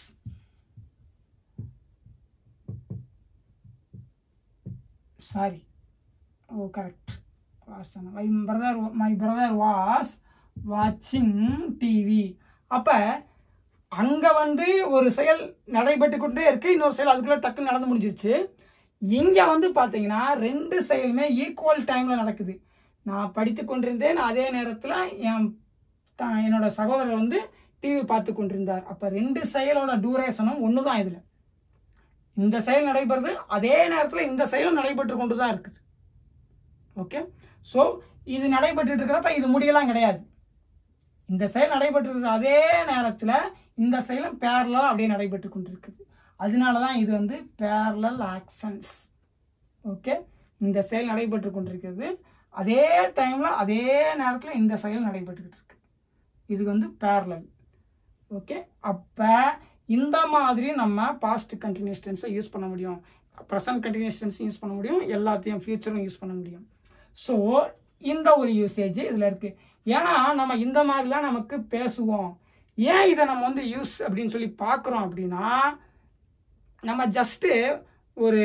A: sorry oh correct was my brother my brother was வாட்சிங் டிவி அப்போ அங்கே வந்து ஒரு செயல் நடைபெற்று கொண்டே இருக்கு இன்னொரு செயல் அதுக்குள்ளே டக்குன்னு நடந்து முடிஞ்சிருச்சு இங்கே வந்து பார்த்தீங்கன்னா ரெண்டு செயலுமே ஈக்குவல் டைமில் நடக்குது நான் படித்து கொண்டிருந்தேன் அதே நேரத்தில் என் த- என்னோட சகோதரர் வந்து டிவி பார்த்து கொண்டிருந்தார் அப்போ ரெண்டு செயலோட டூரேஷனும் ஒன்று தான் இதில் இந்த செயல் நடைபெறுது அதே நேரத்தில் இந்த செயலும் நடைபெற்று கொண்டு தான் இருக்குது ஓகே ஸோ இது நடைபெற்று இருக்கிறப்ப இது முடியலாம் கிடையாது இந்த செயல் நடைபெற்று இருக்கிற அதே நேரத்தில் இந்த செயலும் பேரலாக அப்படியே நடைபெற்று கொண்டிருக்குது அதனால தான் இது வந்து பேரலல் ஆக்ஷன்ஸ் ஓகே இந்த செயல் நடைபெற்று கொண்டிருக்கிறது அதே டைமில் அதே நேரத்தில் இந்த செயல் நடைபெற்றுக்கிட்டு இருக்கு இது வந்து பேரலல் ஓகே அப்போ இந்த மாதிரி நம்ம பாஸ்ட் கண்டினியூஸ் டென்ஸை யூஸ் பண்ண முடியும் ப்ரெசன்ட் கண்டினியூஸ் டென்ஸும் யூஸ் பண்ண முடியும் எல்லாத்தையும் ஃபியூச்சரும் யூஸ் பண்ண முடியும் ஸோ இந்த ஒரு யூசேஜ் இதில் இருக்குது ஏன்னா நம்ம இந்த மாதிரிலாம் நமக்கு பேசுவோம் ஏன் இதை நம்ம வந்து யூஸ் அப்படின்னு சொல்லி பார்க்குறோம் அப்படின்னா நம்ம ஜஸ்ட்டு ஒரு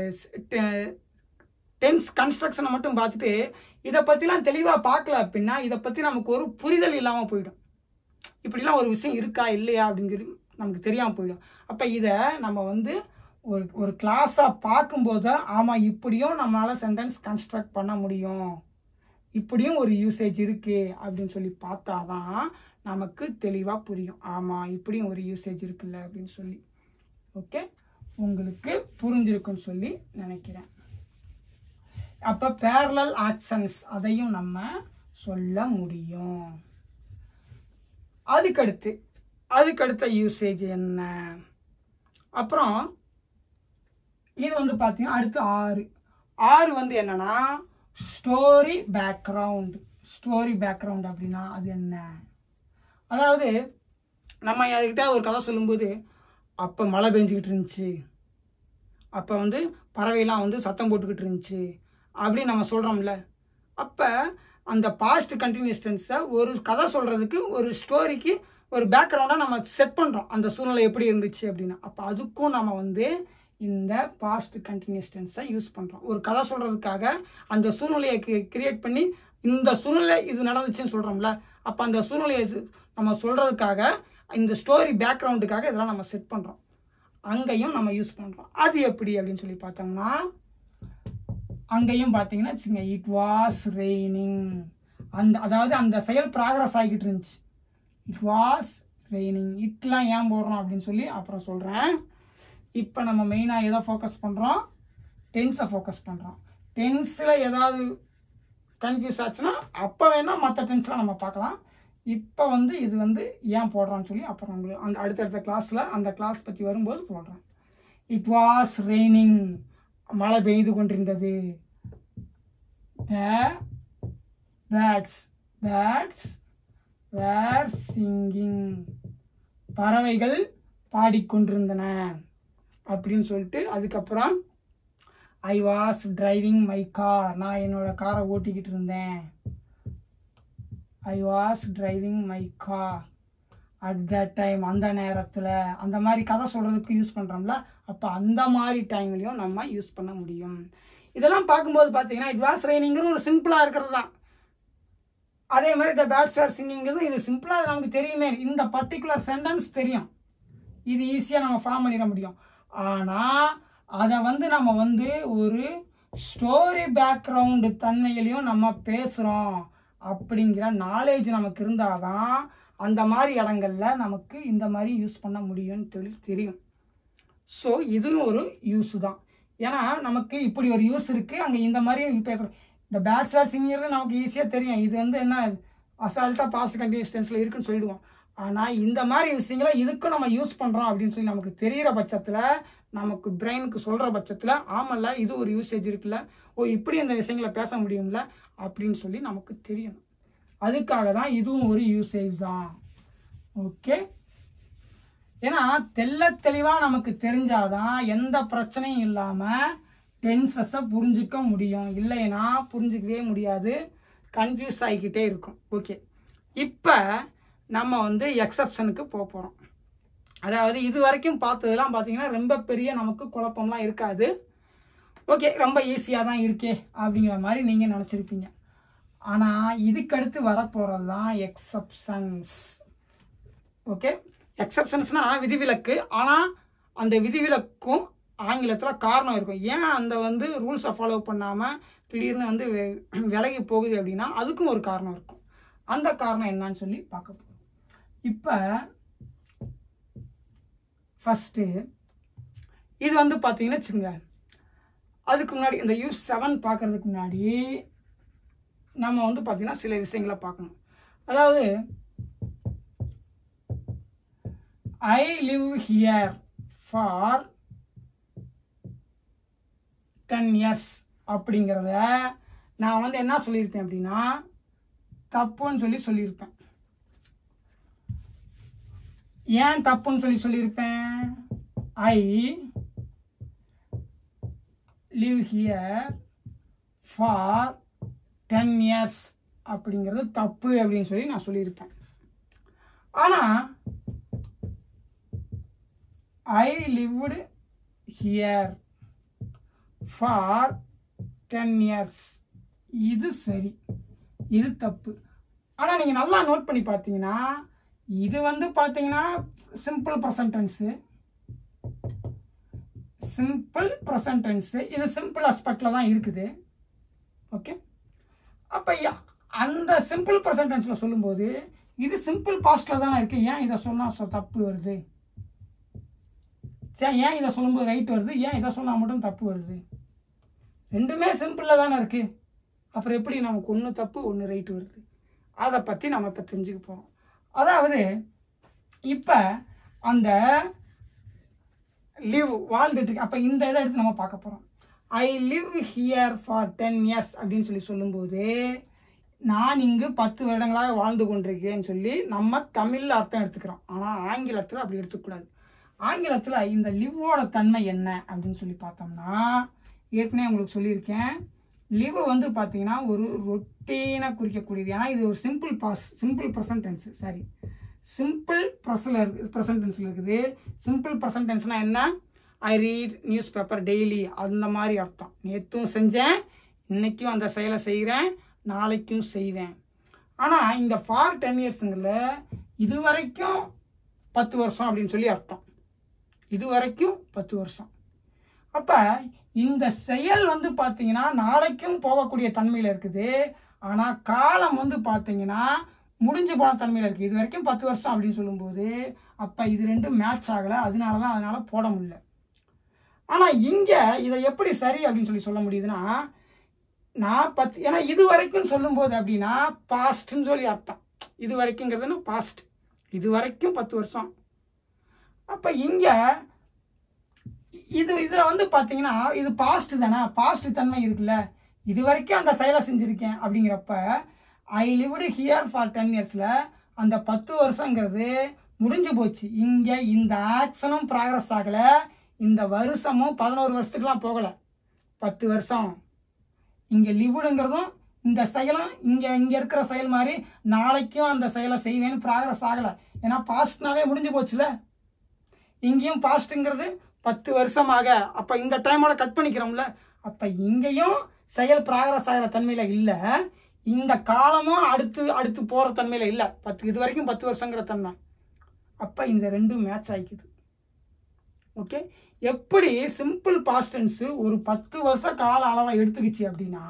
A: டென்ஸ் கன்ஸ்ட்ரக்ஷனை மட்டும் பார்த்துட்டு இதை பற்றிலாம் தெளிவாக பார்க்கல அப்படின்னா இதை பற்றி நமக்கு ஒரு புரிதல் இல்லாமல் போயிடும் இப்படிலாம் ஒரு விஷயம் இருக்கா இல்லையா அப்படின்னு சொல்லி நமக்கு தெரியாமல் போயிடும் அப்போ இதை நம்ம வந்து ஒரு ஒரு கிளாஸாக பார்க்கும்போது ஆமாம் இப்படியும் நம்மளால் சென்டென்ஸ் கன்ஸ்ட்ரக்ட் பண்ண முடியும் இப்படியும் ஒரு யூசேஜ் இருக்கு அப்படின்னு சொல்லி பார்த்தாதான் நமக்கு தெளிவாக புரியும் ஆமாம் இப்படியும் ஒரு யூசேஜ் இருக்குல்ல அப்படின்னு சொல்லி ஓகே உங்களுக்கு புரிஞ்சிருக்குன்னு சொல்லி நினைக்கிறேன் அப்போ பேரலல் ஆக்ஷன்ஸ் அதையும் நம்ம சொல்ல முடியும் அதுக்கடுத்து அதுக்கடுத்த யூசேஜ் என்ன அப்புறம் இது வந்து பார்த்தீங்கன்னா அடுத்து ஆறு ஆறு வந்து என்னன்னா ஸ்டோரி பேக்ரவுண்ட் ஸ்டோரி பேக்ரவுண்ட் அப்படின்னா அது என்ன அதாவது நம்ம யார்கிட்ட ஒரு கதை சொல்லும்போது அப்போ மழை பெஞ்சிக்கிட்டு இருந்துச்சு அப்போ வந்து பறவைலாம் வந்து சத்தம் போட்டுக்கிட்டு இருந்துச்சு அப்படின்னு நம்ம சொல்கிறோம்ல அப்போ அந்த பாஸ்ட் கண்டினியூஸ்டன்ஸை ஒரு கதை சொல்கிறதுக்கு ஒரு ஸ்டோரிக்கு ஒரு பேக்ரவுண்டாக நம்ம செட் பண்ணுறோம் அந்த சூழ்நிலை எப்படி இருந்துச்சு அப்படின்னா அப்போ அதுக்கும் நம்ம வந்து இந்த பாஸ்ட் கண்டினியூஸ்டன்ஸை யூஸ் பண்ணுறோம் ஒரு கதை சொல்கிறதுக்காக அந்த சூழ்நிலையை கிரியேட் பண்ணி இந்த சூழ்நிலை இது நடந்துச்சுன்னு சொல்கிறோம்ல அப்போ அந்த சூழ்நிலையை சு- நம்ம சொல்கிறதுக்காக இந்த ஸ்டோரி பேக்ரவுண்டுக்காக இதெல்லாம் நம்ம செட் பண்ணுறோம் அங்கேயும் நம்ம யூஸ் பண்ணுறோம் அது எப்படி அப்படின்னு சொல்லி பார்த்தோம்னா அங்கேயும் பார்த்தீங்கன்னா வச்சுங்க இட் வாஸ் ரெய்னிங் அந்த அதாவது அந்த செயல் ப்ராக்ரஸ் ஆகிக்கிட்டு இருந்துச்சு இட் வாஸ் ரெய்னிங் இட்லாம் ஏன் போடுறோம் அப்படின்னு சொல்லி அப்புறம் சொல்கிறேன் இப்போ நம்ம மெயினாக எதை ஃபோக்கஸ் பண்ணுறோம் டென்ஸை ஃபோக்கஸ் பண்ணுறோம் டென்ஸில் ஏதாவது கன்ஃபியூஸ் ஆச்சுன்னா அப்போ வேணால் மற்ற டென்ஸ்லாம் நம்ம பார்க்கலாம் இப்போ வந்து இது வந்து ஏன் போடுறோம்னு சொல்லி அப்புறம் உங்களுக்கு அந்த அடுத்தடுத்த கிளாஸில் அந்த கிளாஸ் பற்றி வரும்போது சொல்கிறேன் இட் வாஸ் ரெய்னிங் மழை பெய்து கொண்டிருந்தது பேட்ஸ் பேட்ஸ் வேர் சிங்கிங் பறவைகள் பாடிக்கொண்டிருந்தன அப்படின்னு சொல்லிட்டு அதுக்கப்புறம் I was driving my car நான் என்னோட காரை ஓட்டிக்கிட்டு இருந்தேன் I was driving my car at that time அந்த நேரத்தில் அந்த மாதிரி கதை சொல்கிறதுக்கு யூஸ் பண்ணுறோம்ல அப்போ அந்த மாதிரி டைம்லையும் நம்ம யூஸ் பண்ண முடியும் இதெல்லாம் பார்க்கும்போது பார்த்தீங்கன்னா இட் வாஸ் ரெய்னிங்கிறது ஒரு சிம்பிளாக இருக்கிறது தான் அதே மாதிரி த பேட்ஸ் ஆர் சிங்கிங்கிறது இது சிம்பிளாக நமக்கு தெரியுமே இந்த பர்டிகுலர் சென்டென்ஸ் தெரியும் இது ஈஸியாக நம்ம ஃபார்ம் பண்ணிட முடியும் ஆனால் அதை வந்து நம்ம வந்து ஒரு ஸ்டோரி பேக்ரவுண்டு தன்மையிலையும் நம்ம பேசுகிறோம் அப்படிங்கிற நாலேஜ் நமக்கு இருந்தாதான் அந்த மாதிரி இடங்கள்ல நமக்கு இந்த மாதிரி யூஸ் பண்ண முடியும்னு சொல்லி தெரியும் ஸோ இதுவும் ஒரு யூஸ் தான் ஏன்னா நமக்கு இப்படி ஒரு யூஸ் இருக்குது அங்கே இந்த மாதிரி பேசுகிறோம் இந்த பேட்ஸ் வேர் சிங்கிறது நமக்கு ஈஸியாக தெரியும் இது வந்து என்ன அசால்ட்டாக பாஸ்ட் கண்டினியூஸ் இருக்குன்னு சொல்லிடுவோம் ஆனால் இந்த மாதிரி விஷயங்களை இதுக்கும் நம்ம யூஸ் பண்ணுறோம் அப்படின்னு சொல்லி நமக்கு தெரிகிற பட்சத்தில் நமக்கு பிரெயினுக்கு சொல்கிற பட்சத்தில் ஆமல்ல இது ஒரு யூசேஜ் இருக்குல்ல ஓ இப்படி இந்த விஷயங்களை பேச முடியும்ல அப்படின்னு சொல்லி நமக்கு தெரியணும் அதுக்காக தான் இதுவும் ஒரு யூசேஜ் தான் ஓகே ஏன்னா தெள்ள தெளிவாக நமக்கு தெரிஞ்சாதான் எந்த பிரச்சனையும் இல்லாமல் டென்சஸை புரிஞ்சுக்க முடியும் இல்லைன்னா புரிஞ்சுக்கவே முடியாது கன்ஃபியூஸ் ஆகிக்கிட்டே இருக்கும் ஓகே இப்போ நம்ம வந்து எக்ஸப்ஷனுக்கு போக போகிறோம் அதாவது இது வரைக்கும் பார்த்ததெல்லாம் பார்த்தீங்கன்னா ரொம்ப பெரிய நமக்கு குழப்பம்லாம் இருக்காது ஓகே ரொம்ப ஈஸியாக தான் இருக்கே அப்படிங்கிற மாதிரி நீங்கள் நினச்சிருப்பீங்க ஆனால் இதுக்கடுத்து வரப்போகிறது தான் எக்ஸப்ஷன்ஸ் ஓகே எக்ஸப்ஷன்ஸ்னா விதிவிலக்கு ஆனால் அந்த விதிவிலக்கும் ஆங்கிலத்தில் காரணம் இருக்கும் ஏன் அந்த வந்து ரூல்ஸை ஃபாலோ பண்ணாமல் திடீர்னு வந்து வெ- விலகி போகுது அப்படின்னா அதுக்கும் ஒரு காரணம் இருக்கும் அந்த காரணம் என்னன்னு சொல்லி பார்க்க போகிறோம் இப்போ ஃபஸ்ட்டு இது வந்து பார்த்தீங்கன்னா வச்சுங்க அதுக்கு முன்னாடி இந்த யூஸ் செவன் பார்க்கறதுக்கு முன்னாடி நம்ம வந்து பார்த்தீங்கன்னா சில விஷயங்களை பார்க்கணும் அதாவது I live here for ten years அப்படிங்கிறத நான் வந்து என்ன சொல்லியிருப்பேன் அப்படின்னா தப்புன்னு சொல்லி சொல்லியிருப்பேன் ஏன் தப்புன்னு சொல்லி சொல்லியிருப்பேன் I live here for ten years அப்படிங்கிறது தப்பு அப்படின்னு சொல்லி நான் சொல்லியிருப்பேன் ஆனால் I lived here for ten years இது சரி இது தப்பு ஆனால் நீங்கள் நல்லா நோட் பண்ணி பார்த்தீங்கன்னா இது வந்து பார்த்தீங்கன்னா சிம்பிள் ப்ரெசன்டென்ஸு சிம்பிள் ப்ரெசன்டென்ஸு இது சிம்பிள் அஸ்பெக்டில் தான் இருக்குது ஓகே அப்போ அந்த சிம்பிள் ப்ரெசன்டென்ஸில் சொல்லும்போது இது சிம்பிள் பாஸ்டில் தானே இருக்குது ஏன் இதை சொன்னால் தப்பு வருது சரி ஏன் இதை சொல்லும்போது ரைட் வருது ஏன் இதை சொன்னால் மட்டும் தப்பு வருது ரெண்டுமே சிம்பிளாக தானே இருக்குது அப்புறம் எப்படி நமக்கு ஒன்று தப்பு ஒன்று ரைட் வருது அதை பற்றி நம்ம இப்போ தெரிஞ்சுக்க போகிறோம் அதாவது இப்போ அந்த லிவ் வாழ்ந்துட்டு இருக்கு அப்போ இந்த இதை எடுத்து நம்ம பார்க்க போகிறோம் I live here for ten years அப்படின்னு சொல்லி சொல்லும்போது நான் இங்கு பத்து வருடங்களாக வாழ்ந்து கொண்டிருக்கிறேன்னு சொல்லி நம்ம தமிழில் அர்த்தம் எடுத்துக்கிறோம் ஆனால் ஆங்கிலத்தில் அப்படி எடுத்துக்கூடாது ஆங்கிலத்தில் இந்த லிவ்வோட தன்மை என்ன அப்படின்னு சொல்லி பார்த்தோம்னா ஏற்கனவே உங்களுக்கு சொல்லியிருக்கேன் லிவ் வந்து பார்த்தீங்கன்னா ஒரு ரொட்டீனை குறிக்கக்கூடியது ஏன்னா இது ஒரு simple past simple present tense sorry simple present இருக்கு ப்ரெசன்ட் டென்ஸில் இருக்குது சிம்பிள் ப்ரெசன்ட் டென்ஸ்னால் என்ன I read newspaper daily அந்த மாதிரி அர்த்தம் நேற்றும் செஞ்சேன் இன்னைக்கும் அந்த செயலை செய்கிறேன் நாளைக்கும் செய்வேன் ஆனால் இந்த ஃபார் டென் இயர்ஸுங்களில் இது வரைக்கும் பத்து வருஷம் அப்படின்னு சொல்லி அர்த்தம் இது வரைக்கும் பத்து வருஷம் அப்போ இந்த செயல் வந்து பார்த்தீங்கன்னா நாளைக்கும் போகக்கூடிய தன்மையில் இருக்குது ஆனால் காலம் வந்து பார்த்தீங்கன்னா முடிஞ்சு போன தன்மையில் இருக்குது இது வரைக்கும் பத்து வருஷம் அப்படின்னு சொல்லும்போது அப்போ இது ரெண்டும் மேட்ச் ஆகலை அதனால தான் அதனால் போட முடியல ஆனால் இங்கே இதை எப்படி சரி அப்படின்னு சொல்லி சொல்ல முடியுதுன்னா நான் பத்து ஏன்னா இது வரைக்கும் சொல்லும்போது அப்படின்னா பாஸ்ட்னு சொல்லி அர்த்தம் இது வரைக்குங்கிறதுனா பாஸ்ட் இது வரைக்கும் பத்து வருஷம் அப்போ இங்கே இது இதில் வந்து பார்த்தீங்கன்னா இது பாஸ்ட் தானே பாஸ்ட் தன்மை இருக்குல்ல இது வரைக்கும் அந்த செயலை செஞ்சுருக்கேன் அப்படிங்கிறப்ப I lived here for ten இயர்ஸில் அந்த பத்து வருஷங்கிறது முடிஞ்சு போச்சு இங்கே இந்த ஆக்ஷனும் ப்ராக்ரஸ் ஆகலை இந்த வருஷமும் பதினோரு வருஷத்துக்குலாம் போகலை பத்து வருஷம் இங்கே லிவ்டுங்கிறதும் இந்த செயலும் இங்கே இங்கே இருக்கிற செயல் மாதிரி நாளைக்கும் அந்த செயலை செய்வேன்னு ப்ராக்ரஸ் ஆகலை ஏன்னா பாஸ்ட்னாவே முடிஞ்சு போச்சுல இங்கேயும் பாஸ்ட்டுங்கிறது பத்து வருஷமாக அப்போ இந்த டைமோட கட் பண்ணிக்கிறோம்ல அப்போ இங்கேயும் செயல் ப்ராக்ரஸ் ஆகிற தன்மையில் இல்லை இந்த காலமும் அடுத்து அடுத்து போகிற தன்மையில் இல்லை பத்து இது வரைக்கும் பத்து வருஷங்கிற தன்மை அப்போ இந்த ரெண்டும் மேட்ச் ஆகிக்குது ஓகே எப்படி சிம்பிள் பாஸ்டன்ஸு ஒரு பத்து வருஷ கால அளவை எடுத்துக்கிச்சு அப்படின்னா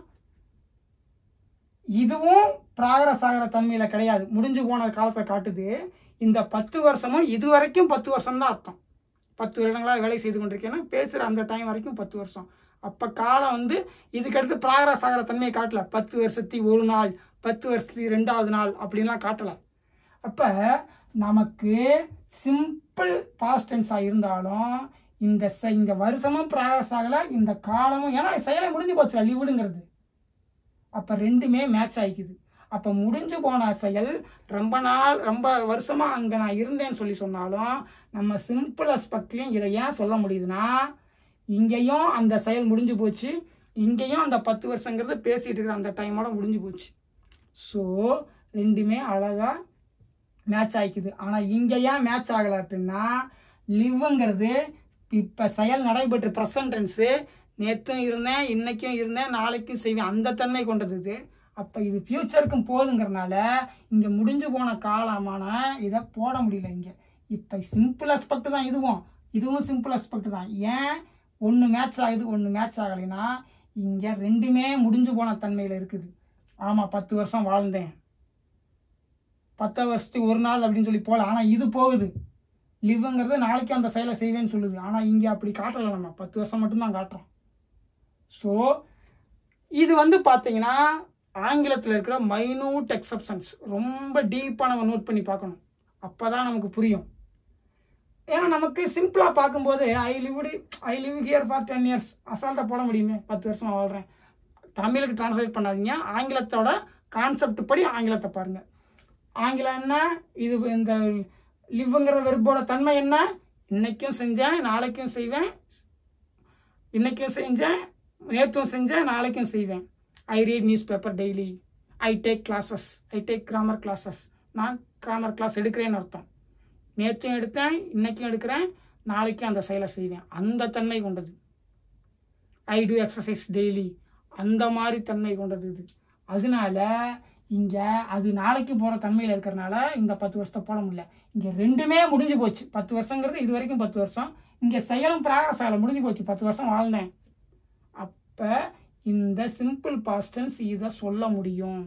A: இதுவும் ப்ராக்ரஸ் ஆகிற தன்மையில் கிடையாது முடிஞ்சு போன காலத்தை காட்டுது இந்த பத்து வருஷமும் இது வரைக்கும் பத்து வருஷம் தான் அர்த்தம் பத்து வருடங்களாக வேலை செய்து கொண்டிருக்கேன்னா பேசுகிற அந்த டைம் வரைக்கும் பத்து வருஷம் அப்போ காலம் வந்து இதுக்கடுத்து ப்ராக்ரஸ் ஆகிற தன்மையை காட்டல பத்து வருஷத்தி ஒரு நாள் பத்து வருஷத்தி ரெண்டாவது நாள் அப்படின்லாம் காட்டலை அப்போ நமக்கு சிம்பிள் பாஸ்டன்ஸாக இருந்தாலும் இந்த செ- இந்த வருஷமும் ப்ராக்ரஸ் ஆகலை இந்த காலமும் ஏன்னா செயலை முடிஞ்சு போச்சு லீவுடுங்கிறது அப்போ ரெண்டுமே மேட்ச் ஆகிக்குது அப்போ முடிஞ்சு போன செயல் ரொம்ப நாள் ரொம்ப வருஷமாக அங்கே நான் இருந்தேன்னு சொல்லி சொன்னாலும் நம்ம சிம்பிள் அஸ்பெக்ட்லையும் இதை ஏன் சொல்ல முடியுதுன்னா இங்கேயும் அந்த செயல் முடிஞ்சு போச்சு இங்கேயும் அந்த பத்து வருஷங்கிறது பேசிகிட்டு இருக்கிற அந்த டைமோட முடிஞ்சு போச்சு ஸோ ரெண்டுமே அழகாக மேட்ச் ஆகிக்குது ஆனால் இங்கே ஏன் மேட்ச் ஆகலை அப்படின்னா லிவ்ங்கிறது இப்போ செயல் நடைபெற்று ப்ரெசன்ட் டென்ஸு நேற்றும் இருந்தேன் இன்னைக்கும் இருந்தேன் நாளைக்கும் செய்வேன் அந்த தன்மை கொண்டது இது அப்போ இது ஃப்யூச்சருக்கும் போதுங்கிறனால இங்கே முடிஞ்சு போன காலமான இதை போட முடியல இங்கே இப்போ சிம்பிள் அஸ்பெக்ட் தான் இதுவும் இதுவும் சிம்பிள் அஸ்பெக்ட் தான் ஏன் ஒன்று மேட்ச் ஆகுது ஒன்று மேட்ச் ஆகலைன்னா இங்கே ரெண்டுமே முடிஞ்சு போன தன்மையில் இருக்குது ஆமாம் பத்து வருஷம் வாழ்ந்தேன் பத்து வருஷத்துக்கு ஒரு நாள் அப்படின்னு சொல்லி போகல ஆனால் இது போகுது லிவ்ங்கிறது நாளைக்கு அந்த செயலை செய்வேன்னு சொல்லுது ஆனால் இங்கே அப்படி காட்டலை நம்ம பத்து வருஷம் மட்டும்தான் காட்டுறோம் ஸோ இது வந்து பார்த்தீங்கன்னா ஆங்கிலத்தில் இருக்கிற மைனூட் எக்ஸப்ஷன்ஸ் ரொம்ப டீப்பாக நம்ம நோட் பண்ணி பார்க்கணும் அப்போ தான் நமக்கு புரியும் ஏன்னா நமக்கு சிம்பிளாக பார்க்கும்போது I lived I live here for ten years அசால்ட்டாக போட முடியுமே பத்து வருஷம் வாழ்கிறேன் தமிழுக்கு டிரான்ஸ்லேட் பண்ணாதீங்க ஆங்கிலத்தோட கான்செப்ட் படி ஆங்கிலத்தை பாருங்கள் ஆங்கிலம் என்ன இது இந்த லிவ்ங்கிற வெறுப்போட தன்மை என்ன இன்னைக்கும் செஞ்சேன் நாளைக்கும் செய்வேன் இன்னைக்கும் செஞ்சேன் நேற்றும் செஞ்சேன் நாளைக்கும் செய்வேன் I read newspaper daily I take classes I take grammar classes நான் கிராமர் கிளாஸ் எடுக்கிறேன்னு அர்த்தம் நேற்றும் எடுத்தேன் இன்னைக்கும் எடுக்கிறேன் நாளைக்கும் அந்த செயலை செய்வேன் அந்த தன்மை கொண்டது ஐ டூ எக்ஸசைஸ் டெய்லி அந்த மாதிரி தன்மை கொண்டது இது அதனால இங்கே அது நாளைக்கு போகிற தன்மையில் இருக்கிறனால இந்த பத்து வருஷத்தை போட முடியல இங்கே ரெண்டுமே முடிஞ்சு போச்சு பத்து வருஷங்கிறது இது வரைக்கும் பத்து வருஷம் இங்கே செயலும் ப்ராக்ரஸ் ஆகலை முடிஞ்சு போச்சு பத்து வருஷம் வாழ்ந்தேன் அப்போ இந்த சிம்பிள் பாஸ்டன்ஸ் இதை சொல்ல முடியும்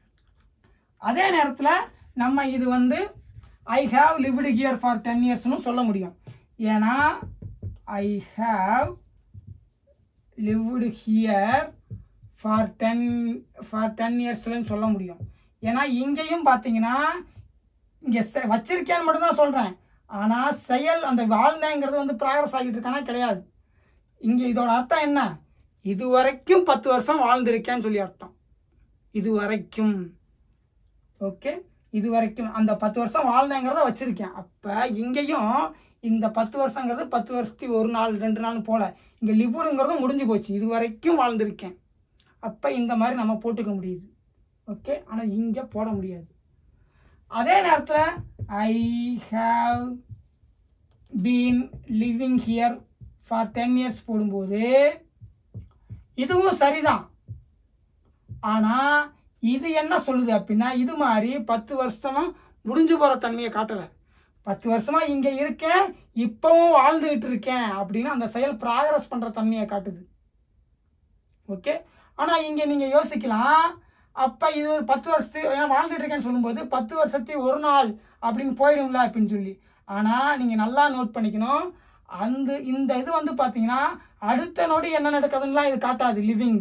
A: அதே நேரத்தில் நம்ம இது வந்து I have lived here for ten இயர்ஸ்னு சொல்ல முடியும் ஏன்னா I have lived here for ten for ten இயர்ஸ்லன்னு சொல்ல முடியும் ஏன்னா இங்கேயும் பார்த்தீங்கன்னா இங்கே வச்சிருக்கேன்னு மட்டும்தான் சொல்கிறேன் ஆனால் செயல் அந்த வாழ்ந்தேங்கிறது வந்து ப்ராக்ரஸ் ஆகிட்டு இருக்கானா கிடையாது இங்கே இதோட அர்த்தம் என்ன இது வரைக்கும் பத்து வருஷம் வாழ்ந்திருக்கேன்னு சொல்லி அர்த்தம் இது வரைக்கும் ஓகே இது வரைக்கும் அந்த பத்து வருஷம் வாழ்ந்தேங்கிறத வச்சிருக்கேன் அப்போ இங்கேயும் இந்த பத்து வருஷங்கிறது பத்து வருஷத்துக்கு ஒரு நாள் ரெண்டு நாள் போல இங்கே லிவுடுங்கிறதும் முடிஞ்சு போச்சு இது வரைக்கும் வாழ்ந்திருக்கேன் அப்போ இந்த மாதிரி நம்ம போட்டுக்க முடியுது ஓகே ஆனால் இங்கே போட முடியாது அதே நேரத்தில் I have been living here for ten years போடும்போது இதுவும் சரிதான் ஆனால் இது என்ன சொல்லுது அப்படின்னா இது மாதிரி பத்து வருஷமா முடிஞ்சு போகிற தன்மையை காட்டலை பத்து வருஷமா இங்கே இருக்கேன் இப்பவும் வாழ்ந்துகிட்டு இருக்கேன் அப்படின்னு அந்த செயல் ப்ராக்ரஸ் பண்ணுற தன்மையை காட்டுது ஓகே ஆனால் இங்கே நீங்கள் யோசிக்கலாம் அப்போ இது ஒரு பத்து வருஷத்து ஏன் வாழ்ந்துட்டு இருக்கேன்னு சொல்லும்போது பத்து வருஷத்துக்கு ஒரு நாள் அப்படின்னு போயிடும்ல அப்படின்னு சொல்லி ஆனால் நீங்கள் நல்லா நோட் பண்ணிக்கணும் அந்த இந்த இது வந்து பார்த்தீங்கன்னா அடுத்த நொடி என்ன நடக்குதுன்னா இது காட்டாது லிவிங்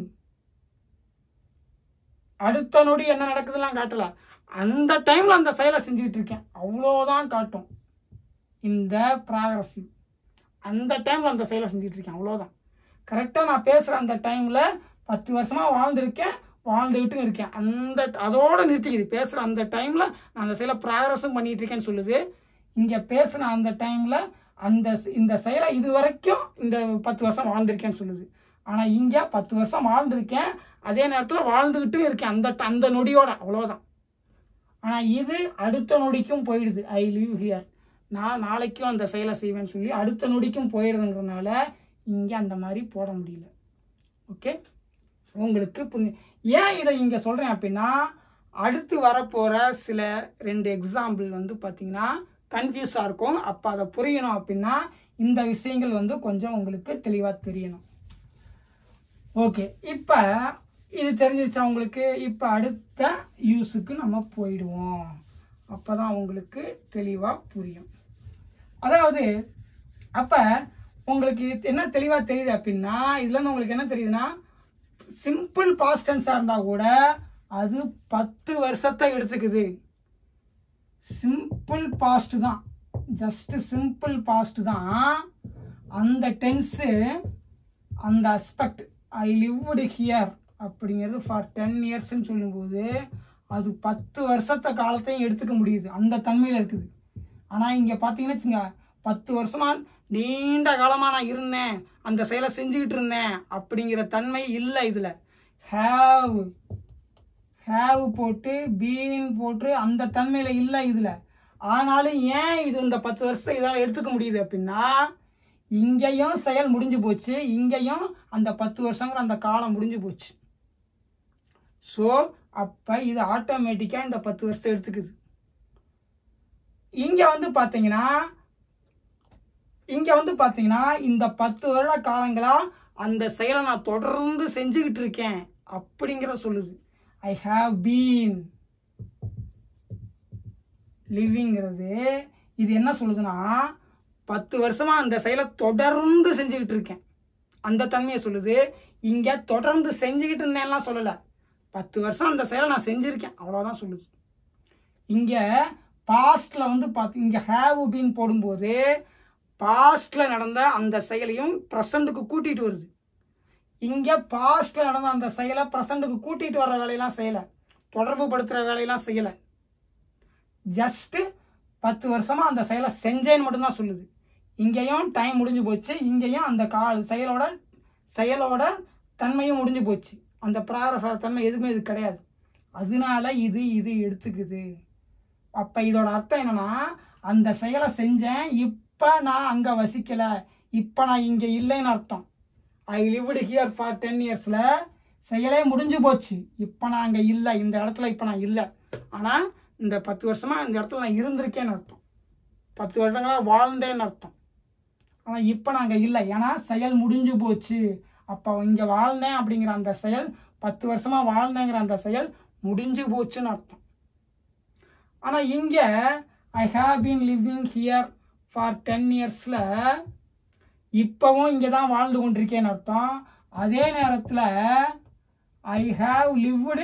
A: அடுத்த நொடி என்ன நடக்குதுலாம் காட்டல அந்த டைம்ல அந்த செயலை செஞ்சுக்கிட்டு இருக்கேன் அவ்வளோதான் காட்டும் இந்த ப்ராக்ரஸிவ் அந்த டைம்ல அந்த செயலை செஞ்சுட்டு இருக்கேன் அவ்வளோதான் கரெக்டாக நான் பேசுகிற அந்த டைம்ல பத்து வருஷமா வாழ்ந்திருக்கேன் வாழ்ந்துகிட்டும் இருக்கேன் அந்த அதோட நிறுத்திக்குது பேசுகிற அந்த டைம்ல நான் அந்த செயலை ப்ராக்ரஸும் பண்ணிட்டு இருக்கேன்னு சொல்லுது இங்கே பேசுன அந்த டைம்ல அந்த இந்த செயலை இது வரைக்கும் இந்த பத்து வருஷம் வாழ்ந்திருக்கேன்னு சொல்லுது ஆனால் இங்கே பத்து வருஷம் வாழ்ந்திருக்கேன் அதே நேரத்தில் வாழ்ந்துக்கிட்டும் இருக்கேன் அந்த அந்த நொடியோட அவ்வளோதான் ஆனால் இது அடுத்த நொடிக்கும் போயிடுது ஐ லிவ் ஹியர் நான் நாளைக்கும் அந்த செயலை செய்வேன்னு சொல்லி அடுத்த நொடிக்கும் போயிடுதுங்கிறதுனால இங்கே அந்த மாதிரி போட முடியல ஓகே உங்களுக்கு புண்ணி ஏன் இதை இங்கே சொல்கிறேன் அப்படின்னா அடுத்து வரப்போகிற சில ரெண்டு எக்ஸாம்பிள் வந்து பார்த்தீங்கன்னா கன்ஃபியூஸாக இருக்கும் அப்போ அதை புரியணும் அப்படின்னா இந்த விஷயங்கள் வந்து கொஞ்சம் உங்களுக்கு தெளிவாக தெரியணும் ஓகே இப்போ இது தெரிஞ்சிருச்சா உங்களுக்கு இப்போ அடுத்த யூஸுக்கு நம்ம போயிடுவோம் அப்போ தான் உங்களுக்கு தெளிவாக புரியும் அதாவது அப்போ உங்களுக்கு என்ன தெளிவாக தெரியுது அப்படின்னா இதுலேருந்து உங்களுக்கு என்ன தெரியுதுன்னா சிம்பிள் பாஸ்ட் டென்ஸாக இருந்தால் கூட அது பத்து வருஷத்தை எடுத்துக்குது சிம்பிள் பாஸ்ட் தான் ஜஸ்ட் சிம்பிள் பாஸ்ட் தான் அந்த டென்ஸு அந்த அஸ்பெக்ட் ஐ லிவ்டு ஹியர் அப்படிங்கிறது ஃபார் டென் இயர்ஸ்ன்னு சொல்லும்போது அது பத்து வருஷத்த காலத்தையும் எடுத்துக்க முடியுது அந்த தன்மையில் இருக்குது ஆனால் இங்கே பார்த்தீங்கன்னு வச்சுங்க பத்து வருஷமா நீண்ட காலமாக நான் இருந்தேன் அந்த செயலை செஞ்சுக்கிட்டு இருந்தேன் அப்படிங்கிற தன்மை இல்லை இதில் ஹேவ் ஹேவ் போட்டு பீன் போட்டு அந்த தன்மையில் இல்லை இதில் ஆனாலும் ஏன் இது இந்த பத்து வருஷத்தை இதால் எடுத்துக்க முடியுது அப்படின்னா இங்கேயும் செயல் முடிஞ்சு போச்சு இங்கேயும் அந்த பத்து வருஷங்கிற அந்த காலம் முடிஞ்சு போச்சு ஸோ அப்போ இது ஆட்டோமேட்டிக்காக இந்த பத்து வருஷத்தை எடுத்துக்குது இங்கே வந்து பார்த்தீங்கன்னா இங்கே வந்து பார்த்தீங்கன்னா இந்த பத்து வருட காலங்களா அந்த செயலை நான் தொடர்ந்து செஞ்சுக்கிட்டு இருக்கேன் அப்படிங்கிற சொல்லுது ஐ ஹாவ் பீன் லிவிங்கிறது இது என்ன சொல்லுதுன்னா பத்து வருஷமா அந்த செயலை தொடர்ந்து செஞ்சுக்கிட்டு இருக்கேன் அந்த தன்மையை சொல்லுது இங்க தொடர்ந்து செஞ்சுக்கிட்டு இருந்தேன்லாம் சொல்லலை பத்து வருஷம் அந்த செயலை நான் செஞ்சிருக்கேன் அவ்வளோதான் சொல்லுது இங்க பாஸ்ட்ல வந்து பார்த்து இங்க ஹேவ் பீன் போடும்போது பாஸ்ட்ல நடந்த அந்த செயலையும் ப்ரெசண்ட்டுக்கு கூட்டிட்டு வருது இங்க பாஸ்ட்ல நடந்த அந்த செயலை ப்ரெசண்ட்டுக்கு கூட்டிட்டு வர்ற வேலையெல்லாம் செய்யலை தொடர்பு படுத்துற வேலையெல்லாம் செய்யலை ஜஸ்ட் பத்து வருஷமா அந்த செயலை செஞ்சேன்னு மட்டும்தான் சொல்லுது இங்கேயும் டைம் முடிஞ்சு போச்சு இங்கேயும் அந்த கா செயலோட செயலோட தன்மையும் முடிஞ்சு போச்சு அந்த பிராரச தன்மை எதுவுமே இது கிடையாது அதனால இது இது எடுத்துக்குது அப்ப இதோட அர்த்தம் என்னன்னா அந்த செயலை செஞ்சேன் இப்ப நான் அங்க வசிக்கல இப்ப நான் இங்க இல்லைன்னு அர்த்தம் I lived here for ten இயர்ஸ்ல செயலே முடிஞ்சு போச்சு இப்ப நான் அங்க இல்லை இந்த இடத்துல இப்ப நான் இல்லை ஆனா இந்த பத்து வருஷமா இந்த இடத்துல நான் இருந்திருக்கேன்னு அர்த்தம் பத்து வருடங்களா வாழ்ந்தேன்னு அர்த்தம் ஆனா இப்ப நான் அங்க இல்லை ஏன்னா செயல் முடிஞ்சு போச்சு அப்போ இங்க வாழ்ந்தேன் அப்படிங்கிற அந்த செயல் பத்து வருஷமா வாழ்ந்தேங்கிற அந்த செயல் முடிஞ்சு போச்சுன்னு அர்த்தம் ஆனா இங்க I have been living here for ten இயர்ஸில் இப்போவும் இங்கே தான் வாழ்ந்து கொண்டிருக்கேன்னு அர்த்தம் அதே நேரத்தில் I have lived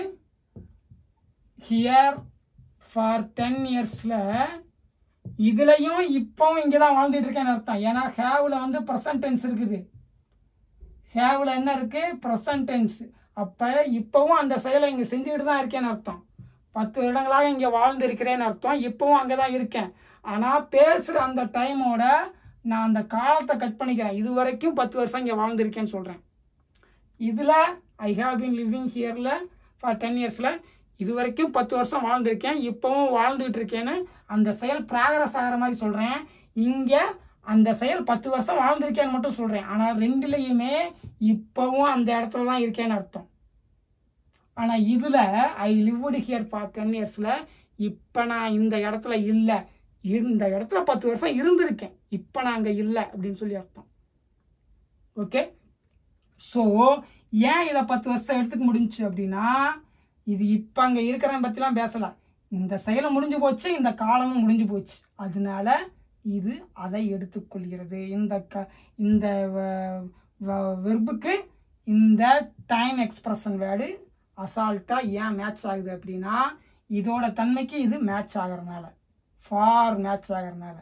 A: here for ten இயர்ஸில் இதுலயும் இப்பவும் இங்கே தான் வாழ்ந்துட்டு இருக்கேன்னு அர்த்தம் ஏன்னா ஹேவில் வந்து ப்ரெசன்ட் டென்ஸ் இருக்குது ஹேவில் என்ன இருக்கு ப்ரெசன்ட் டென்ஸ் அப்போ இப்பவும் அந்த செயலை இங்கே செஞ்சுக்கிட்டு தான் இருக்கேன்னு அர்த்தம் பத்து வருடங்களாக இங்கே வாழ்ந்து இருக்கிறேன்னு அர்த்தம் இப்பவும் அங்கே தான் இருக்கேன் ஆனால் பேசுகிற அந்த டைமோட நான் அந்த காலத்தை கட் பண்ணிக்கிறேன் இது வரைக்கும் பத்து வருஷம் இங்கே வாழ்ந்திருக்கேன்னு சொல்கிறேன் இதில் ஐ ஹாவ் பீன் லிவிங் ஹியரில் ஃபார் டென் இயர்ஸில் இது வரைக்கும் பத்து வருஷம் வாழ்ந்திருக்கேன் இப்போவும் வாழ்ந்துட்டு இருக்கேன்னு அந்த செயல் ப்ராகரஸ் ஆகிற மாதிரி சொல்கிறேன் இங்கே அந்த செயல் பத்து வருஷம் வாழ்ந்திருக்கேன்னு மட்டும் சொல்கிறேன் ஆனால் ரெண்டுலேயுமே இப்போவும் அந்த இடத்துல தான் இருக்கேன்னு அர்த்தம் ஆனால் இதில் I lived here for ten இயர்ஸில் இப்போ நான் இந்த இடத்துல இல்லை இந்த இடத்துல பத்து வருஷம் இருந்திருக்கேன் இப்போ நான் அங்கே இல்லை அப்படின்னு சொல்லி அர்த்தம் ஓகே ஸோ ஏன் இதை பத்து வருஷம் எடுத்துக்க முடிஞ்சுச்சு அப்படின்னா இது இப்போ அங்கே இருக்கிறத பற்றிலாம் பேசலை இந்த செயலும் முடிஞ்சு போச்சு இந்த காலமும் முடிஞ்சு போச்சு அதனால இது அதை எடுத்துக்கொள்கிறது இந்த க இந்த வெர்புக்கு இந்த டைம் எக்ஸ்பிரஷன் வேர்டு அசால்ட்டாக ஏன் மேட்ச் ஆகுது அப்படின்னா இதோட தன்மைக்கு இது மேட்ச் ஆகிறனால ஃபார் மேட்ச் ஆகிறனால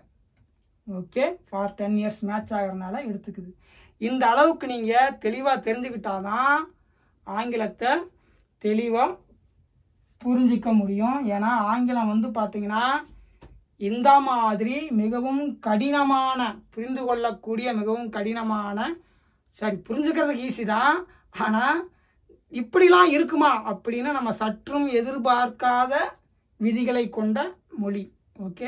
A: okay for ten years match ஆகிறனால எடுத்துக்குது இந்த அளவுக்கு நீங்கள் தெளிவாக தெரிஞ்சுக்கிட்டாதான் ஆங்கிலத்தை தெளிவாக புரிஞ்சிக்க முடியும் ஏன்னா ஆங்கிலம் வந்து பார்த்தீங்கன்னா இந்த மாதிரி மிகவும் கடினமான புரிந்து கொள்ளக்கூடிய மிகவும் கடினமான சரி புரிஞ்சுக்கிறதுக்கு ஈஸி தான் ஆனால் இப்படிலாம் இருக்குமா அப்படின்னு நம்ம சற்றும் எதிர்பார்க்காத விதிகளை கொண்ட மொழி ஓகே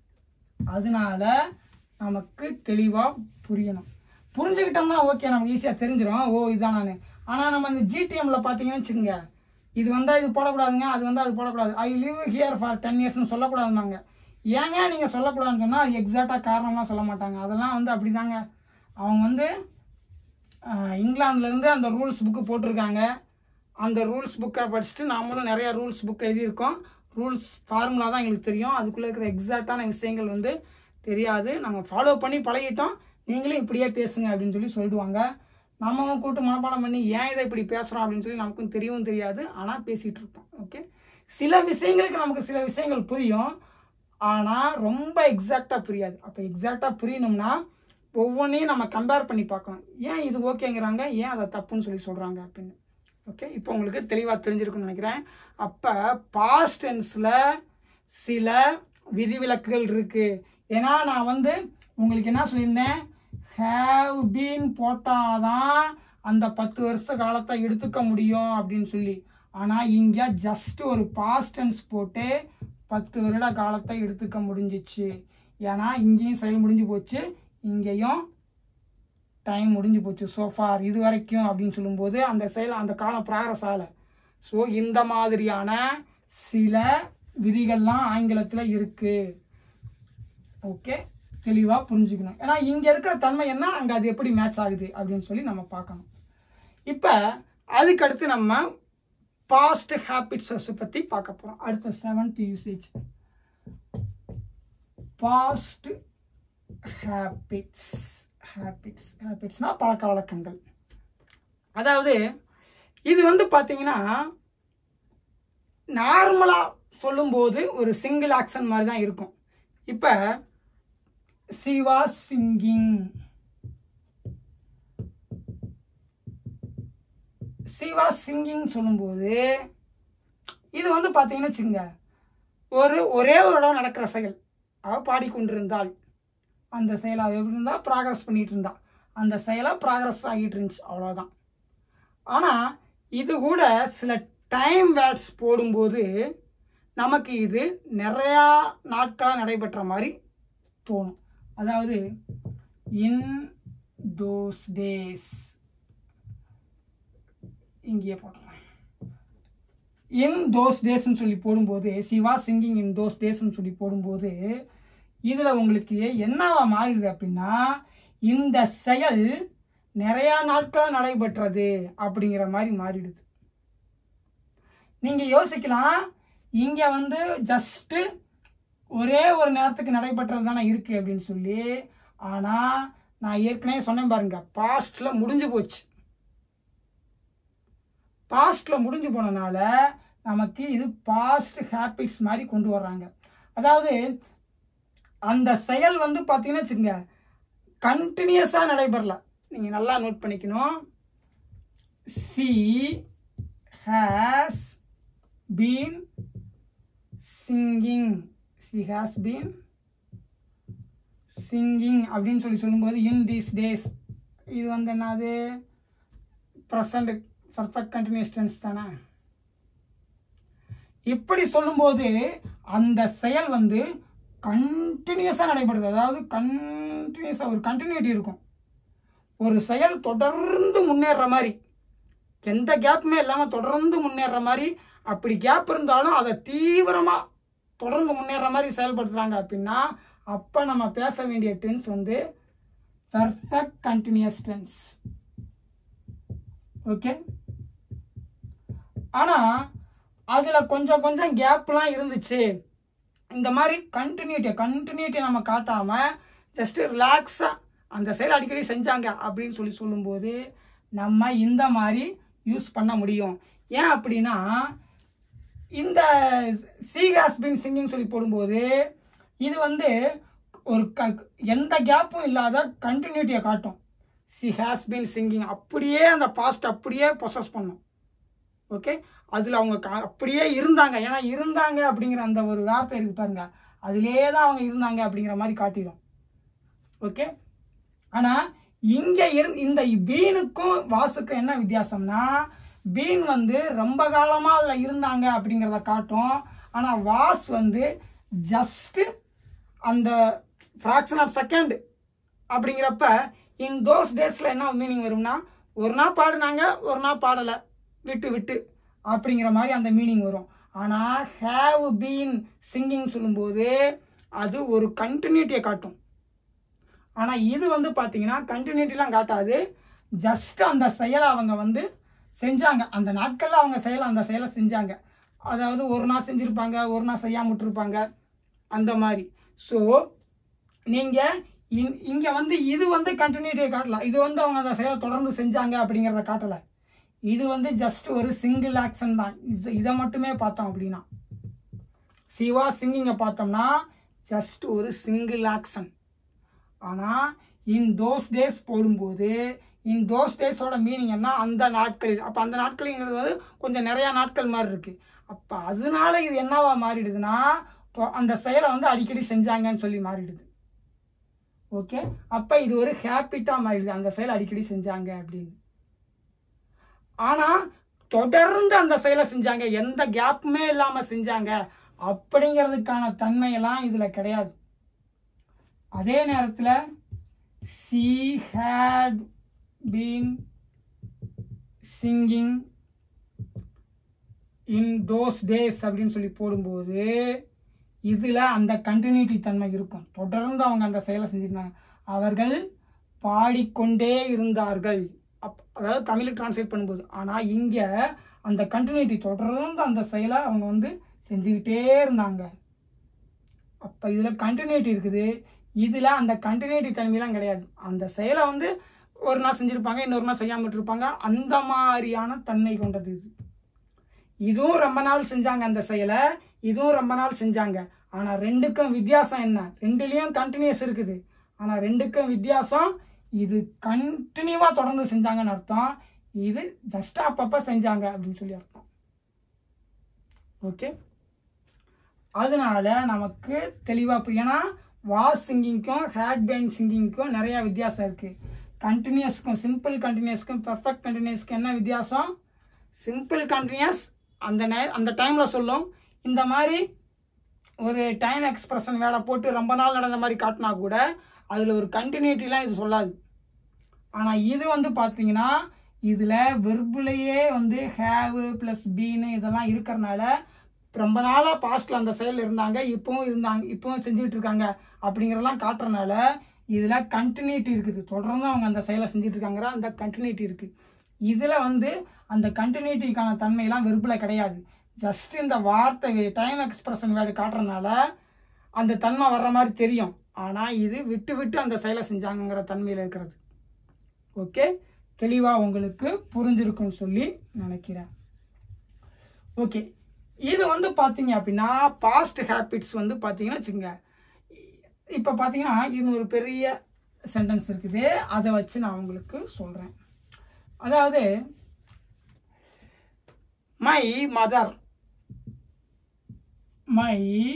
A: அதனால நமக்கு தெளிவாக புரியணும் புரிஞ்சுக்கிட்டோம்னா ஓகே நமக்கு ஈஸியாக தெரிஞ்சிடும் ஓ இதுதான் நான் ஆனால் நம்ம இந்த ஜிடிஎம்ல பார்த்தீங்கன்னு வச்சுக்கோங்க இது வந்தால் இது போடக்கூடாதுங்க அது வந்தால் அது போடக்கூடாது I live here for ten இயர்ஸ்னு சொல்லக்கூடாதுனாங்க ஏங்க நீங்கள் சொல்லக்கூடாதுன்னு சொன்னால் அது எக்ஸாக்டாக காரணம்லாம் சொல்ல மாட்டாங்க அதெல்லாம் வந்து அப்படிதாங்க அவங்க வந்து ஆஹ், இங்கிலாந்துலேருந்து அந்த ரூல்ஸ் புக்கு போட்டிருக்காங்க அந்த ரூல்ஸ் புக்கை படிச்சுட்டு நாமளும் நிறைய ரூல்ஸ் புக் எழுதியிருக்கோம் ரூல்ஸ் ஃபார்முலா தான் எங்களுக்கு தெரியும் அதுக்குள்ளே இருக்கிற எக்ஸாக்டான விஷயங்கள் வந்து தெரியாது நாங்கள் ஃபாலோ பண்ணி பழகிட்டோம் நீங்களும் இப்படியே பேசுங்க அப்படின்னு சொல்லி சொல்லிடுவாங்க நம்ம கூட்டு மனப்பாடம் பண்ணி ஏன் இதை இப்படி பேசுகிறோம் அப்படின்னு சொல்லி நமக்கும் தெரியவும் தெரியாது ஆனால் பேசிகிட்டு இருப்போம் ஓகே சில விஷயங்களுக்கு நமக்கு சில விஷயங்கள் புரியும் ஆனால் ரொம்ப எக்ஸாக்டாக புரியாது அப்போ எக்ஸாக்டாக புரியணும்னா ஒவ்வொன்றையும் நம்ம கம்பேர் பண்ணி பார்க்கணும் ஏன் இது ஓகேங்கிறாங்க ஏன் அதை தப்புன்னு சொல்லி சொல்கிறாங்க அப்படின்னு ஓகே இப்போ உங்களுக்கு தெளிவாக தெரிஞ்சிருக்குன்னு நினைக்கிறேன் அப்போ பாஸ்ட் டென்ஸில் சில விதிவிலக்குகள் இருக்குது ஏன்னா நான் வந்து உங்களுக்கு என்ன சொல்லியிருந்தேன் ஹேவ் பீன் போட்டாதான் அந்த பத்து வருஷ காலத்தை எடுத்துக்க முடியும் அப்படின்னு சொல்லி ஆனால் இங்கே ஜஸ்ட் ஒரு பாஸ்ட் டென்ஸ் போட்டு பத்து வருட காலத்தை எடுத்துக்க முடிஞ்சிச்சு ஏன்னா இங்கேயும் செயல் முடிஞ்சு போச்சு இங்கேயும் டைம் முடிஞ்சு போச்சு சோஃபார் இது வரைக்கும் அப்படின்னு சொல்லும்போது அந்த செயல் அந்த காலம் ப்ராக்ரஸ் ஆகலை ஸோ இந்த மாதிரியான சில விதிகள்லாம் ஆங்கிலத்தில் இருக்குது ஓகே தெளிவாக புரிஞ்சுக்கணும் ஏன்னா இங்கே இருக்கிற தன்மை என்ன அங்கே அது எப்படி மேட்ச் ஆகுது அப்படின்னு சொல்லி நம்ம பார்க்கணும் இப்போ அதுக்கடுத்து நம்ம பாஸ்ட் ஹேபிட்ஸை பற்றி பார்க்க போகிறோம் அடுத்த seventh usage past habits habits ஹேபிட்ஸ்னா பழக்க வழக்கங்கள் அதாவது இது வந்து பார்த்தீங்கன்னா நார்மலாக சொல்லும்போது ஒரு சிங்கிள் ஆக்ஷன் மாதிரி தான் இருக்கும் இப்போ சிவா சிங்கிங் சிவா சிங்கிங் சொல்லும்போது இது வந்து பார்த்தீங்கன்னு வச்சுங்க ஒரு ஒரே ஒரு இடம் நடக்கிற செயல் அவ பாடிக்கொண்டிருந்தாள் அந்த செயலை அவ எப்படி இருந்தா ப்ராக்ரஸ் பண்ணிட்டு இருந்தா அந்த செயலை ப்ராக்ரஸ் ஆகிட்டு இருந்துச்சு அவ்வளோதான் ஆனால் இது கூட சில டைம் வேர்ட்ஸ் போடும்போது நமக்கு இது நிறையா நாட்களாக நடைபெற்ற மாதிரி தோணும் அதாவது இன் தோஸ் டேஸ் இங்கேயே போட்டுறேன் இன் தோஸ் டேஸ்ன்னு சொல்லி போடும்போது சிவா சிங்கிங் இன் தோஸ் டேஸ்ன்னு சொல்லி போடும்போது இதில் உங்களுக்கு என்னவா மாறிடுது அப்படின்னா இந்த செயல் நிறையா நாட்கள் நடைபெற்றது அப்படிங்கிற மாதிரி மாறிடுது நீங்கள் யோசிக்கலாம் இங்கே வந்து ஜஸ்ட்டு ஒரே ஒரு நேரத்துக்கு நடைபெற்றது தானே இருக்கு அப்படின்னு சொல்லி ஆனால் நான் ஏற்கனவே சொன்னேன் பாருங்க பாஸ்ட்ல முடிஞ்சு போச்சு பாஸ்ட்ல முடிஞ்சு போனனால நமக்கு இது பாஸ்ட் ஹேபிட்ஸ் மாதிரி கொண்டு வர்றாங்க அதாவது அந்த செயல் வந்து பார்த்தீங்கன்னா வச்சுக்கோங்க கண்டினியூஸாக நடைபெறல நீங்கள் நல்லா நோட் பண்ணிக்கணும் she has been singing she has been singing அப்படின்னு சொல்லி சொல்லும்போது இன் தீஸ் டேஸ் இது வந்து என்னது ப்ரெசண்ட் பர்ஃபெக்ட் கண்டினியூஸ் டென்ஸ் தானே இப்படி சொல்லும்போது அந்த செயல் வந்து கண்டினியூஸாக நடைபெறுது அதாவது கண்டினியூஸாக ஒரு கண்டினியூட்டி இருக்கும் ஒரு செயல் தொடர்ந்து முன்னேற மாதிரி எந்த கேப்புமே இல்லாமல் தொடர்ந்து முன்னேற மாதிரி அப்படி கேப் இருந்தாலும் அதை தீவிரமாக தொடர்ந்து முன்னேற மாதிரி செயல்படுத்துகிறாங்க அப்படின்னா அப்போ நம்ம பேச வேண்டிய டென்ஸ் வந்து பெர்ஃபெக்ட் கண்டினியூஸ் டென்ஸ் ஓகே ஆனால் அதில் கொஞ்சம் கொஞ்சம் கேப்லாம் இருந்துச்சு இந்த மாதிரி கண்டினியூட்டி கண்டினியூட்டி நம்ம காட்டாமல் ஜஸ்ட் ரிலாக்ஸாக அந்த செயல் அடிக்கடி செஞ்சாங்க அப்படின்னு சொல்லி சொல்லும்போது நம்ம இந்த மாதிரி யூஸ் பண்ண முடியும் ஏன் அப்படின்னா இந்த சி ஹாஸ் பின் சிங்கிங் சொல்லி போடும்போது இது வந்து ஒரு க எந்த கேப்பும் இல்லாத கண்டினியூட்டியை காட்டும் சி ஹாஸ் பின் சிங்கிங் அப்படியே அந்த பாஸ்ட் அப்படியே ப்ரொசஸ் பண்ணும் ஓகே அதில் அவங்க கா- அப்படியே இருந்தாங்க ஏன்னா இருந்தாங்க அப்படிங்கிற அந்த ஒரு வார்த்தை இருக்கு பாருங்க அதிலே தான் அவங்க இருந்தாங்க அப்படிங்கிற மாதிரி காட்டிடும் ஓகே ஆனால் இங்கே இரு இந்த பீனுக்கும் வாசுக்கும் என்ன வித்தியாசம்னா பீன் வந்து ரொம்ப காலமாக அதில் இருந்தாங்க அப்படிங்கிறத காட்டும் ஆனால் வாஸ் வந்து ஜஸ்ட்டு அந்த ஃப்ராக்ஷன் ஆஃப் செகண்ட் அப்படிங்கிறப்ப இன் தோஸ் டேஸில் என்ன மீனிங் வரும்னா ஒரு நாள் பாடுனாங்க ஒரு நாள் பாடலை விட்டு விட்டு அப்படிங்கிற மாதிரி அந்த மீனிங் வரும் ஆனால் ஹேவ் பீன் சிங்கிங் சொல்லும்போது அது ஒரு கண்டினியூட்டியை காட்டும் ஆனால் இது வந்து பார்த்தீங்கன்னா கண்டினியூட்டிலாம் காட்டாது ஜஸ்ட் அந்த செயலை அவங்க வந்து செஞ்சாங்க அந்த நாட்களில் அவங்க செயலை அந்த செயலை செஞ்சாங்க அதாவது ஒரு நாள் செஞ்சுருப்பாங்க ஒரு நாள் செய்யாம விட்டுருப்பாங்க அந்த மாதிரி ஸோ நீங்கள் இங் இங்கே வந்து இது வந்து கண்டினியூட்டியை காட்டலாம் இது வந்து அவங்க அந்த செயலை தொடர்ந்து செஞ்சாங்க அப்படிங்கிறத காட்டலை இது வந்து ஜஸ்ட் ஒரு சிங்கிள் ஆக்ஷன் தான் இது இதை மட்டுமே பார்த்தோம் அப்படின்னா சிவா சிங்கிங்கை பார்த்தோம்னா ஜஸ்ட் ஒரு சிங்கிள் ஆக்ஷன் ஆனால் இன் தோஸ் டேஸ் போடும்போது இன் தோஸ் டேஸோட மீனிங் என்ன அந்த நாட்களில் அப்போ அந்த நாட்களுங்கிறது வந்து கொஞ்சம் நிறையா நாட்கள் மாதிரி இருக்கு அப்போ அதனால இது என்னவா மாறிடுதுன்னா தொ- அந்த செயலை வந்து அடிக்கடி செஞ்சாங்கன்னு சொல்லி மாறிடுது ஓகே அப்போ இது ஒரு ஹேபிட்டாக மாறிடுது அந்த செயலை அடிக்கடி செஞ்சாங்க அப்படின்னு ஆனால் தொடர்ந்து அந்த செயலை செஞ்சாங்க எந்த கேப்புமே இல்லாமல் செஞ்சாங்க அப்படிங்கிறதுக்கான தன்மையெல்லாம் இதில் கிடையாது அதே நேரத்தில் she had been singing in those days அப்படின்னு சொல்லி போடும்போது இதில் அந்த கண்டினியூட்டி தன்மை இருக்கும் தொடர்ந்து அவங்க அந்த செயலை செஞ்சிருந்தாங்க அவர்கள் பாடிக்கொண்டே இருந்தார்கள் அப் அதாவது தமிழுக்கு டிரான்ஸ்லேட் பண்ணும்போது ஆனால் இங்கே அந்த கண்டினியூட்டி தொடர்ந்து அந்த செயலை அவங்க வந்து செஞ்சுக்கிட்டே இருந்தாங்க அப்போ இதில் கண்டினியூட்டி இருக்குது இதில் அந்த கண்டினியூட்டி தன்மைலாம் கிடையாது அந்த செயலை வந்து ஒரு நாள் செஞ்சுருப்பாங்க இன்னொரு நாள் செய்யாம விட்டுருப்பாங்க அந்த மாதிரியான தன்மை கொண்டது இது இதுவும் ரொம்ப நாள் செஞ்சாங்க அந்த செயலை இதுவும் ரொம்ப நாள் செஞ்சாங்க ஆனால் ரெண்டுக்கும் வித்தியாசம் என்ன ரெண்டுலேயும் கண்டினியூஸ் இருக்குது ஆனால் ரெண்டுக்கும் வித்தியாசம் இது கண்டினியூவாக தொடர்ந்து செஞ்சாங்கன்னு அர்த்தம் இது ஜஸ்ட் அப்பப்போ செஞ்சாங்க அப்படின்னு சொல்லி அர்த்தம் ஓகே அதனால நமக்கு தெளிவாக புரியும் ஏன்னா வாஸ் சிங்கிங்க்கும் ஹேட் பேன் சிங்கிங்க்கும் நிறைய வித்தியாசம் இருக்கு கண்டினியூஸ்க்கும் சிம்பிள் கண்டினியூஸ்க்கும் பெர்ஃபெக்ட் கண்டினியூஸ்க்கும் என்ன வித்தியாசம் சிம்பிள் கண்டினியூஸ் அந்த நே அந்த டைமில் சொல்லும் இந்த மாதிரி ஒரு டைம் எக்ஸ்பிரஷன் வேலை போட்டு ரொம்ப நாள் நடந்த மாதிரி காட்டினா கூட அதில் ஒரு கண்டினியூட்டிலாம் இது சொல்லாது ஆனால் இது வந்து பார்த்தீங்கன்னா இதில் வெர்புலையே வந்து ஹேவு ப்ளஸ் பீனு இதெல்லாம் இருக்கிறனால ரொம்ப நாளாக பாஸ்டில் அந்த செயல் இருந்தாங்க இப்பவும் இருந்தாங்க இப்பவும் செஞ்சுட்டு இருக்காங்க அப்படிங்கிறதெல்லாம் காட்டுறனால இதில் கண்டினியூட்டி இருக்குது தொடர்ந்து அவங்க அந்த செயலை செஞ்சுட்டு இருக்காங்கிற அந்த கண்டினியூட்டி இருக்குது இதில் வந்து அந்த கண்டினியூட்டிக்கான தன்மையெல்லாம் வெறுப்பில் கிடையாது ஜஸ்ட் இந்த வார்த்தை டைம் எக்ஸ்பிரஷன் வேர்டு காட்டுறனால அந்த தன்மை வர்ற மாதிரி தெரியும் ஆனால் இது விட்டு விட்டு அந்த செயலை செஞ்சாங்கங்கிற தன்மையில் இருக்கிறது ஓகே தெளிவாக உங்களுக்கு புரிஞ்சிருக்குன்னு சொல்லி நினைக்கிறேன் ஓகே இது வந்து பார்த்தீங்க அப்படின்னா பாஸ்ட் ஹேபிட்ஸ் வந்து பார்த்தீங்கன்னா வச்சுக்கோங்க இப்போ பார்த்தீங்கன்னா இது ஒரு பெரிய சென்டென்ஸ் இருக்குது அதை வச்சு நான் உங்களுக்கு சொல்கிறேன் அதாவது my mother my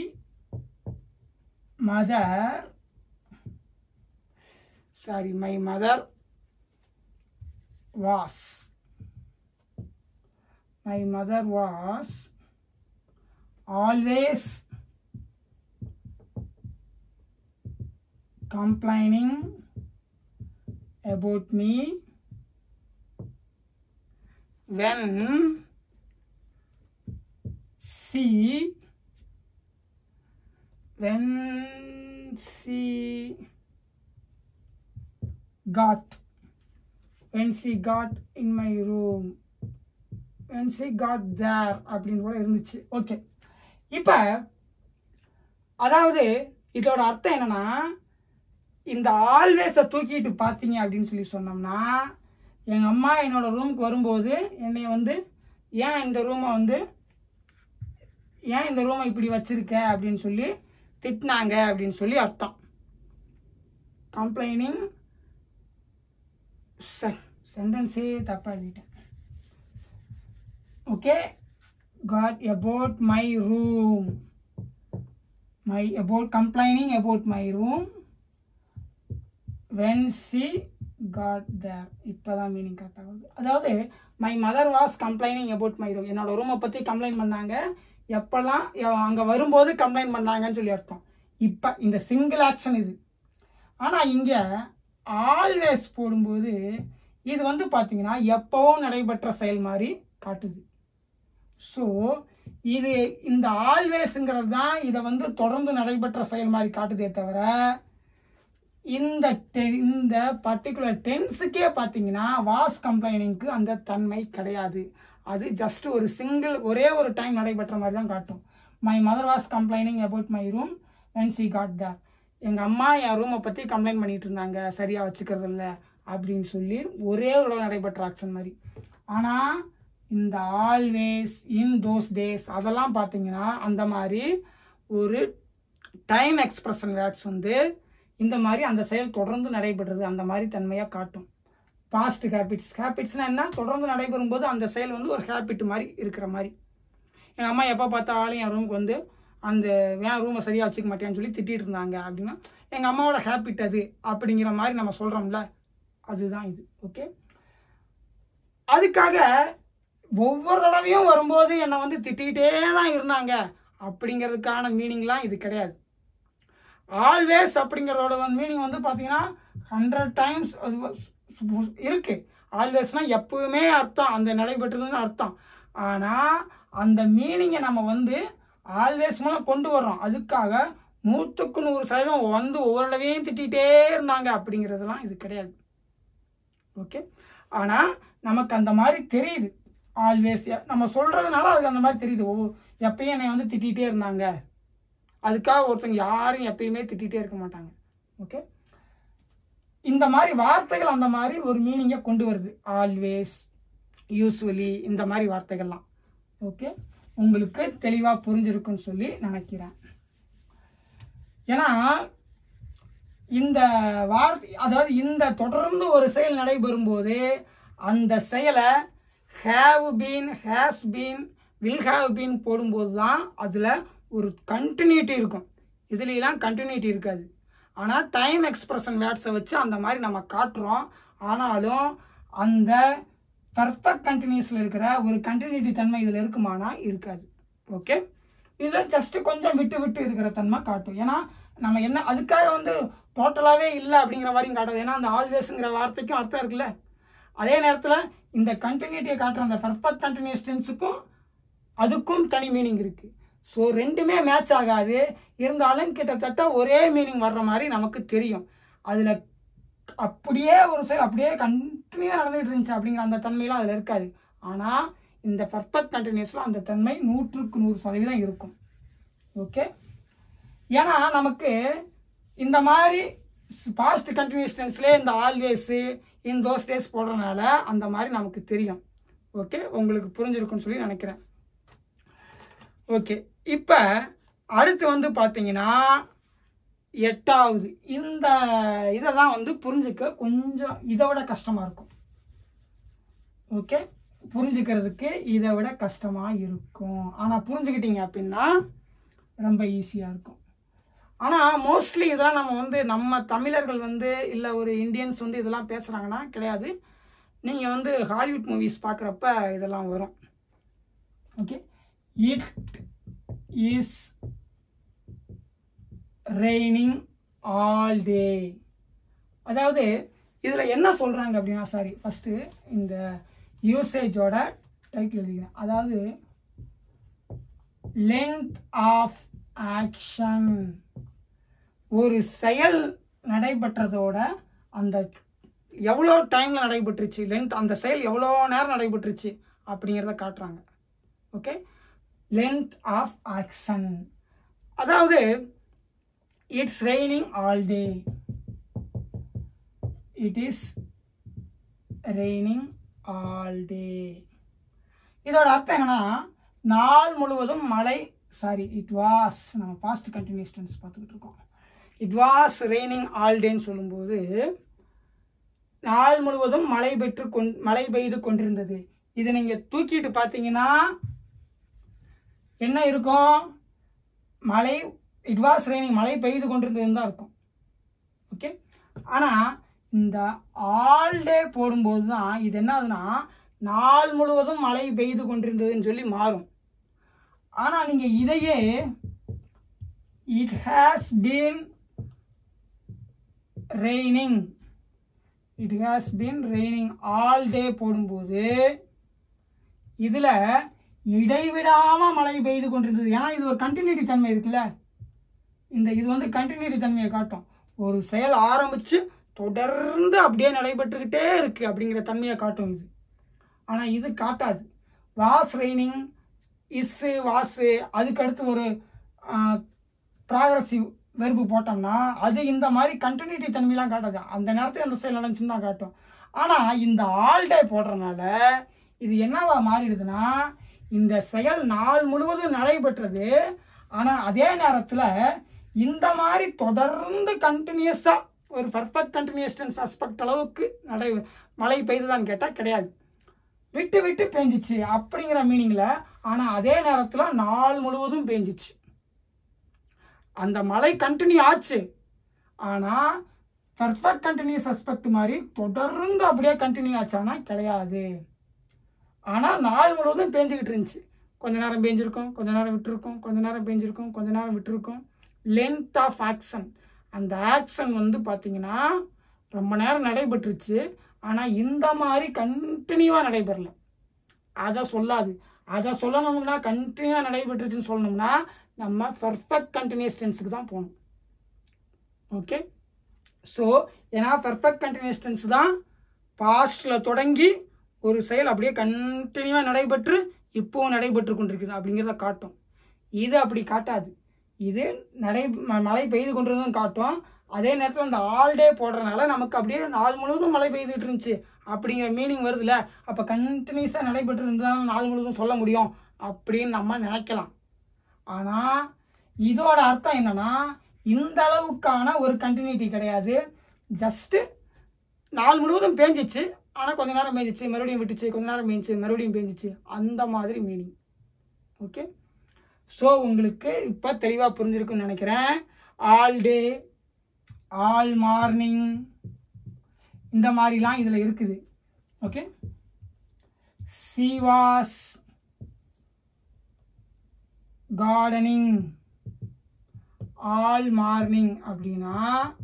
A: mother sorry my mother was my mother was always complaining about me when she when she got when she got in my room when she got there அப்படின்னு கூட இருந்துச்சு ஓகே இப்போ அதாவது இதோட அர்த்தம் என்னன்னா இந்த ஆல்வேஸை தூக்கிட்டு பார்த்தீங்க அப்படின்னு சொல்லி சொன்னோம்னா எங்கள் அம்மா என்னோட ரூமுக்கு வரும்போது என்னை வந்து ஏன் இந்த ரூமை வந்து ஏன் இந்த ரூமை இப்படி வச்சிருக்க அப்படின்னு சொல்லி திட்டினாங்க அப்படின்னு சொல்லி அர்த்தம் கம்ப்ளைனிங் சென்டென்ஸே தப்பாக எழுதிட்டேன் okay got about my room my about complaining about my room when she got there இப்போ தான் மீனிங் கரெக்டாக வருது அதாவது my mother was complaining about my room என்னோட ரூமை பற்றி கம்ப்ளைண்ட் பண்ணாங்க எப்போல்லாம் அங்கே வரும்போது கம்ப்ளைண்ட் பண்ணாங்கன்னு சொல்லி அர்த்தம் இப்போ இந்த சிங்கிள் ஆக்ஷன் இது ஆனால் இங்கே ஆல்வேஸ் போடும்போது இது வந்து பார்த்தீங்கன்னா எப்பவும் நடைபெற்ற செயல் மாதிரி காட்டுது ஸோ இது இந்த ஆல்வேஸுங்கிறது தான் இதை வந்து தொடர்ந்து நடைபெற்ற செயல் மாதிரி காட்டுதே தவிர இந்த te- இந்த பர்டிகுலர் டென்ஸுக்கே பார்த்தீங்கன்னா வாஸ் கம்ப்ளைனிங்க்கு அந்த தன்மை கிடையாது அது ஜஸ்ட் ஒரு சிங்கிள் ஒரே ஒரு டைம் நடைபெற்ற மாதிரி தான் காட்டும் my mother was complaining about my room when she got there எங்கள் அம்மா என் ரூமை பற்றி கம்ப்ளைண்ட் பண்ணிட்டு இருந்தாங்க சரியாக வச்சுக்கிறது இல்ல அப்படின்னு சொல்லி ஒரே ஒரு நடைபெற்ற ஆக்ஷன் மாதிரி ஆனால் இந்த ஆல்வேஸ் இன் தோஸ் டேஸ் அதெல்லாம் பார்த்தீங்கன்னா அந்த மாதிரி ஒரு டைம் எக்ஸ்பிரஷன் வேர்ட்ஸ் வந்து இந்த மாதிரி அந்த செயல் தொடர்ந்து நடைபெறுறது அந்த மாதிரி தன்மையாக காட்டும் பாஸ்ட் ஹேபிட்ஸ் ஹேபிட்ஸ்னா என்ன தொடர்ந்து நடைபெறும் போது அந்த செயல் வந்து ஒரு ஹேபிட் மாதிரி இருக்கிற மாதிரி எங்கள் அம்மா எப்போ பார்த்தாலும் என் ரூமுக்கு வந்து அந்த என் ரூமை சரியாக வச்சுக்க மாட்டேன்னு சொல்லி திட்டிட்டு இருந்தாங்க அப்படின்னா எங்கள் அம்மாவோட ஹேபிட் அது அப்படிங்கிற மாதிரி நம்ம சொல்கிறோம்ல அதுதான் இது ஓகே அதுக்காக ஒவ்வொரு தடவையும் வரும்போது என்னை வந்து திட்டிகிட்டே தான் இருந்தாங்க அப்படிங்கிறதுக்கான மீனிங்லாம் இது கிடையாது ஆல்வேஸ் அப்படிங்கிறதோட வந்து மீனிங் வந்து பார்த்தீங்கன்னா ஹண்ட்ரட் டைம்ஸ் அது வ- இருக்கு ஆல்வேஸ்னால் எப்பவுமே அர்த்தம் அந்த நடைபெற்றதுன்னு அர்த்தம் ஆனால் அந்த மீனிங்கை நம்ம வந்து ஆல்வேஸ் மூலம் கொண்டு வர்றோம் அதுக்காக நூற்றுக்கு நூறு சதவீதம் வந்து ஒவ்வொரு தடவையும் திட்டிகிட்டே இருந்தாங்க அப்படிங்கிறதுலாம் இது கிடையாது ஓகே ஆனால் நமக்கு அந்த மாதிரி தெரியுது ஆல்வேஸ் நம்ம சொல்கிறதுனால அதுக்கு அந்த மாதிரி தெரியுது ஒவ்வொரு எப்பயும் என்னை வந்து திட்டிகிட்டே இருந்தாங்க அதுக்காக ஒருத்தங்க யாரும் எப்பயுமே திட்டிகிட்டே இருக்க மாட்டாங்க ஓகே இந்த மாதிரி வார்த்தைகள் அந்த மாதிரி ஒரு மீனிங்கை கொண்டு வருது ஆல்வேஸ் யூஸ்வலி இந்த மாதிரி வார்த்தைகள்லாம் ஓகே உங்களுக்கு தெளிவாக புரிஞ்சிருக்குன்னு சொல்லி நினைக்கிறேன் ஏன்னா இந்த வார்த்தை அதாவது இந்த தொடர்ந்து ஒரு செயல் நடைபெறும் போது அந்த செயலை have been has been will have been போடும்போது தான் அதில் ஒரு கண்டினியூட்டி இருக்கும் இதுலலாம் கண்டினியூட்டி இருக்காது ஆனால் டைம் எக்ஸ்பிரஷன் வேர்ட்ஸை வச்சு அந்த மாதிரி நம்ம காட்டுறோம் ஆனாலும் அந்த பர்ஃபெக்ட் கண்டினியூஸில் இருக்கிற ஒரு கண்டினியூட்டி தன்மை இதில் இருக்குமானா இருக்காது ஓகே இதில் ஜஸ்ட் கொஞ்சம் விட்டு விட்டு இருக்கிற தன்மை காட்டும் ஏன்னா நம்ம என்ன அதுக்காக வந்து டோட்டலாகவே இல்லை அப்படிங்கிற மாதிரியும் காட்டாது ஏன்னா அந்த ஆல்வேஸுங்கிற வார்த்தைக்கும் அர்த்தம் இருக்குல்ல அதே நேரத்தில் இந்த கண்டினியூட்டியை காட்டுற அந்த பர்ஃபெக்ட் கண்டினியூஸ் டென்ஸுக்கும் அதுக்கும் தனி மீனிங் இருக்கு ஸோ ரெண்டுமே மேட்ச் ஆகாது இருந்தாலும் கிட்டத்தட்ட ஒரே மீனிங் வர்ற மாதிரி நமக்கு தெரியும் அதில் அப்படியே ஒரு செயல் அப்படியே கண்டினியூவாக நடந்துகிட்டு இருந்துச்சு அப்படிங்கிற அந்த தன்மையெல்லாம் அதில் இருக்காது ஆனால் இந்த பர்ஃபெக்ட் கண்டினியூஸில் அந்த தன்மை நூற்றுக்கு நூறு சதவீதம் இருக்கும் ஓகே ஏன்னா நமக்கு இந்த மாதிரி பாஸ்ட் கண்டினியூஸ் டென்ஸ்லேயே இந்த ஆல்வேஸு இன் தோஸ் டேஸ் போடுறதுனால அந்த மாதிரி நமக்கு தெரியும் ஓகே உங்களுக்கு புரிஞ்சிருக்குன்னு சொல்லி நினைக்கிறேன் ஓகே இப்போ அடுத்து வந்து பார்த்தீங்கன்னா எட்டாவது இந்த இதை தான் வந்து புரிஞ்சுக்க கொஞ்சம் இதை விட கஷ்டமாக இருக்கும் ஓகே புரிஞ்சுக்கிறதுக்கு இதை விட கஷ்டமாக இருக்கும் ஆனால் புரிஞ்சுக்கிட்டீங்க அப்படின்னா ரொம்ப ஈஸியாக இருக்கும் ஆனால் மோஸ்ட்லி இதெல்லாம் நம்ம வந்து நம்ம தமிழர்கள் வந்து இல்லை ஒரு இந்தியன்ஸ் வந்து இதெல்லாம் பேசுகிறாங்கன்னா கிடையாது நீங்கள் வந்து ஹாலிவுட் மூவிஸ் பார்க்குறப்ப இதெல்லாம் வரும் okay it is raining all day அதாவது இதில் என்ன சொல்கிறாங்க அப்படின்னா சாரி ஃபஸ்ட்டு இந்த யூசேஜோட டைட்டில் எழுதிக்கிறேன் அதாவது லென்த் ஆஃப் ஆக்ஷன் ஒரு செயல் நடைபெற்றதோட அந்த எவ்வளோ டைமில் நடைபெற்றுச்சு லென்த் அந்த செயல் எவ்வளோ நேரம் நடைபெற்றுச்சு அப்படிங்கிறத காட்டுறாங்க ஓகே லென்த் ஆஃப் ஆக்ஷன் அதாவது it's raining all day it is raining all day இதோட அர்த்தம் என்னன்னா நாள் முழுவதும் மழை சாரி இட் வாஸ் நம்ம பாஸ்ட் கண்டினியூஸ் டென்ஸ் பார்த்துக்கிட்டு இருக்கோம் இட் வாஸ் ரெய்னிங் ஆல் டேன்னு சொல்லும்போது நாள் முழுவதும் மழை பெற்று கொண் மழை பெய்து கொண்டிருந்தது இதை நீங்கள் தூக்கிட்டு பார்த்தீங்கன்னா என்ன இருக்கும் மழை இட் வாஸ் ரெய்னிங் மழை பெய்து கொண்டிருந்ததுன்னு தான் இருக்கும் ஓகே ஆனால் இந்த ஆல் டே போடும்போது தான் இது என்ன ஆகுதுன்னா நாள் முழுவதும் மழை பெய்து கொண்டிருந்ததுன்னு சொல்லி மாறும் ஆனால் நீங்கள் இதையே it has been raining it has been raining all day போடும்போது இதில் இடைவிடாமல் மழை பெய்து கொண்டிருந்தது ஏன்னா இது ஒரு கண்டினியூட்டி தன்மை இருக்குல்ல இந்த இது வந்து கண்டினியூட்டி தன்மையை காட்டும் ஒரு செயல் ஆரம்பித்து தொடர்ந்து அப்படியே நடைபெற்றுக்கிட்டே இருக்குது அப்படிங்கிற தன்மையை காட்டும் இது ஆனால் இது காட்டாது வாஸ் ரெய்னிங் இஸ்ஸு வாஸு அதுக்கடுத்து ஒரு ப்ராக்ரஸிவ் வெறுப்பு போட்டோம்னா அது இந்த மாதிரி கண்டினியூட்டி தன்மையெலாம் காட்டாது அந்த நேரத்துக்கு அந்த செயல் நடந்துச்சுன்னு தான் காட்டும் ஆனால் இந்த ஆல் டே போடுறதுனால இது என்னவா மாறிடுதுன்னா இந்த செயல் நாள் முழுவதும் நடைபெற்றது ஆனால் அதே நேரத்தில் இந்த மாதிரி தொடர்ந்து கண்டினியூஸாக ஒரு பர்ஃபெக்ட் கண்டினியூஸ் டென்ஸ் அஸ்பெக்ட் அளவுக்கு நடை மழை பெய்துதான்னு கேட்டால் கிடையாது விட்டு விட்டு பேஞ்சிச்சு அப்படிங்கிற மீனிங்கில் ஆனால் அதே நேரத்தில் நாள் முழுவதும் பேஞ்சிச்சு அந்த மழை கண்டினியூ ஆச்சு ஆனால் பர்ஃபெக்ட் கண்டினியூஸ் அஸ்பெக்ட் மாதிரி தொடர்ந்து அப்படியே கண்டினியூ ஆச்சானா கிடையாது ஆனால் நாள் முழுவதும் பேஞ்சிக்கிட்டு இருந்துச்சு கொஞ்ச நேரம் பேஞ்சிருக்கும் கொஞ்ச நேரம் விட்டுருக்கும் கொஞ்ச நேரம் பேஞ்சிருக்கும் கொஞ்ச நேரம் விட்டுருக்கும் லென்த் ஆஃப் ஆக்ஷன் அந்த ஆக்ஷன் வந்து பார்த்தீங்கன்னா ரொம்ப நேரம் நடைபெற்றுச்சு ஆனால் இந்த மாதிரி கண்டினியூவாக நடைபெறல அதை சொல்லாது அதை சொல்லணும்னா கண்டினியூவாக நடைபெற்றுச்சுன்னு சொல்லணும்னா நம்ம பர்ஃபெக்ட் கண்டினியூஸ் டென்ஸுக்கு தான் போகணும் ஓகே ஸோ ஏன்னா பர்ஃபெக்ட் கண்டினியூஸ் டென்ஸ் தான் பாஸ்டில் தொடங்கி ஒரு செயல் அப்படியே கண்டினியூவாக நடைபெற்று இப்போவும் நடைபெற்று கொண்டிருக்குது அப்படிங்கிறத காட்டும் இது அப்படி காட்டாது இது நடை ம- மழை பெய்து கொண்டிருந்ததும் காட்டும் அதே நேரத்தில் அந்த ஆல் டே போடுறதுனால நமக்கு அப்படியே நாள் முழுவதும் மழை பெய்துட்டு இருந்துச்சு அப்படிங்கிற மீனிங் வருதுல்ல அப்போ கண்டினியூஸாக நடைபெற்று இருந்தால் நாள் முழுவதும் சொல்ல முடியும் அப்படின்னு நம்ம நினைக்கலாம் ஆனால் இதோட அர்த்தம் என்னன்னா இந்த அளவுக்கான ஒரு கண்டினியூட்டி கிடையாது ஜஸ்ட்டு நாள் முழுவதும் பேஞ்சிச்சு ஆனால் கொஞ்ச நேரம் பேஞ்சிச்சு மறுபடியும் விட்டுச்சு கொஞ்ச நேரம் பேஞ்சிச்சு மறுபடியும் பேஞ்சிச்சு அந்த மாதிரி மீனிங் ஓகே ஸோ உங்களுக்கு இப்போ தெளிவாக புரிஞ்சிருக்குன்னு நினைக்கிறேன் ஆல் டே ஆல் மார்னிங் இந்த மாதிரிலாம் இதில் இருக்குது okay she was gardening all morning அப்படின்னா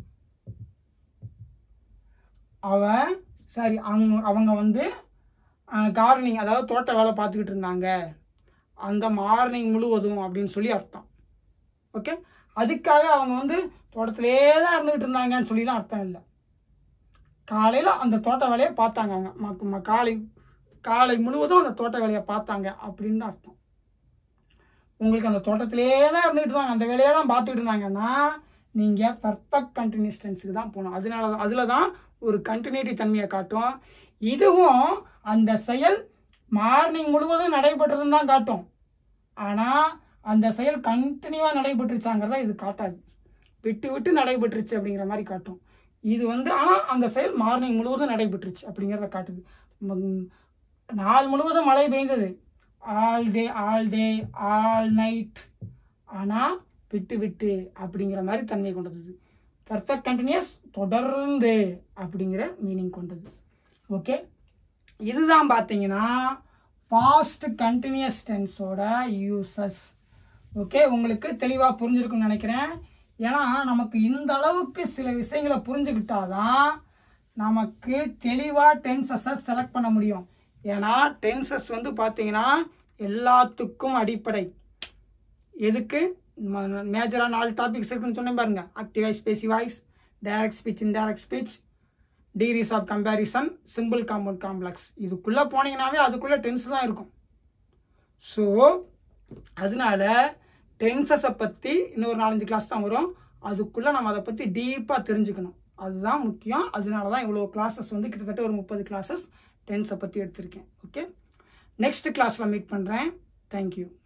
A: அவ சாரி அவங்க அவங்க வந்து கார்டனிங் அதாவது தோட்ட வேலை பார்த்துக்கிட்டு இருந்தாங்க அந்த மார்னிங் முழுவதும் அப்படின்னு சொல்லி அர்த்தம் ஓகே அதுக்காக அவங்க வந்து தோட்டத்திலே தான் இருந்துகிட்டு இருந்தாங்கன்னு சொல்லிலாம் அர்த்தம் இல்லை காலையில் அந்த தோட்ட வேலையை பார்த்தாங்க அவங்க ம- ம- காலை காலை முழுவதும் அந்த தோட்ட வேலையை பார்த்தாங்க அப்படின்னு தான் அர்த்தம் உங்களுக்கு அந்த தோட்டத்திலே தான் இருந்துகிட்டு இருந்தாங்க அந்த வேலையை தான் பார்த்துட்டு இருந்தாங்கன்னா நீங்கள் பர்ஃபெக்ட் கண்டினியூஸ் டென்ஸுக்கு தான் போகணும் அதனால அதில் தான் ஒரு கண்டினியூட்டி தன்மையை காட்டும் இதுவும் அந்த செயல் மார்னிங் முழுவதும் நடைபெற்றதுன்னு தான் காட்டும் ஆனால் அந்த செயல் கண்டினியூவாக நடைபெற்றுச்சாங்கிறத இது காட்டாது விட்டு விட்டு நடைபெற்றுச்சு அப்படிங்கிற மாதிரி காட்டும் இது வந்து ஆனால் அந்த செயல் மார்னிங் முழுவதும் நடைபெற்றுச்சு அப்படிங்கிறத காட்டுது ம், நாள் முழுவதும் மழை பெய்ந்தது all day all day all night ஆனால் விட்டு விட்டு அப்படிங்கிற மாதிரி தன்மை கொண்டது பர்ஃபெக்ட் கண்டினியூஸ் தொடர்ந்து அப்படிங்கிற மீனிங் கொண்டது ஓகே இதுதான் பார்த்தீங்கன்னா பாஸ்ட் கண்டினியூஸ் டென்ஸோட யூசஸ் ஓகே உங்களுக்கு தெளிவாக புரிஞ்சிருக்கும்னு நினைக்கிறேன் ஏன்னா நமக்கு இந்த அளவுக்கு சில விஷயங்களை புரிஞ்சுக்கிட்டாதான் நமக்கு தெளிவாக டென்சஸை செலக்ட் பண்ண முடியும் ஏன்னா டென்சஸ் வந்து பார்த்தீங்கன்னா எல்லாத்துக்கும் அடிப்படை எதுக்கு மேஜராக நாலு டாபிக்ஸ் இருக்குன்னு சொன்னேன் பாருங்க active voice passive voice direct speech indirect speech degrees of comparison simple compound complex இதுக்குள்ளே போனீங்கன்னாவே அதுக்குள்ளே டென்ஸ் தான் இருக்கும் ஸோ அதனால டென்சஸை பற்றி இன்னொரு நாலஞ்சு கிளாஸ் தான் வரும் அதுக்குள்ளே நம்ம அதை பற்றி டீப்பாக தெரிஞ்சுக்கணும் அதுதான் முக்கியம் அதனால தான் இவ்வளோ கிளாஸஸ் வந்து கிட்டத்தட்ட ஒரு முப்பது கிளாஸஸ் டென்ஸை பற்றி எடுத்திருக்கேன் ஓகே நெக்ஸ்ட் கிளாஸில் மீட் பண்ணுறேன் தேங்க்யூ